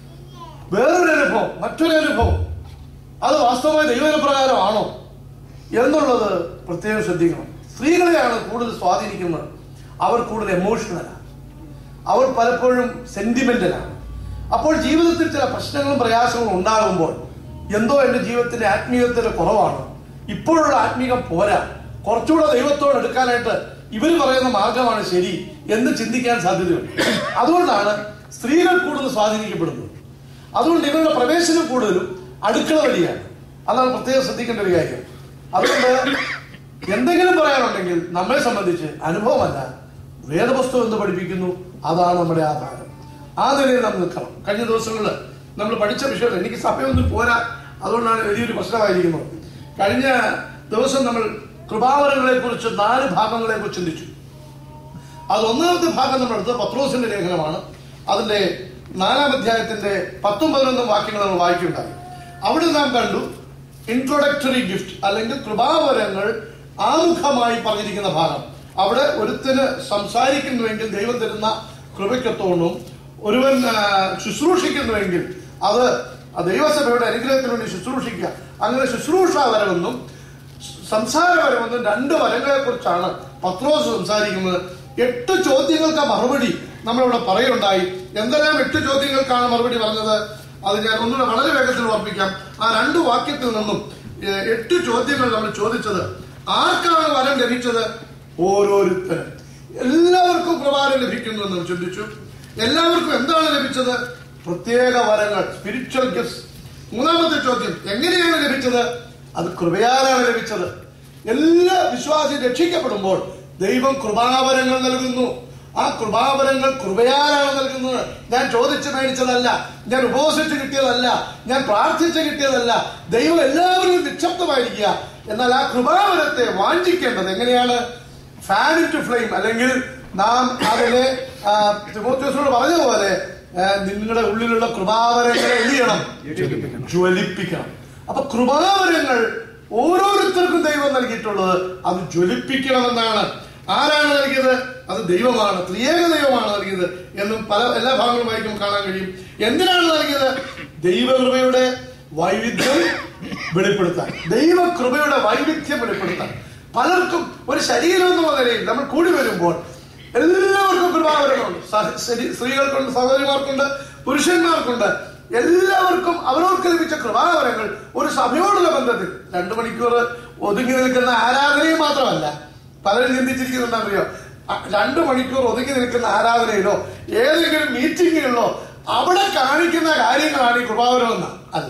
വേറൊരു അനുഭവം മറ്റൊരു അനുഭവം അത് വാസ്തവമായ ദൈവപ്രകാരമാണോ എന്നുള്ളത് പ്രത്യേകം ശ്രദ്ധിക്കണം സ്ത്രീകളെയാണ് കൂടുതൽ സ്വാധീനിക്കുന്നത് അവർ കൂടുതൽ എമോഷണലാണ് അവർ പലപ്പോഴും സെന്റിമെന്റലാണ് അപ്പോൾ ജീവിതത്തിൽ ചില പ്രശ്നങ്ങളും പ്രയാസങ്ങളും ഉണ്ടാകുമ്പോൾ എന്തോ എന്റെ ജീവിതത്തിന്റെ ആത്മീയത്തിന്റെ കുറവാണ് ഇപ്പോഴുള്ള ആത്മീകം പോരാ കുറച്ചുകൂടെ ദൈവത്തോട് എടുക്കാനായിട്ട് ഇവർ പറയുന്ന മാർഗമാണ് ശരി എന്ന് ചിന്തിക്കാൻ സാധ്യതയുണ്ട് അതുകൊണ്ടാണ് സ്ത്രീകൾ കൂടുതൽ സ്വാധീനിക്കപ്പെടുന്നത് അതുകൊണ്ട് ഇവരുടെ പ്രവേശനം കൂടുതലും അടുക്കള വഴിയാണ് അതാണ് പ്രത്യേകം ശ്രദ്ധിക്കേണ്ട ഒരു കാര്യം അതുകൊണ്ട് എന്തെങ്കിലും പറയാനുണ്ടെങ്കിൽ നമ്മെ സംബന്ധിച്ച് അനുഭവമല്ല വേദപുസ്തകം എന്ത് പഠിപ്പിക്കുന്നു അതാണ് നമ്മുടെ ആധാരം ആ നിലയിൽ നാം നിൽക്കണം കഴിഞ്ഞ ദിവസങ്ങളിൽ നമ്മൾ പഠിച്ച വിഷയം എനിക്ക് സമയമൊന്നും പോരാ അതുകൊണ്ടാണ് വലിയൊരു പ്രശ്നമായിരിക്കുന്നത് കഴിഞ്ഞ ദിവസം നമ്മൾ കൃപാവരങ്ങളെ കുറിച്ച് നാല് ഭാഗങ്ങളെ കുറിച്ച് ചിന്തിച്ചു അത് ഒന്നാമത്തെ ഭാഗം നമ്മൾ എടുത്തത് പത്രോസിന്റെ ലേഖനമാണ് അതിന്റെ നാലാം അധ്യായത്തിന്റെ പത്തും പതിനൊന്നും വാക്യങ്ങൾ നമ്മൾ വായിക്കുണ്ടായി അവിടെ നാം കണ്ടു ഇൻട്രൊഡക്ടറി ഗിഫ്റ്റ് അല്ലെങ്കിൽ കൃപാവരങ്ങൾ ആമുഖമായി പറഞ്ഞിരിക്കുന്ന ഭാഗം അവിടെ ഒരുത്തിന് സംസാരിക്കുന്നുവെങ്കിൽ ദൈവം തരുന്ന കൃപയ്ക്കത്തോണും ഒരുവൻ ആ, ശുശ്രൂഷിക്കുന്നുവെങ്കിൽ അത് ആ ദൈവസഭയുടെ അനുഗ്രഹത്തിന് വേണ്ടി ശുശ്രൂഷിക്കുക അങ്ങനെ ശുശ്രൂഷ വരമെന്നും സംസാര വരമെന്നും രണ്ട് വരങ്ങളെ കുറിച്ചാണ് പത്രോസ് സംസാരിക്കുന്നത് എട്ട് ചോദ്യങ്ങൾക്ക് മറുപടി നമ്മളിവിടെ പറയുണ്ടായി എന്തെല്ലാം എട്ട് ചോദ്യങ്ങൾക്കാണ് മറുപടി പറഞ്ഞത് അത് ഞാൻ ഒന്നുകൂടെ വളരെ വേഗത്തിൽ ഓർപ്പിക്കാം ആ രണ്ട് വാക്യത്തിൽ നിന്നും ഏഹ്, എട്ട് ചോദ്യങ്ങൾ നമ്മൾ ചോദിച്ചത് ആർക്കാണ് വരം ലഭിച്ചത് ഓരോരുത്തരും എല്ലാവർക്കും പ്രഭാരം ലഭിക്കുന്നു എന്ന് നാം ചിന്തിച്ചു എല്ലാവർക്കും എന്താണ് ലഭിച്ചത് പ്രത്യേക വരങ്ങൾ സ്പിരിച്വൽ ഗിഫ്റ്റ്സ് മൂന്നാമത്തെ ചോദ്യം എങ്ങനെയാണ് ലഭിച്ചത് അത് കൃപയാലാണ് ലഭിച്ചത് എല്ലാ വിശ്വാസിയും രക്ഷിക്കപ്പെടുമ്പോൾ ദൈവം കൃപാവരങ്ങൾ നൽകുന്നു ആ കൃപാവരങ്ങൾ കൃപയാലാണ് നൽകുന്നത് ഞാൻ ചോദിച്ചു മേടിച്ചതല്ല ഞാൻ ഉപവസിച്ച് കിട്ടിയതല്ല ഞാൻ പ്രാർത്ഥിച്ച് കിട്ടിയതല്ല ദൈവം എല്ലാവരും നിക്ഷബ്ദമായിരിക്കുക എന്നാൽ ആ കൃപാവരത്തെ വാഞ്ചിക്കേണ്ടത് എങ്ങനെയാണ് ഫാൻ ടു ഫ്ലെയിം അല്ലെങ്കിൽ നാം അതിനെ ആ, തിമോത്തിയോസിനോട് പറഞ്ഞതുപോലെ ആ, നിങ്ങളുടെ ഉള്ളിലുള്ള കൃപാവരങ്ങളെ എന്ത് ചെയ്യണം ജ്വലിപ്പിക്കണം അപ്പൊ കൃപാവരങ്ങൾ ഓരോരുത്തർക്കും ദൈവം നൽകിയിട്ടുള്ളത് അത് ജ്വലിപ്പിക്കണമെന്നാണ് ആരാണ് നൽകിയത് അത് ദൈവമാണ് ത്രിയേക ദൈവമാണ് നൽകിയത് എന്നും പല എല്ലാ ഭാഗങ്ങളും വായിക്കുമ്പോൾ കാണാൻ കഴിയും എന്തിനാണ് നൽകിയത് ദൈവകൃപയുടെ വൈവിധ്യം വെളിപ്പെടുത്താൻ ദൈവകൃപയുടെ വൈവിധ്യം വെളിപ്പെടുത്താൻ പലർക്കും ഒരു ശരീരം എന്നുള്ള നിലയിൽ നമ്മൾ കൂടി വരുമ്പോൾ എല്ലാവർക്കും കൃപാവരങ്ങളുണ്ട് സഹ- ശരി- സ്ത്രീകൾക്കുണ്ട് സഹോദരിമാർക്കുണ്ട് പുരുഷന്മാർക്കുണ്ട് എല്ലാവർക്കും അവരവർക്ക് ലഭിച്ച കൃപാവരങ്ങൾ ഒരു സഭയോടുള്ള ബന്ധത്തിൽ രണ്ടു മണിക്കൂർ ഒതുങ്ങി നിൽക്കുന്ന ആരാധനയും മാത്രമല്ല പലരും ചിന്തിച്ചിരിക്കുന്നുണ്ടറിയോ രണ്ടു മണിക്കൂർ ഒതുങ്ങി നിൽക്കുന്ന ആരാധനയിലോ ഏതെങ്കിലും മീറ്റിംഗുകളിലോ അവിടെ കാണിക്കുന്ന കാര്യങ്ങളാണ് ഈ കൃപാവരമെന്ന അല്ല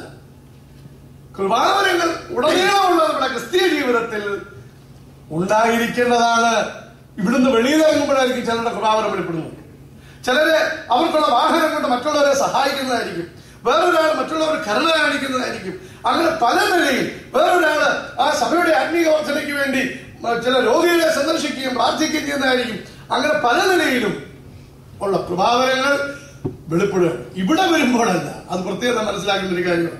കൃപാവരങ്ങൾ ഉടനീളമുള്ള നമ്മുടെ ക്രിസ്തീയ ജീവിതത്തിൽ ഉണ്ടായിരിക്കേണ്ടതാണ് ഇവിടുന്ന് വെളിയിലിറങ്ങുമ്പോഴായിരിക്കും ചിലരുടെ കൃപാവരം വെളിപ്പെടുന്നത് ചിലര് അവർക്കുള്ള വാഹനം കൊണ്ട് മറ്റുള്ളവരെ സഹായിക്കുന്നതായിരിക്കും വേറൊരാൾ മറ്റുള്ളവർ കരുണ കാണിക്കുന്നതായിരിക്കും അങ്ങനെ പല നിലയിൽ വേറൊരാള് ആ സഭയുടെ ആത്മീയ വർധനയ്ക്ക് വേണ്ടി മ- ചില രോഗികളെ സന്ദർശിക്കുകയും പ്രാർത്ഥിക്കുകയും ചെയ്യുന്നതായിരിക്കും അങ്ങനെ പല നിലയിലും ഉള്ള കൃപാവരങ്ങൾ വെളിപ്പെടുക ഇവിടെ വരുമ്പോഴല്ല അത് പ്രത്യേകം മനസ്സിലാക്കേണ്ട ഒരു കാര്യമാണ്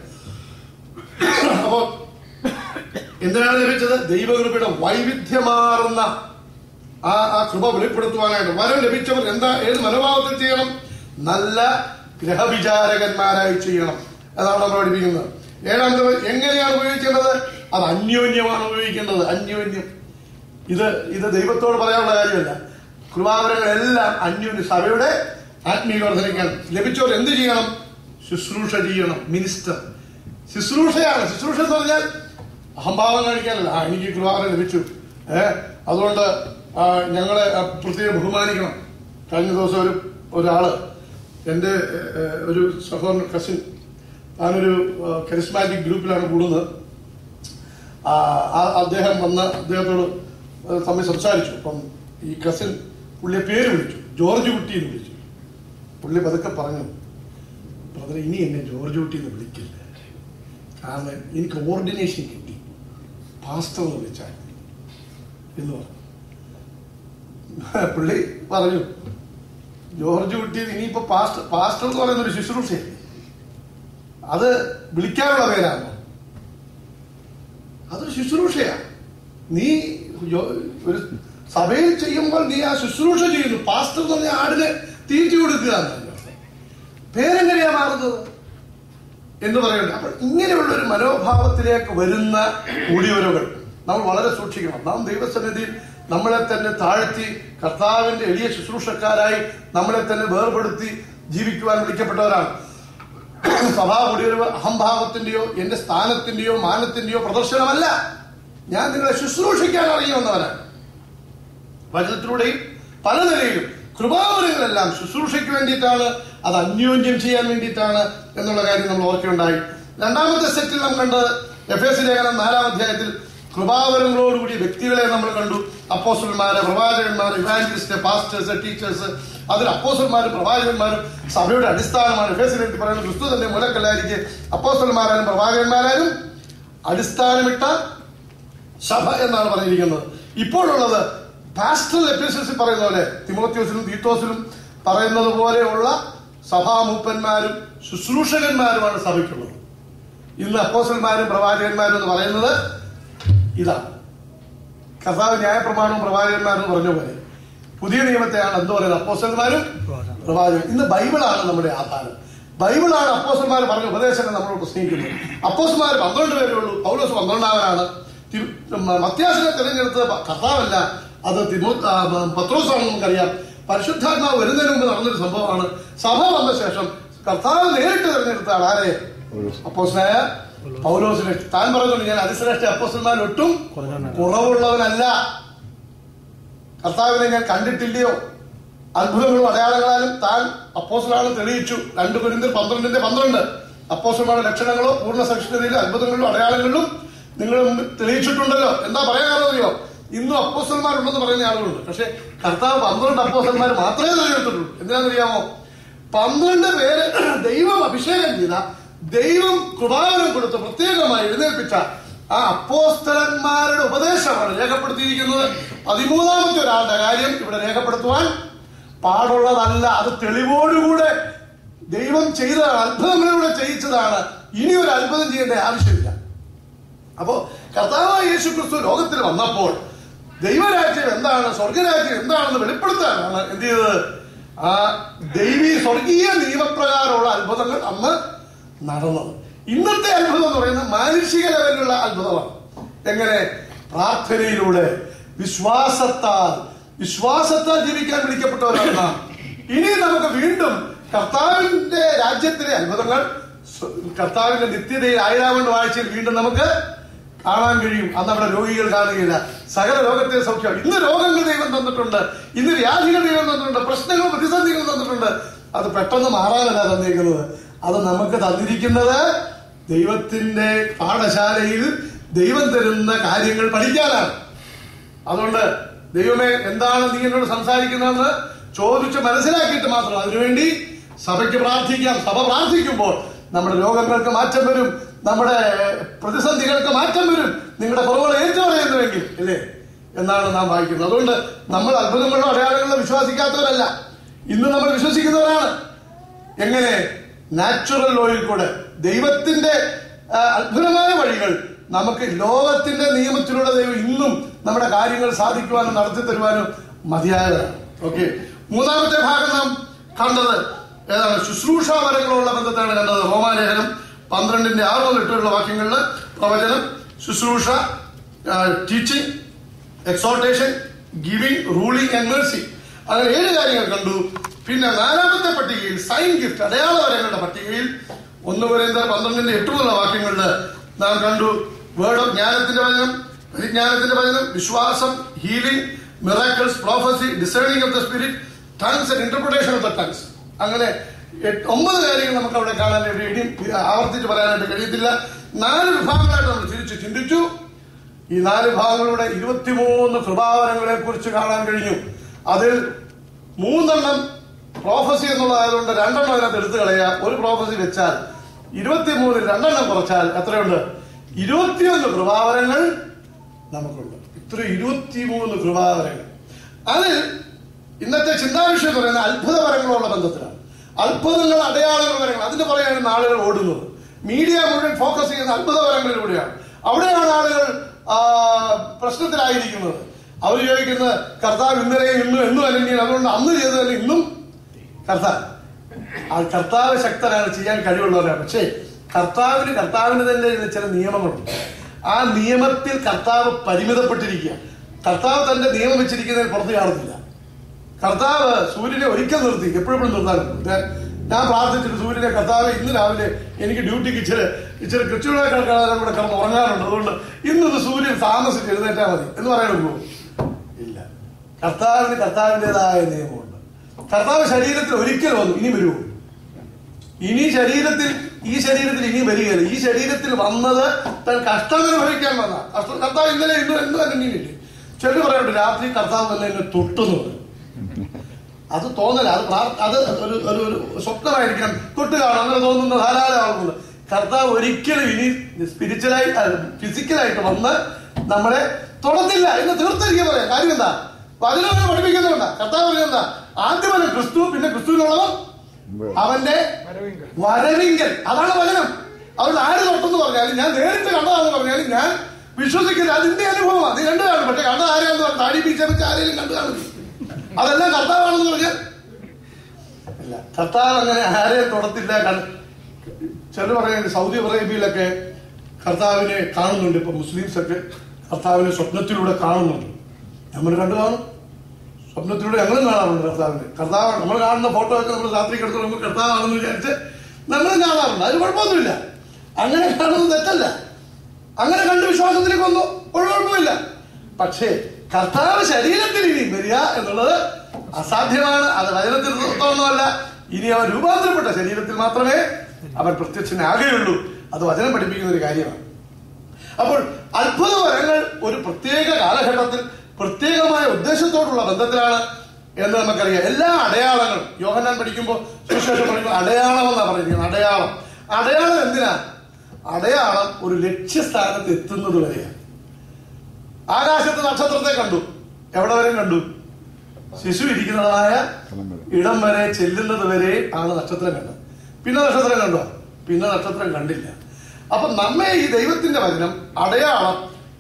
അപ്പോ എന്തിനാണ് ലഭിച്ചത് ദൈവകൃപയുടെ വൈവിധ്യമാർന്ന ആ ആ കൃപ വെളിപ്പെടുത്തുവാനായിട്ട് വരം ലഭിച്ചവർ എന്താ ഏത് മനോഭാവത്തിൽ ചെയ്യണം നല്ല ഗ്രഹവിചാരകന്മാരായി ചെയ്യണം അതാണ് നമ്മൾ പഠിപ്പിക്കുന്നത് ഏഴാമത് എങ്ങനെയാണ് ഉപയോഗിക്കേണ്ടത് അത് അന്യോന്യമാണ് ഉപയോഗിക്കേണ്ടത് അന്യോന്യം ഇത് ഇത് ദൈവത്തോട് പറയാനുള്ള കാര്യമല്ല കൃപാവരങ്ങളെല്ലാം അന്യോന്യ സഭയുടെ ആത്മീയ വർധനയ്ക്കാൻ ലഭിച്ചവർ എന്ത് ചെയ്യണം ശുശ്രൂഷ ചെയ്യണം മിനിസ്റ്റർ ശുശ്രൂഷയാണ് ശുശ്രൂഷ എന്ന് പറഞ്ഞാൽ അഹംഭാവം കാണിക്കാനല്ല ആ എനിക്ക് കൃപാവരം ലഭിച്ചു ഏ അതുകൊണ്ട് ആ, ഞങ്ങളെ ആ, പ്രത്യേകം ബഹുമാനിക്കണം കഴിഞ്ഞ ദിവസം ഒരു ഒരാള് എൻ്റെ ഏ, ഏ, ഒരു സഹോദരൻ കസിൻ താനൊരു കരിസ്മാറ്റിക് ഗ്രൂപ്പിലാണ് കൂടുന്നത് ആ, ആ- അദ്ദേഹം വന്ന് അദ്ദേഹത്തോട് തമ്മിൽ സംസാരിച്ചു അപ്പം ഈ കസിൻ പുള്ളിയെ പേര് വിളിച്ചു ജോർജ് കുട്ടി എന്ന് വിളിച്ചു പുള്ളി പതുക്കെ പറഞ്ഞു ബ്രദറെ ഇനി എന്നെ ജോർജ് കുട്ടി എന്ന് വിളിക്കില്ല കാരണം എനിക്ക് ഓർഡിനേഷൻ കിട്ടി പാസ്റ്റർ എന്ന് വിളിച്ചാൽ എന്ന് പറഞ്ഞു പുള്ളി പറഞ്ഞു ജോർജ് കുട്ടി ഇനിയിപ്പോ പാസ്റ്റർ പാസ്റ്റർ എന്ന് പറയുന്ന ഒരു ശുശ്രൂഷയല്ലേ അത് വിളിക്കാനുള്ള പേരാണോ അതൊരു ശുശ്രൂഷയാ നീ യോ- ഒരു സഭയിൽ ചെയ്യുമ്പോൾ നീ ആ ശുശ്രൂഷ ചെയ്യുന്നു പാസ്റ്റർ എന്ന് പറഞ്ഞ ആടിന് തീറ്റി കൊടുക്കുക എന്നല്ലോ പേരെങ്ങനെയാ മാറുന്നത് എന്ന് പറയുന്നത് അപ്പോൾ ഇങ്ങനെയുള്ള ഒരു മനോഭാവത്തിലേക്ക് വരുന്ന കൂടിയവരുകൾ നമ്മൾ വളരെ സൂക്ഷിക്കണം നാം ദൈവസന്നിധിയിൽ നമ്മളെ തന്നെ താഴ്ത്തി കർത്താവിന്റെ എളിയ ശുശ്രൂഷക്കാരായി നമ്മളെ തന്നെ വേർപെടുത്തി ജീവിക്കുവാൻ വിളിക്കപ്പെട്ടവരാണ് സഭാ കൂടിയൊരു അഹംഭാവത്തിന്റെയോ എന്റെ സ്ഥാനത്തിന്റെയോ മാനത്തിന്റെയോ പ്രദർശനമല്ല ഞാൻ നിങ്ങളെ ശുശ്രൂഷിക്കാൻ അറിയുമെന്നവരാണ് വചനത്തിലൂടെയും പല നിലയിലും കൃപാവരങ്ങളെല്ലാം ശുശ്രൂഷയ്ക്ക് വേണ്ടിയിട്ടാണ് അത് അന്യോന്യം ചെയ്യാൻ വേണ്ടിയിട്ടാണ് എന്നുള്ള കാര്യം നമ്മൾ ഓർക്കുകയുണ്ടായി രണ്ടാമത്തെ സെറ്റിൽ നാം കണ്ടത് എഫ് എസ് ലേഖനം നാലാം അധ്യായത്തിൽ കൃപാവരങ്ങളോടുകൂടി വ്യക്തികളെ നമ്മൾ കണ്ടു അപ്പോസ്റ്റന്മാര് പ്രവാചകന്മാർ ഇവാഞ്ചലിസ്റ്റ് പാസ്റ്റേഴ്സ് ടീച്ചേഴ്സ് അതിൽ അപ്പോസ്റ്റന്മാരും പ്രവാചകന്മാരും സഭയുടെ അടിസ്ഥാനമാണ് എഫ് എസ് ലേഖനത്തിൽ പറയുന്നത് ക്രിസ്തു തന്നെ മൂലക്കല്ലായിരിക്കെ അപ്പോസ്റ്റന്മാരാലും പ്രവാചകന്മാരാലും അടിസ്ഥാനമിട്ട സഭ എന്നാണ് പറഞ്ഞിരിക്കുന്നത് ഇപ്പോഴുള്ളത് പാസ്റ്റൽ എപ്പിസോഡ്സിൽ പറയുന്ന പോലെ തിമോത്യോസിലും തീത്തോസിലും പറയുന്നത് പോലെയുള്ള സഭാമൂപ്പന്മാരും ശുശ്രൂഷകന്മാരുമാണ് സഭയ്ക്കുള്ളത് ഇന്ന് അപ്പോസന്മാരും പ്രവാചകന്മാരും എന്ന് പറയുന്നത് ഇതാണ് കർത്താവ് ന്യായപ്രമാണവും പ്രവാചകന്മാരും പറഞ്ഞ പോലെ പുതിയ നിയമത്തെയാണ് എന്ത് പറയുന്നത് അപ്പോസന്മാരും പ്രവാചകൻ ഇന്ന് ബൈബിളാണ് നമ്മുടെ ആധാരം ബൈബിളാണ് അപ്പോസന്മാർ പറഞ്ഞ ഉപദേശങ്ങൾ നമ്മളോട് പ്രസ്നേഹിക്കുന്നത് അപ്പോസന്മാർ പന്ത്രണ്ട് പേരേ ഉള്ളൂ പൗലോസ് പന്ത്രണ്ടാമനാണ് തി- മ- മത്യാസിനെ തിരഞ്ഞെടുത്തത് പ- കർത്താവല്ല അത് തിമോ ആ, മ- പത്രോസാണെന്ന് നമുക്കറിയാം പരിശുദ്ധാത്മാവ് വരുന്നതിന് മുമ്പ് നടന്നൊരു സംഭവമാണ് സഭ വന്ന ശേഷം കർത്താവ് നേരിട്ട് തിരഞ്ഞെടുത്ത ആൾ ആരെ അപ്പോസ്നായ പൗലോസിനെ താൻ പറയുന്നുണ്ട് ഞാൻ അതിശ്രേഷ്ഠ അപ്പോസ്തന്മാരിൽ ഒട്ടും കുറവുള്ളവനല്ല കർത്താവിനെ ഞാൻ കണ്ടിട്ടില്ലയോ അത്ഭുതങ്ങളും അടയാളങ്ങളാലും താൻ അപ്പോസലാണ് തെളിയിച്ചു രണ്ട് കുരിന്തിൽ പന്ത്രണ്ടിന്റെ പന്ത്രണ്ട് അപ്പോസന്മാരുടെ ലക്ഷണങ്ങളോ പൂർണ്ണ സഹിഷ്ണുതയിലും അത്ഭുതങ്ങളിലും അടയാളങ്ങളിലും നിങ്ങൾ മുമ്പിൽ തെളിയിച്ചിട്ടുണ്ടല്ലോ എന്താ പറയാനറിയോ ഇന്നും അപ്പോസന്മാരുണ്ടെന്ന് പറയുന്ന ആളുകളുണ്ട് പക്ഷെ കർത്താവ് പന്ത്രണ്ട് അപ്പോസന്മാർ മാത്രമേ തെളിയിച്ചിട്ടുള്ളൂ എന്തിനാണെന്നറിയാമോ പന്ത്രണ്ട് പേര് ദൈവം അഭിഷേകം ചെയ്ത ദൈവം കൃപാവനം കൊടുത്ത് പ്രത്യേകമായി എഴുന്നേൽപ്പിച്ച ആ അപ്പോസ്തലന്മാരുടെ ഉപദേശമാണ് രേഖപ്പെടുത്തിയിരിക്കുന്നത് പതിമൂന്നാമത്തെ ഒരാളുടെ കാര്യം ഇവിടെ രേഖപ്പെടുത്തുവാൻ പാടുള്ളതല്ല അത് തെളിവോടുകൂടെ ദൈവം ചെയ്തതാണ് അത്ഭുതങ്ങളിലൂടെ ചെയ്യിച്ചതാണ് ഇനി ഒരു അത്ഭുതം ചെയ്യേണ്ട ആവശ്യമില്ല അപ്പോ കർത്താവായ യേശു ക്രിസ്തു ലോകത്തിൽ വന്നപ്പോൾ ദൈവരാജ്യം എന്താണ് സ്വർഗരാജ്യം എന്താണെന്ന് വെളിപ്പെടുത്താനാണ് എന്ത് ചെയ്തത് ആ ദൈവീ സ്വർഗീയ നിയമപ്രകാരമുള്ള അത്ഭുതങ്ങൾ അന്ന് നടന്നത് ഇന്നത്തെ അത്ഭുതം എന്ന് പറയുന്നത് മാനുഷിക ലെവലിലുള്ള അത്ഭുതമാണ് എങ്ങനെ പ്രാർത്ഥനയിലൂടെ വിശ്വാസത്താൽ വിശ്വാസത്താൽ ജീവിക്കാൻ വിളിക്കപ്പെട്ടവരാണ് നാം ഇനി നമുക്ക് വീണ്ടും കർത്താവിന്റെ രാജ്യത്തിലെ അത്ഭുതങ്ങൾ സ്വ- കർത്താവിന്റെ നിത്യതയിൽ ആയിരാവണ്ട് വാഴ്ചയിൽ വീണ്ടും നമുക്ക് കാണാൻ കഴിയും അന്ന് അവിടെ രോഗികൾ കാണുകയില്ല സകല രോഗത്തെ സൗഖ്യം ഇന്ന് രോഗങ്ങൾ ദൈവം തന്നിട്ടുണ്ട് ഇന്ന് വ്യാധികൾ ദൈവം തന്നിട്ടുണ്ട് പ്രശ്നങ്ങൾ പ്രതിസന്ധികൾ തന്നിട്ടുണ്ട് അത് പെട്ടെന്ന് മാറാനല്ല തന്നിരിക്കുന്നത് അത് നമുക്ക് തന്നിരിക്കുന്നത് ദൈവത്തിന്റെ പാഠശാലയിൽ ദൈവം തരുന്ന കാര്യങ്ങൾ പഠിക്കാനാണ് അതുകൊണ്ട് ദൈവമേ എന്താണ് നീ എന്നോട് സംസാരിക്കുന്നതെന്ന് ചോദിച്ച് മനസ്സിലാക്കിയിട്ട് മാത്രം അതിനുവേണ്ടി സഭയ്ക്ക് പ്രാർത്ഥിക്കാം സഭ പ്രാർത്ഥിക്കുമ്പോൾ നമ്മുടെ രോഗങ്ങൾക്ക് മാറ്റം വരും നമ്മുടെ പ്രതിസന്ധികൾക്ക് മാറ്റം വരും നിങ്ങളുടെ കുറവുകൾ ഏറ്റുപറയുന്നുവെങ്കിൽ അല്ലേ എന്നാണ് നാം വായിക്കുന്നത് അതുകൊണ്ട് നമ്മൾ അത്ഭുതങ്ങളോ അടയാളങ്ങളോ വിശ്വസിക്കാത്തവരല്ല ഇന്ന് നമ്മൾ വിശ്വസിക്കുന്നവരാണ് എങ്ങനെ നാച്ചുറൽ ലോയിൽ കൂടെ ദൈവത്തിന്റെ ആ, അത്ഭുതമായ വഴികൾ നമുക്ക് ലോകത്തിന്റെ നിയമത്തിലൂടെ ദൈവം ഇന്നും നമ്മുടെ കാര്യങ്ങൾ സാധിക്കുവാനും നടത്തി തരുവാനും മതിയായതാണ് ഓക്കെ മൂന്നാമത്തെ ഭാഗം നാം കണ്ടത് ഏതാണ് ശുശ്രൂഷാവരങ്ങളുള്ള ബന്ധത്താണ് കണ്ടത് റോമാലേഖനം പന്ത്രണ്ടിന്റെ ആറ് മുതൽ എട്ടുള്ള വാക്യങ്ങളിൽ പ്രവചനം ശുശ്രൂഷ teaching exhortation giving ruling and mercy അങ്ങനെ ഏഴ് കാര്യങ്ങൾ കണ്ടു പിന്നെ നാലാമത്തെ പട്ടികയിൽ സൈൻ ഗിഫ്റ്റ് അടയാള വരങ്ങളുടെ പട്ടികയിൽ ഒന്ന് പറയുന്ന പന്ത്രണ്ടിന്റെ എട്ട് മുതലുള്ള വാക്യങ്ങളിൽ നാം കണ്ടു വേർഡ് ഓഫ് ജ്ഞാനത്തിന്റെ വചനം പരിജ്ഞാനത്തിന്റെ വചനം വിശ്വാസം healing miracles prophecy discerning of the spirit tongues and interpretation of the tongues അങ്ങനെ എട്ട്- ഒമ്പത് കാര്യങ്ങൾ നമുക്ക് അവിടെ കാണാൻ ഇനിയും ആവർത്തിച്ച് പറയാനായിട്ട് കഴിയത്തില്ല നാല് വിഭാഗങ്ങളായിട്ട് നമ്മൾ തിരിച്ച് ചിന്തിച്ചു ഈ നാല് ഭാഗങ്ങളുടെ ഇരുപത്തിമൂന്ന് കൃപാവരങ്ങളെ കുറിച്ച് കാണാൻ കഴിഞ്ഞു അതിൽ മൂന്നെണ്ണം പ്രോഫസി എന്നുള്ളതായതുകൊണ്ട് രണ്ടെണ്ണം അതിനകത്ത് എടുത്തു കളയുക ഒരു പ്രോഫസി വെച്ചാൽ ഇരുപത്തിമൂന്നിൽ രണ്ടെണ്ണം കുറച്ചാൽ എത്രയുണ്ട് ഇരുപത്തിയൊന്ന് കൃപാവരങ്ങൾ നമുക്കുണ്ട് ഇത്ര ഇരുപത്തിമൂന്ന് കൃപാവരങ്ങൾ അതിൽ ഇന്നത്തെ ചിന്താവിഷയം എന്ന് പറയുന്നത് അത്ഭുതപരങ്ങളുള്ള ബന്ധത്തിലാണ് അത്ഭുതങ്ങൾ അടയാളങ്ങൾ വരങ്ങൾ അതിന്റെ പുറകെയാണ് ആളുകൾ ഓടുന്നത് മീഡിയ മുഴുവൻ ഫോക്കസ് ചെയ്യുന്ന അത്ഭുതപരങ്ങളിലൂടെയാണ് അവിടെയാണ് ആളുകൾ ആ, പ്രശ്നത്തിലായിരിക്കുന്നത് അവർ ചോദിക്കുന്നത് കർത്താവ് ഇന്നലെയും ഇന്നും എന്നും അല്ലെങ്കിൽ അതുകൊണ്ട് അന്ന് ചെയ്തതല്ല ഇന്നും കർത്താവ് ആ കർത്താവ് ശക്തനാണ് ചെയ്യാൻ കഴിവുള്ളവരാണ് പക്ഷേ കർത്താവിന് കർത്താവിന് തന്നെ ചില നിയമങ്ങളുണ്ട് ആ നിയമത്തിൽ കർത്താവ് പരിമിതപ്പെട്ടിരിക്കുക കർത്താവ് തന്റെ നിയമം വെച്ചിരിക്കുന്നതിൽ പുറത്ത് കാണുന്നില്ല കർത്താവ് സൂര്യനെ ഒരിക്കൽ നിർത്തി എപ്പോഴും നിർത്താറുണ്ട് ഞാൻ- ഞാൻ പ്രാർത്ഥിച്ചിട്ട് സൂര്യനെ കർത്താവ് ഇന്ന് രാവിലെ എനിക്ക് ഡ്യൂട്ടിക്ക് ഇച്ചിരി ഇച്ചിരി കൃത്യമായ കിടക്കാൻ കൂടെ കിടന്ന് ഉറങ്ങാറുണ്ട് അതുകൊണ്ട് ഇന്നത് സൂര്യൻ താമസിച്ച് എഴുന്നേറ്റാൽ മതി എന്ന് പറയാൻ ഒക്കുമോ ഇല്ല കർത്താവിന് കർത്താവിൻ്റെതായ നിയമമുണ്ട് കർത്താവ് ശരീരത്തിൽ ഒരിക്കൽ വന്നു ഇനി വരുമോ ഇനി ശരീരത്തിൽ ഈ ശരീരത്തിൽ ഇനി വരികയില്ല ഈ ശരീരത്തിൽ വന്നത് താൻ കഷ്ടം അനുഭവിക്കാൻ വന്ന കഷ്ടം കർത്താവ് ഇന്നലെ ഇന്നും എന്നും അന്യനില്ലേ ചെല്ലു പറയട്ടെ രാത്രി കർത്താവ് തന്നെ എന്നെ തൊട്ടുന്നു അത് തോന്നല അത് പ്രാർ- അത് ഒരു ഒരു ഒരു സ്വപ്നമായിരിക്കണം തൊട്ട് കാണാം അങ്ങനെ തോന്നുന്ന ധാരാളം ആളുകളുണ്ട് കർത്താവ് ഒരിക്കലും ഇനി സ്പിരിച്വലായി ഫിസിക്കലായിട്ട് വന്ന് നമ്മളെ തൊടത്തില്ല എന്ന് തീർത്തിരിക്കുക പറയാം കാര്യം എന്താ വചനം പഠിപ്പിക്കുന്നുണ്ട് കർത്താവ് പറയുന്നത് ആദ്യം വരും ക്രിസ്തു പിന്നെ ക്രിസ്തുവിനുള്ളവർ അവന്റെ വരവിങ്കൽ വരവിങ്കൽ അതാണ് വചനം അവൾ ആര് തൊട്ടെന്ന് പറഞ്ഞാലും ഞാൻ നേരിട്ട് കണ്ടതാന്ന് പറഞ്ഞാലും ഞാൻ വിശ്വസിക്കില്ല അതിന്റെ അനുഭവമാണ് നീ കണ്ടു കാണും പക്ഷെ കണ്ട ആരെയാന്ന് പറഞ്ഞു താടി പീച്ചറിച്ച് ആരെയും കണ്ടു കാണും അതെല്ലാം കർത്താവാണെന്ന് പറഞ്ഞാൽ ഇല്ല കർത്താവ് അങ്ങനെ ആരെയും തൊടത്തില്ല കണ്ട- ചിലർ പറയുന്നത് സൗദി അറേബ്യയിലൊക്കെ കർത്താവിനെ കാണുന്നുണ്ട് ഇപ്പൊ മുസ്ലിംസ് ഒക്കെ കർത്താവിനെ സ്വപ്നത്തിലൂടെ കാണുന്നുണ്ട് നമ്മൾ കണ്ടു കാണും സ്വപ്നത്തിലൂടെ ഞങ്ങളും കാണാറുണ്ട് കർത്താവിനെ കർത്താവ് നമ്മൾ കാണുന്ന ഫോട്ടോ ഒക്കെ നമ്മൾ രാത്രി കിടത്ത് നമ്മൾ കർത്താവാണെന്ന് വിചാരിച്ച് നമ്മളും കാണാറുണ്ട് അതിന് കുഴപ്പമൊന്നുമില്ല അങ്ങനെ കാണുന്നത് തെറ്റല്ല അങ്ങനെ കണ്ട് വിശ്വാസത്തിലേക്ക് വന്നു ഒരു കുഴപ്പമില്ല പക്ഷേ കർത്താവ് ശരീരത്തിൽ ഇനി വരിക എന്നുള്ളത് അസാധ്യമാണ് അത് വചനത്തിൽ ഒന്നുമല്ല ഇനി അവൻ രൂപാന്തരപ്പെട്ട ശരീരത്തിൽ മാത്രമേ അവൻ പ്രത്യക്ഷനാകുകയുള്ളൂ അത് വചനം പഠിപ്പിക്കുന്ന ഒരു കാര്യമാണ് അപ്പോൾ അത്ഭുത വരങ്ങൾ ഒരു പ്രത്യേക കാലഘട്ടത്തിൽ പ്രത്യേകമായ ഉദ്ദേശത്തോടുള്ള ബന്ധത്തിലാണ് എന്ന് നമുക്കറിയാം എല്ലാ അടയാളങ്ങളും യോഹന്നാൻ പഠിക്കുമ്പോൾ സുവിശേഷം പഠിക്കുമ്പോൾ അടയാളം എന്നാണ് പറഞ്ഞിരിക്കുന്നത് അടയാളം അടയാളം എന്തിനാ അടയാളം ഒരു ലക്ഷ്യസ്ഥാനത്ത് എത്തുന്നത് വരെയാണ് ആകാശത്ത് നക്ഷത്രത്തെ കണ്ടു എവിടെ വരെ കണ്ടു ശിശു ഇരിക്കുന്നതായ ഇടം വരെ ചെല്ലുന്നത് വരെ ആണ് നക്ഷത്രം കണ്ടത് പിന്നെ നക്ഷത്രം കണ്ടോ പിന്നെ നക്ഷത്രം കണ്ടില്ല അപ്പൊ നമ്മെ ഈ ദൈവത്തിന്റെ വചനം അടയാളം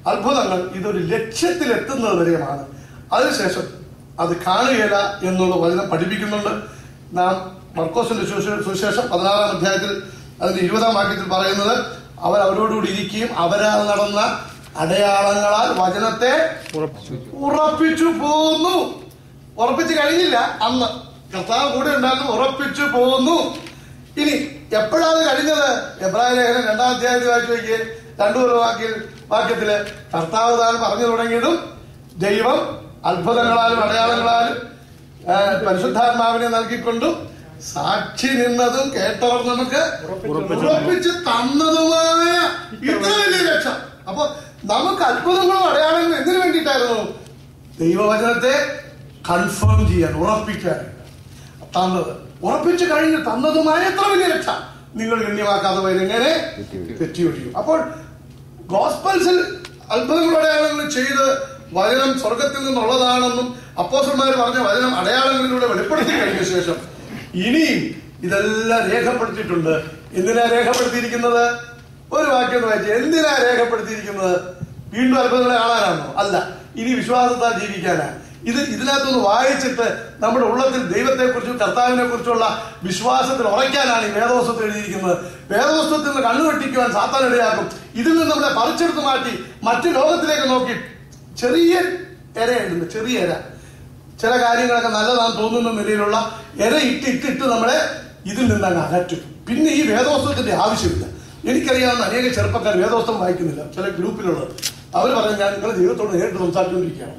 അത്ഭുതങ്ങൾ ഇതൊരു ലക്ഷ്യത്തിൽ എത്തുന്നത് വരെയുമാണ് അതിനുശേഷം അത് കാണുകയില്ല എന്നുള്ള വചനം പഠിപ്പിക്കുന്നുണ്ട് നാം മർക്കോസിന്റെ സുവിശേ- സുവിശേഷം പതിനാറാം അധ്യായത്തിൽ അതിന്റെ ഇരുപതാം വാക്യത്തിൽ പറയുന്നത് അവർ അവരോടുകൂടി ഇരിക്കുകയും അവരാൽ നടന്ന അടയാളങ്ങളാൽ വചനത്തെ ഉറപ്പിച്ചു പോന്നു ഉറപ്പിച്ചു കഴിഞ്ഞില്ല അന്ന് കർത്താവ് കൂടെ ഉണ്ടായിരുന്നു ഉറപ്പിച്ചു പോന്നു ഇനി എപ്പോഴാണ് കഴിഞ്ഞത് എബ്രാഹിം ലേഖനം രണ്ടാം അധ്യായത്തിൽ വായിച്ചു നോക്കിയേ രണ്ടു ഒരു വാക്യ വാക്യത്തില് കർത്താവ് താൻ പറഞ്ഞു തുടങ്ങിയതും ദൈവം അത്ഭുതങ്ങളാലും അടയാളങ്ങളാലും ആ, പരിശുദ്ധാത്മാവിനെ നൽകിക്കൊണ്ടും സാക്ഷി നിന്നതും കേട്ടവർ നമുക്ക് ഉറപ്പിച്ച് തന്നതുമായ ഇത്ര വലിയ രക്ഷ അപ്പൊ നമുക്ക് അത്ഭുതങ്ങളും അടയാളങ്ങളും എന്തിനു വേണ്ടിയിട്ടായിരുന്നു ദൈവവചനത്തെ കൺഫേം ചെയ്യാൻ ഉറപ്പിക്കാൻ തന്നത് ഉറപ്പിച്ചു കഴിഞ്ഞ് തന്നതുമായ എത്ര വലിയ രക്ഷ നിങ്ങൾ ഗണ്യമാക്കാതെ പോയതെങ്ങനെ തെറ്റിയൊഴിയും അപ്പോൾ ഗോസ്പൽസിൽ അത്ഭുതങ്ങളും അടയാളങ്ങളും ചെയ്ത് വചനം സ്വർഗത്തിൽ നിന്നുള്ളതാണെന്നും അപ്പോസന്മാർ പറഞ്ഞ വചനം അടയാളങ്ങളിലൂടെ വെളിപ്പെടുത്തി കഴിഞ്ഞ ശേഷം ഇനിയും ഇതെല്ലാം രേഖപ്പെടുത്തിയിട്ടുണ്ട് എന്തിനാ രേഖപ്പെടുത്തിയിരിക്കുന്നത് ഒരു വാക്യം ഒന്ന് വായിച്ചു എന്തിനാ രേഖപ്പെടുത്തിയിരിക്കുന്നത് വീണ്ടും അത്ഭുതങ്ങളെ കാണാനാണോ അല്ല ഇനി വിശ്വാസത്താൽ ജീവിക്കാനാ ഇത് ഇതിനകത്തൊന്ന് വായിച്ചിട്ട് നമ്മുടെ ഉള്ളത്തിൽ ദൈവത്തെ കുറിച്ചും കർത്താവിനെ കുറിച്ചുള്ള വിശ്വാസത്തിൽ ഉറയ്ക്കാനാണ് ഈ വേദവസ്തുത്തിൽ എഴുതിയിരിക്കുന്നത് വേദവസ്തുത്തിൽ നിന്ന് കണ്ണു വെട്ടിക്കുവാൻ സാത്താൻ ഇടയാക്കും ഇതിൽ നിന്ന് നമ്മളെ പറിച്ചെടുത്ത് മാറ്റി മറ്റു ലോകത്തിലേക്ക് നോക്കി ചെറിയ ഇരയുണ്ട് ചെറിയ ഇര ചില കാര്യങ്ങളൊക്കെ നല്ലതാണെന്ന് തോന്നുന്ന നിലയിലുള്ള ഇര ഇട്ട് ഇട്ടിട്ട് നമ്മളെ ഇതിൽ നിന്ന് അങ്ങ് അകറ്റും പിന്നെ ഈ വേദോസ്തവത്തിന്റെ ആവശ്യമില്ല എനിക്കറിയാവുന്ന അനേക ചെറുപ്പക്കാർ വേദോസ്തം വായിക്കുന്നില്ല ചില ഗ്രൂപ്പിലുള്ളത് അവർ പറഞ്ഞു ഞാൻ നിങ്ങളെ ദൈവത്തോട് നേരിട്ട് സംസാരിച്ചുകൊണ്ടിരിക്കുകയാണ്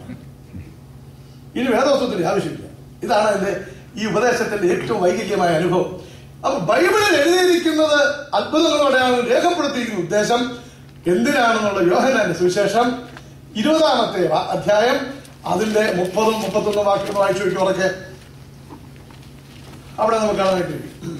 ഇനി വേദോസ്തവത്തിന്റെ ആവശ്യമില്ല ഇതാണ് എന്റെ ഈ ഉപദേശത്തിന്റെ ഏറ്റവും വൈകല്യമായ അനുഭവം അപ്പൊ ബൈബിളിൽ എഴുതിയിരിക്കുന്നത് അത്ഭുതങ്ങളോടെയാണ് രേഖപ്പെടുത്തിയിരിക്കുന്ന ഉദ്ദേശം എന്തിനാണെന്നുള്ള യോഹനാന്റെ സുവിശേഷം ഇരുപതാമത്തെ വ- അധ്യായം അതിന്റെ മുപ്പതും മുപ്പത്തൊന്നും വാക്യം വായിച്ചു നോക്കി ഉറക്കെ അവിടെ നമുക്ക് കാണാനായിട്ട് കഴിയും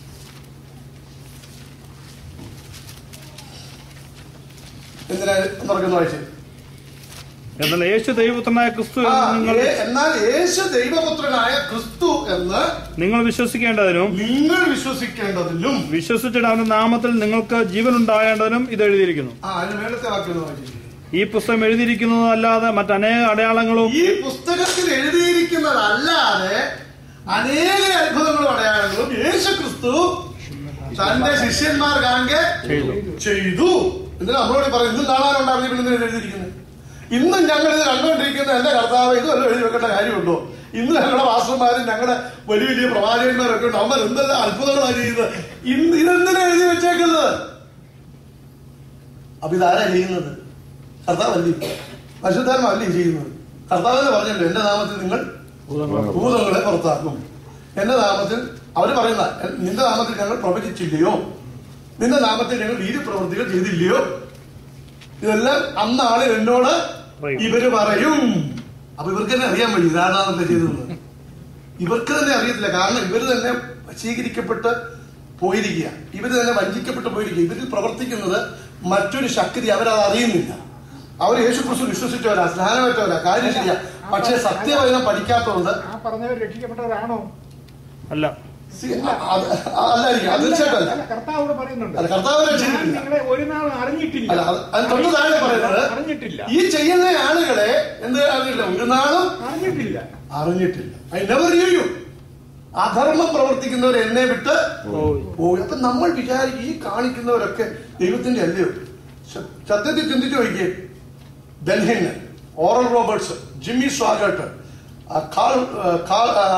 എന്തിനാ എന്നൊക്കെ വായിച്ചു എന്നാൽ യേശു ദൈവപുത്രനായ ക്രിസ്തു ആ, എന്ന് നിങ്ങൾ ഏ- എന്നാൽ യേശു ദൈവപുത്രനായ ക്രിസ്തു എന്ന് നിങ്ങൾ വിശ്വസിക്കേണ്ടതിനും നിങ്ങൾ വിശ്വസിക്കേണ്ടതിലും വിശ്വസിച്ചിട്ട് അവന്റെ നാമത്തിൽ നിങ്ങൾക്ക് ജീവൻ ഉണ്ടാകേണ്ടതിനും ഇത് എഴുതിയിരിക്കുന്നു ആ അതിന് മേളത്തെ വാക്യം ഒന്ന് വായിച്ചു ഈ പുസ്തകം എഴുതിയിരിക്കുന്നതല്ലാതെ മറ്റനേക അടയാളങ്ങളും ഈ പുസ്തകത്തിൽ എഴുതിയിരിക്കുന്നതല്ലാതെ അനേക അത്ഭുതങ്ങളും അടയാളങ്ങളും യേശു ക്രിസ്തു തന്റെ ശിഷ്യന്മാർ കാണെ ചെയ്തു എന്നിട്ട് നമ്മളോട് പറയും ഇന്നും കാണാനുണ്ടായിരുന്നു പിന്നെ എന്തിനാ എഴുതിയിരിക്കുന്നത് ഇന്നും ഞങ്ങൾ ഇത് കണ്ടുകൊണ്ടിരിക്കുന്ന എന്റെ കർത്താവ് ഇത് വല്ലതും എഴുതി വെക്കേണ്ട കാര്യമുണ്ടോ ഇന്ന് ഞങ്ങളുടെ വാസന്മാരും ഞങ്ങളുടെ വലിയ വലിയ പ്രവാചകന്മാരൊക്കെ ഉണ്ട് അവർ എന്തെല്ലാം അത്ഭുതങ്ങളാണ് ചെയ്യുന്നത് ഇന്ന് ഇതെന്തിനാ എഴുതി വെച്ചേക്കുന്നത് അപ്പൊ ഇതാരാ ചെയ്യുന്നത് കർത്താവല്ലേ പരിശുദ്ധാത്മാവല്ലേ ചെയ്യുന്നത് കർത്താവ് പറഞ്ഞല്ലോ എന്റെ നാമത്തിൽ നിങ്ങൾ ഭൂതങ്ങളെ പുറത്താക്കും എന്റെ നാമത്തിൽ അവര് പറയുന്ന "എ- നിന്റെ നാമത്തിൽ ഞങ്ങൾ പ്രവചിച്ചില്ലയോ നിന്റെ നാമത്തിൽ ഞങ്ങൾ വീതി പ്രവൃത്തികൾ ചെയ്തില്ലയോ ഇതെല്ലാം അന്ന് ആളിൽ എന്നോട് പറയും. ഇവര് പറയും അപ്പൊ ഇവർക്ക് തന്നെ അറിയാൻ വഴി ഇതാരാണല്ലേ ചെയ്തത് ഇവർക്ക് തന്നെ അറിയത്തില്ല കാരണം ഇവര് തന്നെ വശീകരിക്കപ്പെട്ട് പോയിരിക്കുക ഇവര് തന്നെ വഞ്ചിക്കപ്പെട്ട് പോയിരിക്കുക ഇവരിൽ പ്രവർത്തിക്കുന്നത് മറ്റൊരു ശക്തി അവരത് അറിയുന്നില്ല അവർ യേശുക്രിസ്തു വിശ്വസിച്ചവരാ സ്നാനമറ്റവരാ കാര്യം ശരിയാ പക്ഷെ സത്യവചനം പഠിക്കാത്തതുകൊണ്ട് ആ പറഞ്ഞവർ രക്ഷിക്കപ്പെട്ടവരാണോ അല്ല സി- അ- അത് അല്ലായിരിക്കും അത് തീർച്ചയായിട്ടും അല്ല അല്ല കർത്താവ് പറയുന്നുണ്ട് അല്ല, കർത്താവ് ഞാൻ രക്ഷിച്ചിട്ടില്ല നിങ്ങളെ ഒരു നാൾ അറിഞ്ഞിട്ടില്ല അല്ല അത് അത് തൊട്ട് താഴെ പറയുന്നത് അറിഞ്ഞിട്ടില്ല ഈ ചെയ്യുന്ന ആളുകളെ എന്ത് അറിയില്ല ഒരു നാളും അറിഞ്ഞിട്ടില്ല അറിഞ്ഞിട്ടില്ല ഐ നെവർ യു അധർമ്മം പ്രവർത്തിക്കുന്നവർ എന്നെ വിട്ട് പോയി അപ്പൊ നമ്മൾ വിചാരിക്കും ഈ കാണിക്കുന്നവരൊക്കെ ദൈവത്തിന്റെ അല്ലയോ സ- സത്യത്തിൽ ചിന്തിച്ചു നോക്കിയേ ഡൽഹിന് ഓറൽ റോബർട്സ് ജിമ്മി സ്വാഗട്ട് ആ, കാൾ- ആ, കാൾ- ആ,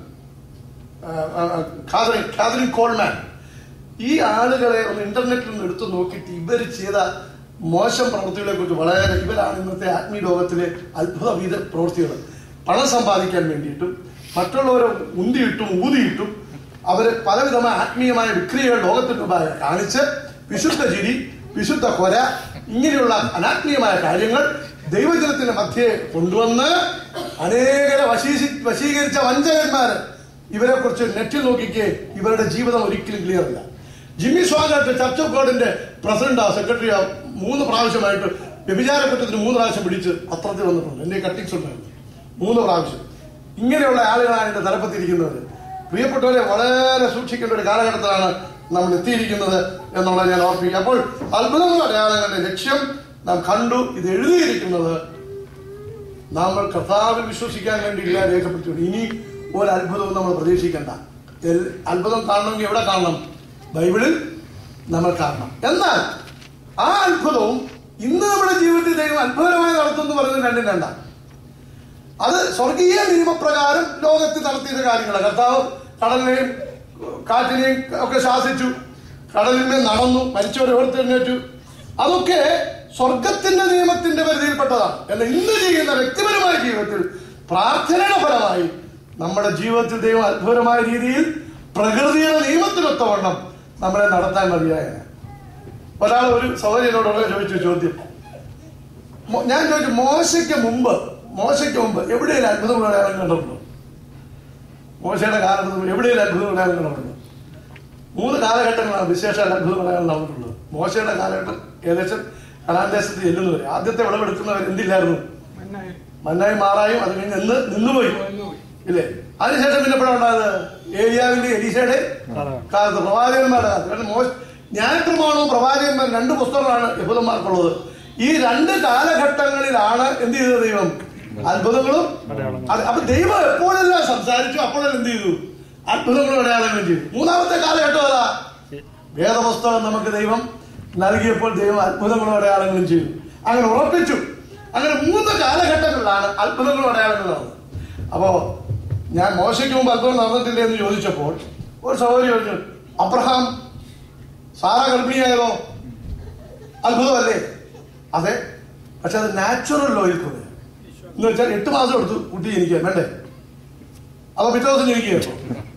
ആ, ആ, കാതറിൻ കാതറിൻ കോൾമാൻ ഈ ആളുകളെ ഒന്ന് ഇന്റർനെറ്റിൽ നിന്ന് എടുത്തു നോക്കിയിട്ട് ഇവർ ചെയ്ത മോശം പ്രവൃത്തികളെ കുറിച്ച് വളരെ ഇവരാണ് ഇന്നത്തെ ആത്മീയ ലോകത്തിലെ അത്ഭുത വീത പ്രവൃത്തികൾ പണം സമ്പാദിക്കാൻ വേണ്ടിയിട്ടും മറ്റുള്ളവരെ ഉന്തിയിട്ടും ഊതിയിട്ടും അവര് പലവിധമായ ആത്മീയമായ വിക്രിയകൾ ലോകത്തിന് മുമ്പാകെ കാണിച്ച് വിശുദ്ധ ചിരി വിശുദ്ധ കൊര ഇങ്ങനെയുള്ള അനാത്മീയമായ കാര്യങ്ങൾ ദൈവജനത്തിന്റെ മധ്യേ കൊണ്ടുവന്ന് അനേകരെ വശീശി വശീകരിച്ച വഞ്ചകന്മാര് ഇവരെ കുറിച്ച് നെറ്റിൽ നോക്കിക്കേ ഇവരുടെ ജീവിതം ഒരിക്കലും ക്ലിയർ അല്ല ജിമ്മി സ്വാഗട്ട് ചർച്ച് ഓഫ് ഗോഡിന്റെ പ്രസിഡന്റ് സെക്രട്ടറി മൂന്ന് പ്രാവശ്യമായിട്ട് വ്യഭിചാരപ്പെട്ടതിന് മൂന്ന് പ്രാവശ്യം പിടിച്ച് പത്രത്തിൽ വന്നിട്ടുണ്ട് എന്റെ കട്ടിങ്സ് ഉണ്ടായിരുന്നു മൂന്ന് പ്രാവശ്യം ഇങ്ങനെയുള്ള ആളുകളാണ് എന്റെ തലപ്പത്തിരിക്കുന്നത് പ്രിയപ്പെട്ടവരെ വളരെ സൂക്ഷിക്കേണ്ട ഒരു കാലഘട്ടത്തിലാണ് നമ്മൾ എത്തിയിരിക്കുന്നത് എന്നുള്ളത് ഞാൻ ഓർപ്പിക്കുക അപ്പോൾ അത്ഭുതങ്ങളുടെ അടയാളങ്ങളുടെ ലക്ഷ്യം നാം കണ്ടു ഇത് എഴുതിയിരിക്കുന്നത് നമ്മൾ കർത്താവിൽ വിശ്വസിക്കാൻ വേണ്ടിയില്ല രേഖപ്പെടുത്തി ഇനി ഒരു അത്ഭുതവും നമ്മൾ പ്രതീക്ഷിക്കണ്ട എൽ- അത്ഭുതം കാണണമെങ്കിൽ എവിടെ കാണണം ബൈബിളിൽ നമ്മൾ കാണണം എന്നാൽ ആ അത്ഭുതവും ഇന്ന് നമ്മുടെ ജീവിതത്തിൽ ദൈവം അത്ഭുതമായി നടത്തുമെന്ന് പറയുന്നത് രണ്ടും രണ്ട അത് സ്വർഗീയ നിയമപ്രകാരം ലോകത്തിൽ നടത്തിയ കാര്യങ്ങളാണ് കർത്താവ് കടലിനെയും കാറ്റിനെയും ഒക്കെ ശാസിച്ചു കടലിന്മേൽ നടന്നു മരിച്ചവരെ ഓർത്തെഴുന്നേറ്റു അതൊക്കെ സ്വർഗത്തിന്റെ നിയമത്തിന്റെ പരിധിയിൽപ്പെട്ടതാണ് എന്നാൽ ഇന്ന് ചെയ്യുന്ന വ്യക്തിപരമായ ജീവിതത്തിൽ പ്രാർത്ഥനയുടെ ഫലമായി നമ്മുടെ ജീവിതത്തിൽ ദൈവം അത്ഭുതമായ രീതിയിൽ പ്രകൃതിയുടെ നിയമത്തിനൊത്തവണ്ണം നമ്മളെ നടത്താൻ മതിയായ ഒരാൾ ഒരു സഹോദരനോട് ചോദിച്ചു ചോദ്യം മോ- ഞാൻ ചോദിച്ചു മോശയ്ക്ക് മുമ്പ് മോശയ്ക്ക് മുമ്പ് എവിടെയും അത്ഭുതം അടയാളം കണ്ടിട്ടുണ്ടോ മോശയുടെ കാലത്ത് എവിടെയും അത്ഭുതം അടയാളം കണ്ടിട്ടുണ്ടോ മൂന്ന് കാലഘട്ടങ്ങളാണ് വിശേഷ അത്ഭുതം അടയാളം നടന്നിട്ടുള്ളത് മോശയുടെ കാലഘട്ടം ഏകദേശം കലാദേശത്ത് ചെല്ലുന്നവരെ ആദ്യത്തെ വിളവെടുക്കുന്നവർ എന്തില്ലായിരുന്നു മന്നായി മന്നായി മാറായും അത് കഴിഞ്ഞ് നിന്ന് നിന്നുപോയി നിന്നുപോയി. ഇല്ലേ അതിനുശേഷം പിന്നെ എപ്പോഴാണ് ഉണ്ടായത് ഏലിയാവിന്റെ എലീശയുടെ കാലത്ത് പ്രവാചകന്മാരുടെ കാലത്ത് കാരണം മോശ ന്യായപ്രമാണവും പ്രവാചകന്മാർ രണ്ട് പുസ്തകങ്ങളാണ് യഹൂദന്മാർക്കുള്ളത് ഈ രണ്ട് കാലഘട്ടങ്ങളിലാണ് എന്ത് ചെയ്തത് ദൈവം അത്ഭുതങ്ങളും അത് അപ്പൊ ദൈവം എപ്പോഴെല്ലാം സംസാരിച്ചു അപ്പോഴെല്ലാം എന്ത് ചെയ്തു അത്ഭുതങ്ങളും അടയാളങ്ങളും ചെയ്തു മൂന്നാമത്തെ കാലഘട്ടം അതാ വേദപുസ്തകം നമുക്ക് ദൈവം നൽകിയപ്പോൾ ദൈവം അത്ഭുതങ്ങളും അടയാളങ്ങളും ചെയ്തു അങ്ങനെ ഉറപ്പിച്ചു അങ്ങനെ മൂന്ന് കാലഘട്ടങ്ങളിലാണ് അത്ഭുതങ്ങളും അടയാളങ്ങളും നടന്നത് അപ്പോ ഞാൻ മോശയ്ക്ക് മുമ്പ് അത്ഭുതം നടന്നിട്ടില്ലേ എന്ന് ചോദിച്ചപ്പോൾ ഒരു സഹോദരി പറഞ്ഞു അബ്രഹാം സാറ ഗർഭിണിയായതോ അത്ഭുതമല്ലേ അതെ പക്ഷെ അത് നാച്ചുറൽ ലോയിൽ കൂടെ എന്ന് വെച്ചാൽ എട്ട് മാസം എടുത്തു കുട്ടി ജനിക്കാൻ വേണ്ടേ അതോ പിറ്റേ ദിവസം ജനിക്കുകയോ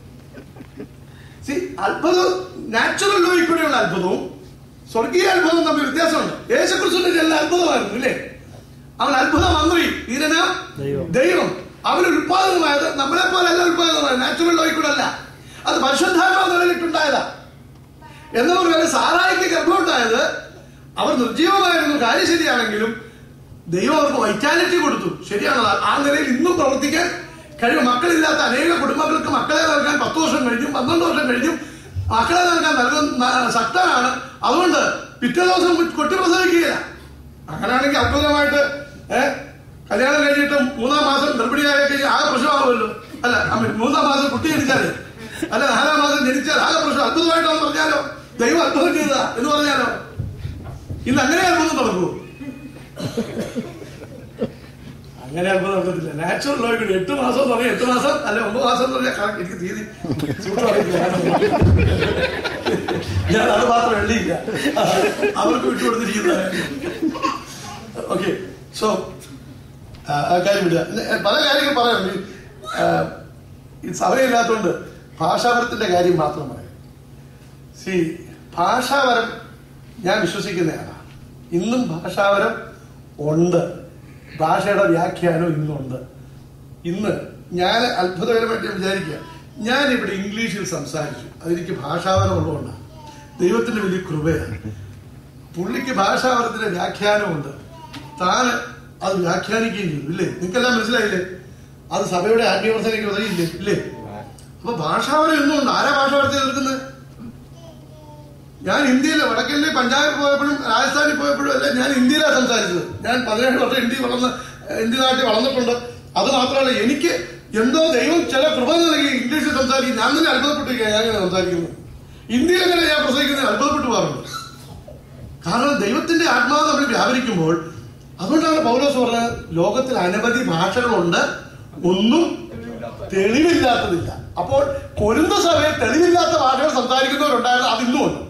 സി അത്ഭുതം നാച്ചുറൽ ലോയിൽ കൂടെയുള്ള അത്ഭുതവും സ്വർഗീയ അത്ഭുതവും തമ്മിൽ വ്യത്യാസമുണ്ട് യേശുക്രിസ്തുവിന്റെ ചെല്ല അത്ഭുതമായിരുന്നു ഇല്ലേ അവൻ അത്ഭുത മന്ത്രി വീരന ദൈവം. ദൈവം അവൻ ഉത്പാദനമായത് നമ്മളെ പോലെ അല്ല ഉത്പാദനമായത് നാച്ചുറൽ ലോയിൽ കൂടെ അല്ല അത് പരിശുദ്ധാത്മാവ് നിലനിട്ടുണ്ടായതാ എന്ന് പറഞ്ഞാൽ സാറായിക്ക് ഗർഭമുണ്ടായത് അവർ നിർജീവമായിരുന്നു കാര്യം ശരിയാണെങ്കിലും ദൈവം അവർക്ക് വൈറ്റാലിറ്റി കൊടുത്തു ശരിയാണത് ആ നിലയിൽ ഇന്നും പ്രവർത്തിക്കാൻ കഴിയും മക്കളില്ലാത്ത അനേക കുടുംബങ്ങൾക്ക് മക്കളെ നൽകാൻ പത്ത് വർഷം കഴിഞ്ഞും പന്ത്രണ്ട് വർഷം കഴിഞ്ഞും മക്കളെ നൽകാൻ നൽകുന്ന ശക്തനാണ് അതുകൊണ്ട് പിറ്റേ ദിവസം കൊട്ടി പ്രസവിക്കുകയില്ല അങ്ങനെയാണെങ്കിൽ അത്ഭുതമായിട്ട് ഏഹ് കല്യാണം കഴിഞ്ഞിട്ട് മൂന്നാം മാസം ഗർഭിണിയായ കഴിഞ്ഞാൽ ആകെ പ്രശ്നമാകുമല്ലോ അല്ല I mean, മൂന്നാം മാസം കുട്ടി ജനിച്ചാലേ അല്ല നാലാം മാസം ജനിച്ചാൽ ആകെ പ്രശ്നം അത്ഭുതമായിട്ടാന്ന് പറഞ്ഞാലോ ദൈവം അത്ഭുതം ചെയ്തതാ എന്ന് പറഞ്ഞാലോ ഇന്ന് അങ്ങനെ അത്ഭുതം നടക്കൂ അങ്ങനെ അത്ഭുതം നടക്കത്തില്ല നാച്ചുറൽ ലോയ്ക്ക് എട്ട് മാസം എന്ന് പറഞ്ഞാൽ എട്ട് മാസം അല്ല ഒമ്പത് മാസം എന്ന് പറഞ്ഞാൽ കണക്ക് എനിക്ക് തീയതി സൂത്രം അറിയില്ല. ഞാൻ അത് മാത്രം എള്ളിയില്ല അവർക്ക് വിട്ടുകൊടുത്തിരിക്കുന്ന ഓക്കെ സോ കാര്യം വിടുക പിന്നെ, പല കാര്യങ്ങൾ പറയാം ഈ, ആ, ഈ സമയമില്ലാത്തതുകൊണ്ട് ഭാഷാപരത്തിന്റെ കാര്യം മാത്രം പറയാം സി ഭാഷാപരം ഞാൻ വിശ്വസിക്കുന്നതാണ് ഇന്നും ഭാഷാപരം ഉണ്ട് ഭാഷയുടെ വ്യാഖ്യാനം ഇന്നുണ്ട് ഇന്ന് ഞാൻ അത്ഭുതകരമായിട്ട് ഞാൻ വിചാരിക്കുക ഞാൻ ഇവിടെ ഇംഗ്ലീഷിൽ സംസാരിച്ചു അതെനിക്ക് ഭാഷാപരം ഉള്ളതുകൊണ്ടാണ് ദൈവത്തിന്റെ വലിയ കൃപയാണ് പുള്ളിക്ക് ഭാഷാപരത്തിന്റെ വ്യാഖ്യാനമുണ്ട് താൻ അത് വ്യാഖ്യാനിക്കുകയും ചെയ്തു ഇല്ലേ നിങ്ങൾക്കെല്ലാം മനസ്സിലായില്ലേ അത് സഭയുടെ ആത്മീയവർദ്ധനയ്ക്ക് ഉതകിയില്ലേ ഇല്ലേ അപ്പൊ ഭാഷാപരം എന്നും ഉണ്ട് ആരാ ഭാഷാപരത്തെ എതിർക്കുന്നത് ഞാൻ ഇന്ത്യയിൽ വടക്കല്ലേ പഞ്ചാബിൽ പോയപ്പോഴും രാജസ്ഥാനിൽ പോയപ്പോഴും അല്ല ഞാൻ ഇന്ത്യയിലാണ് സംസാരിച്ചത് ഞാൻ പതിനേഴ് വർഷം ഇന്ത്യ വളർന്ന് ഇന്ത്യ നാട്ടിൽ വളർന്നിട്ടുണ്ട് അത് മാത്രമല്ല എനിക്ക് എന്തോ ദൈവം ചില കൃപ നൽകി ഇംഗ്ലീഷിൽ സംസാരിക്കും ഞാൻ തന്നെ അത്ഭുതപ്പെട്ടിരിക്കുക ഞാൻ ഇങ്ങനെ സംസാരിക്കുന്നത് ഇന്ത്യയിൽ എങ്ങനെ ഞാൻ പ്രസംഗിക്കുന്നത് അത്ഭുതപ്പെട്ടു പോകാറുണ്ട് കാരണം ദൈവത്തിന്റെ ആത്മാവ് നമ്മൾ വ്യാപരിക്കുമ്പോൾ അതുകൊണ്ടാണ് പൗലോസ് പറഞ്ഞത് ലോകത്തിൽ അനവധി ഭാഷകളുണ്ട് ഒന്നും തെളിവില്ലാത്തതില്ല അപ്പോൾ കൊരുന്ത സഭയിൽ തെളിവില്ലാത്ത ഭാഷകൾ സംസാരിക്കുന്നവരുണ്ടായിരുന്നു അത് ഇന്നും ഉണ്ട്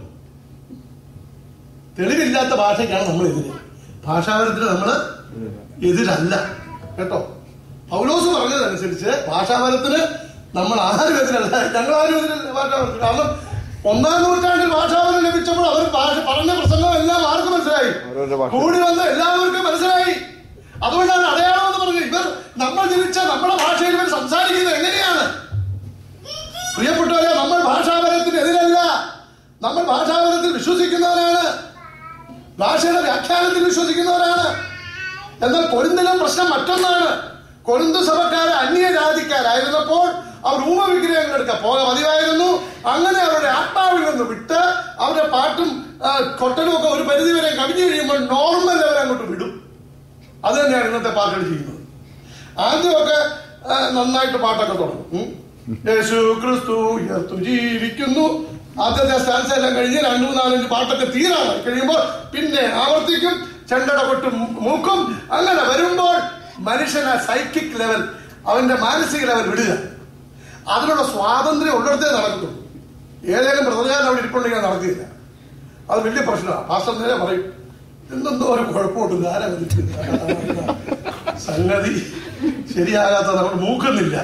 തെളിവില്ലാത്ത ഭാഷയ്ക്കാണ് നമ്മൾ എതിര് ഭാഷാപരത്തിന് നമ്മൾ എതിരല്ല കേട്ടോ പൗലോസ് പറഞ്ഞതനുസരിച്ച് ഭാഷാപരത്തിന് നമ്മൾ ആരും എതിരല്ല ഞങ്ങൾ ആരും എതിരല്ല ഭാഷാപരത്തിന് കാരണം ഒന്നാം നൂറ്റാണ്ടിൽ ഭാഷാപരം ലഭിച്ചപ്പോൾ അവർ ഭാഷ പറഞ്ഞ പ്രസംഗം എല്ലാം ആർക്കും മനസ്സിലായി അവരവരുടെ ഭാഷ. കൂടി വന്ന് എല്ലാവർക്കും മനസ്സിലായി അതുകൊണ്ടാണ് അടയാളം എന്ന് പറഞ്ഞത് ഇവർ നമ്മൾ ജനിച്ച നമ്മുടെ ഭാഷയിൽ ഇവർ സംസാരിക്കുന്നത് എങ്ങനെയാണ് പ്രിയപ്പെട്ടവരെ നമ്മൾ ഭാഷാപരത്തിന് എതിരല്ല നമ്മൾ ഭാഷാപരത്തിൽ വിശ്വസിക്കുന്നവരാണ് ഭാഷയുടെ വ്യാഖ്യാനത്തിൽ വിശ്വസിക്കുന്നവരാണ് എന്നാൽ കൊരിന്തിലെ പ്രശ്നം മറ്റൊന്നാണ് കൊരിന്തു സഭക്കാർ അന്യജാതിക്കാരായിരുന്നപ്പോൾ അവർ ഊമവിഗ്രഹങ്ങൾ എടുക്കാൻ പോക പതിവായിരുന്നു അങ്ങനെ അവരുടെ ആത്മാവിൽ നിന്ന് വിട്ട് അവരുടെ പാട്ടും ആ, കൊട്ടനും ഒക്കെ ഒരു പരിധി വരെ കവിഞ്ഞു കഴിയുമ്പോൾ നോർമൽ ലെവൽ അങ്ങോട്ട് വിടും അത് തന്നെയാണ് ഇന്നത്തെ പാട്ടുകൾ ചെയ്യുന്നത് ആദ്യമൊക്കെ ആ, നന്നായിട്ട് പാട്ടൊക്കെ തുടങ്ങും ഉം. യേശു ക്രിസ്തു ഉയർത്തു ജീവിക്കുന്നു ആദ്യത്തെ സ്റ്റാൻസ് എല്ലാം കഴിഞ്ഞ് രണ്ടു നാലഞ്ച് പാട്ടൊക്കെ തീരാണ് കഴിയുമ്പോൾ പിന്നെ ആവർത്തിക്കും ചെണ്ടട കൊട്ട് മൂക്കും അങ്ങനെ വരുമ്പോൾ മനുഷ്യന് സൈക്കിക് ലെവൽ അവന്റെ മാനസിക ലെവൽ വിടുക അതിനുള്ള സ്വാതന്ത്ര്യം ഉള്ളിടത്തേ നടക്കത്തുള്ളൂ ഏതെങ്കിലും പ്രതികാരം അവിടെ ഇരിപ്പുണ്ടെങ്കിൽ അത് നടക്കില്ല അത് വലിയ പ്രശ്നമാണ് പാസ്റ്റർ നേരെ പറയും എന്തെന്തോ ഒരു കുഴപ്പമുണ്ട് ആരാ വലിക്കുന്നത് സംഗതി ശരിയാകാത്ത നമ്മൾ മൂക്കുന്നില്ല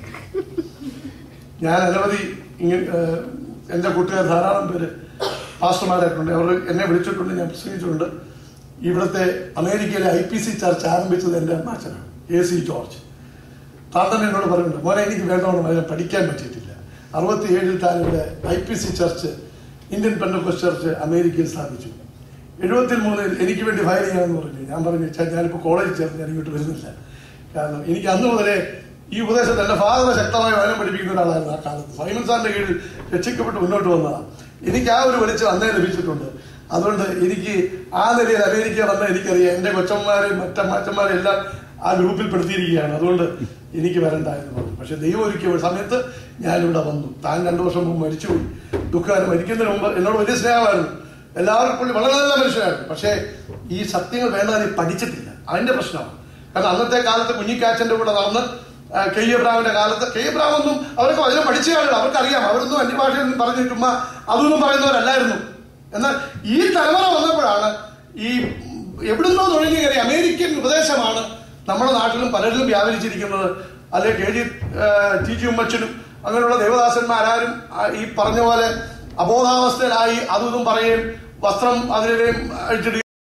ഞാൻ അനവധി ഇങ്ങനെ ഏഹ്, എന്റെ കൂട്ടുകാർ ധാരാളം പേര് പാസ്റ്റർമാരായിട്ടുണ്ട് അവർ എന്നെ വിളിച്ചിട്ടുണ്ട് ഞാൻ പ്രസംഗിച്ചിട്ടുണ്ട് ഇവിടുത്തെ അമേരിക്കയിലെ ഐ പി സി ചർച്ച് ആരംഭിച്ചത് എന്റെ അമ്മാച്ചനാണ് എ സി ജോർജ് താൻ തന്നെ എന്നോട് പറയുന്നുണ്ട് മോനെ എനിക്ക് വേണ്ടവണ്ണം അതിനെ പഠിക്കാൻ പറ്റിയിട്ടില്ല അറുപത്തി ഏഴിൽ താൻ ഇവിടെ I P C church Indian Pentecost church അമേരിക്കയിൽ സ്ഥാപിച്ചു എഴുപത്തി മൂന്നിൽ എനിക്ക് വേണ്ടി ഫയൽ ചെയ്യാമെന്ന് പറഞ്ഞു ഞാൻ പറഞ്ഞു "ഛെ, ഞാനിപ്പോൾ കോളേജിൽ ചേർന്ന് ഞാൻ ഇങ്ങോട്ട് വരുന്നില്ല കാരണം എനിക്ക് അന്ന് മുതലേ ഈ ഉപദേശത്തിൽ എന്റെ ഫാദറെ ശക്തമായി വചനം പഠിപ്പിക്കുന്ന ഒരാളായിരുന്നു ആ കാലത്ത് സൈമൺ സാറിന്റെ കീഴിൽ രക്ഷിക്കപ്പെട്ട് മുന്നോട്ട് വന്നതാണ് എനിക്ക് ആ ഒരു വെളിച്ചം അന്നേ ലഭിച്ചിട്ടുണ്ട് അതുകൊണ്ട് എനിക്ക് ആ നിലയിൽ അമേരിക്ക വന്ന എനിക്കറിയാം എന്റെ കൊച്ചന്മാരെയും മറ്റമ്മച്ചന്മാരെയും എല്ലാം ആ ഗ്രൂപ്പിൽ പെടുത്തിയിരിക്കുകയാണ് അതുകൊണ്ട് എനിക്ക് വരണ്ടായെന്ന് പറഞ്ഞു പക്ഷെ ദൈവം ഒരുക്കിയ ഒരു സമയത്ത് ഞാനിവിടെ വന്നു താൻ രണ്ടു വർഷം മുമ്പ് മരിച്ചുപോയി ദുഃഖകാരം മരിക്കുന്നതിന് മുമ്പ് എന്നോട് വലിയ സ്നേഹമായിരുന്നു എല്ലാവർക്കും പുള്ളി വളരെ നല്ല മനുഷ്യനായിരുന്നു പക്ഷേ ഈ സത്യങ്ങൾ വേണ്ടത് നീ പഠിച്ചിട്ടില്ല അതിന്റെ പ്രശ്നമാണ് കാരണം അന്നത്തെ കാലത്ത് കുഞ്ഞിക്കാച്ചന്റെ കൂടെ നടന്ന് ആ, കെ എബ്രാമിന്റെ കാലത്ത് കെ എബ്രാമൊന്നും അവർക്ക് വചനം പഠിച്ച ആളുകൾ അവർക്കറിയാം അവരൊന്നും അന്യഭാഷയിൽ പറഞ്ഞു ചുമ്മാ അതൊന്നും പറയുന്നവരല്ലായിരുന്നു എന്നാൽ ഈ തലമുറ വന്നപ്പോഴാണ് ഈ എവിടുന്നോ തൊഴിഞ്ഞു കയറി അമേരിക്കൻ ഉപദേശമാണ് നമ്മുടെ നാട്ടിലും പലരിലും വ്യാപരിച്ചിരിക്കുന്നത് അല്ലെ കെ ജി ടി ജി ഉമ്മച്ചനും അങ്ങനെയുള്ള ദേവദാസന്മാരാരും ആ, ഈ പറഞ്ഞ പോലെ അബോധാവസ്ഥയിലായി അതും ഇതും പറയുകയും വസ്ത്രം അതിലേയും അഴിച്ചിടുകയും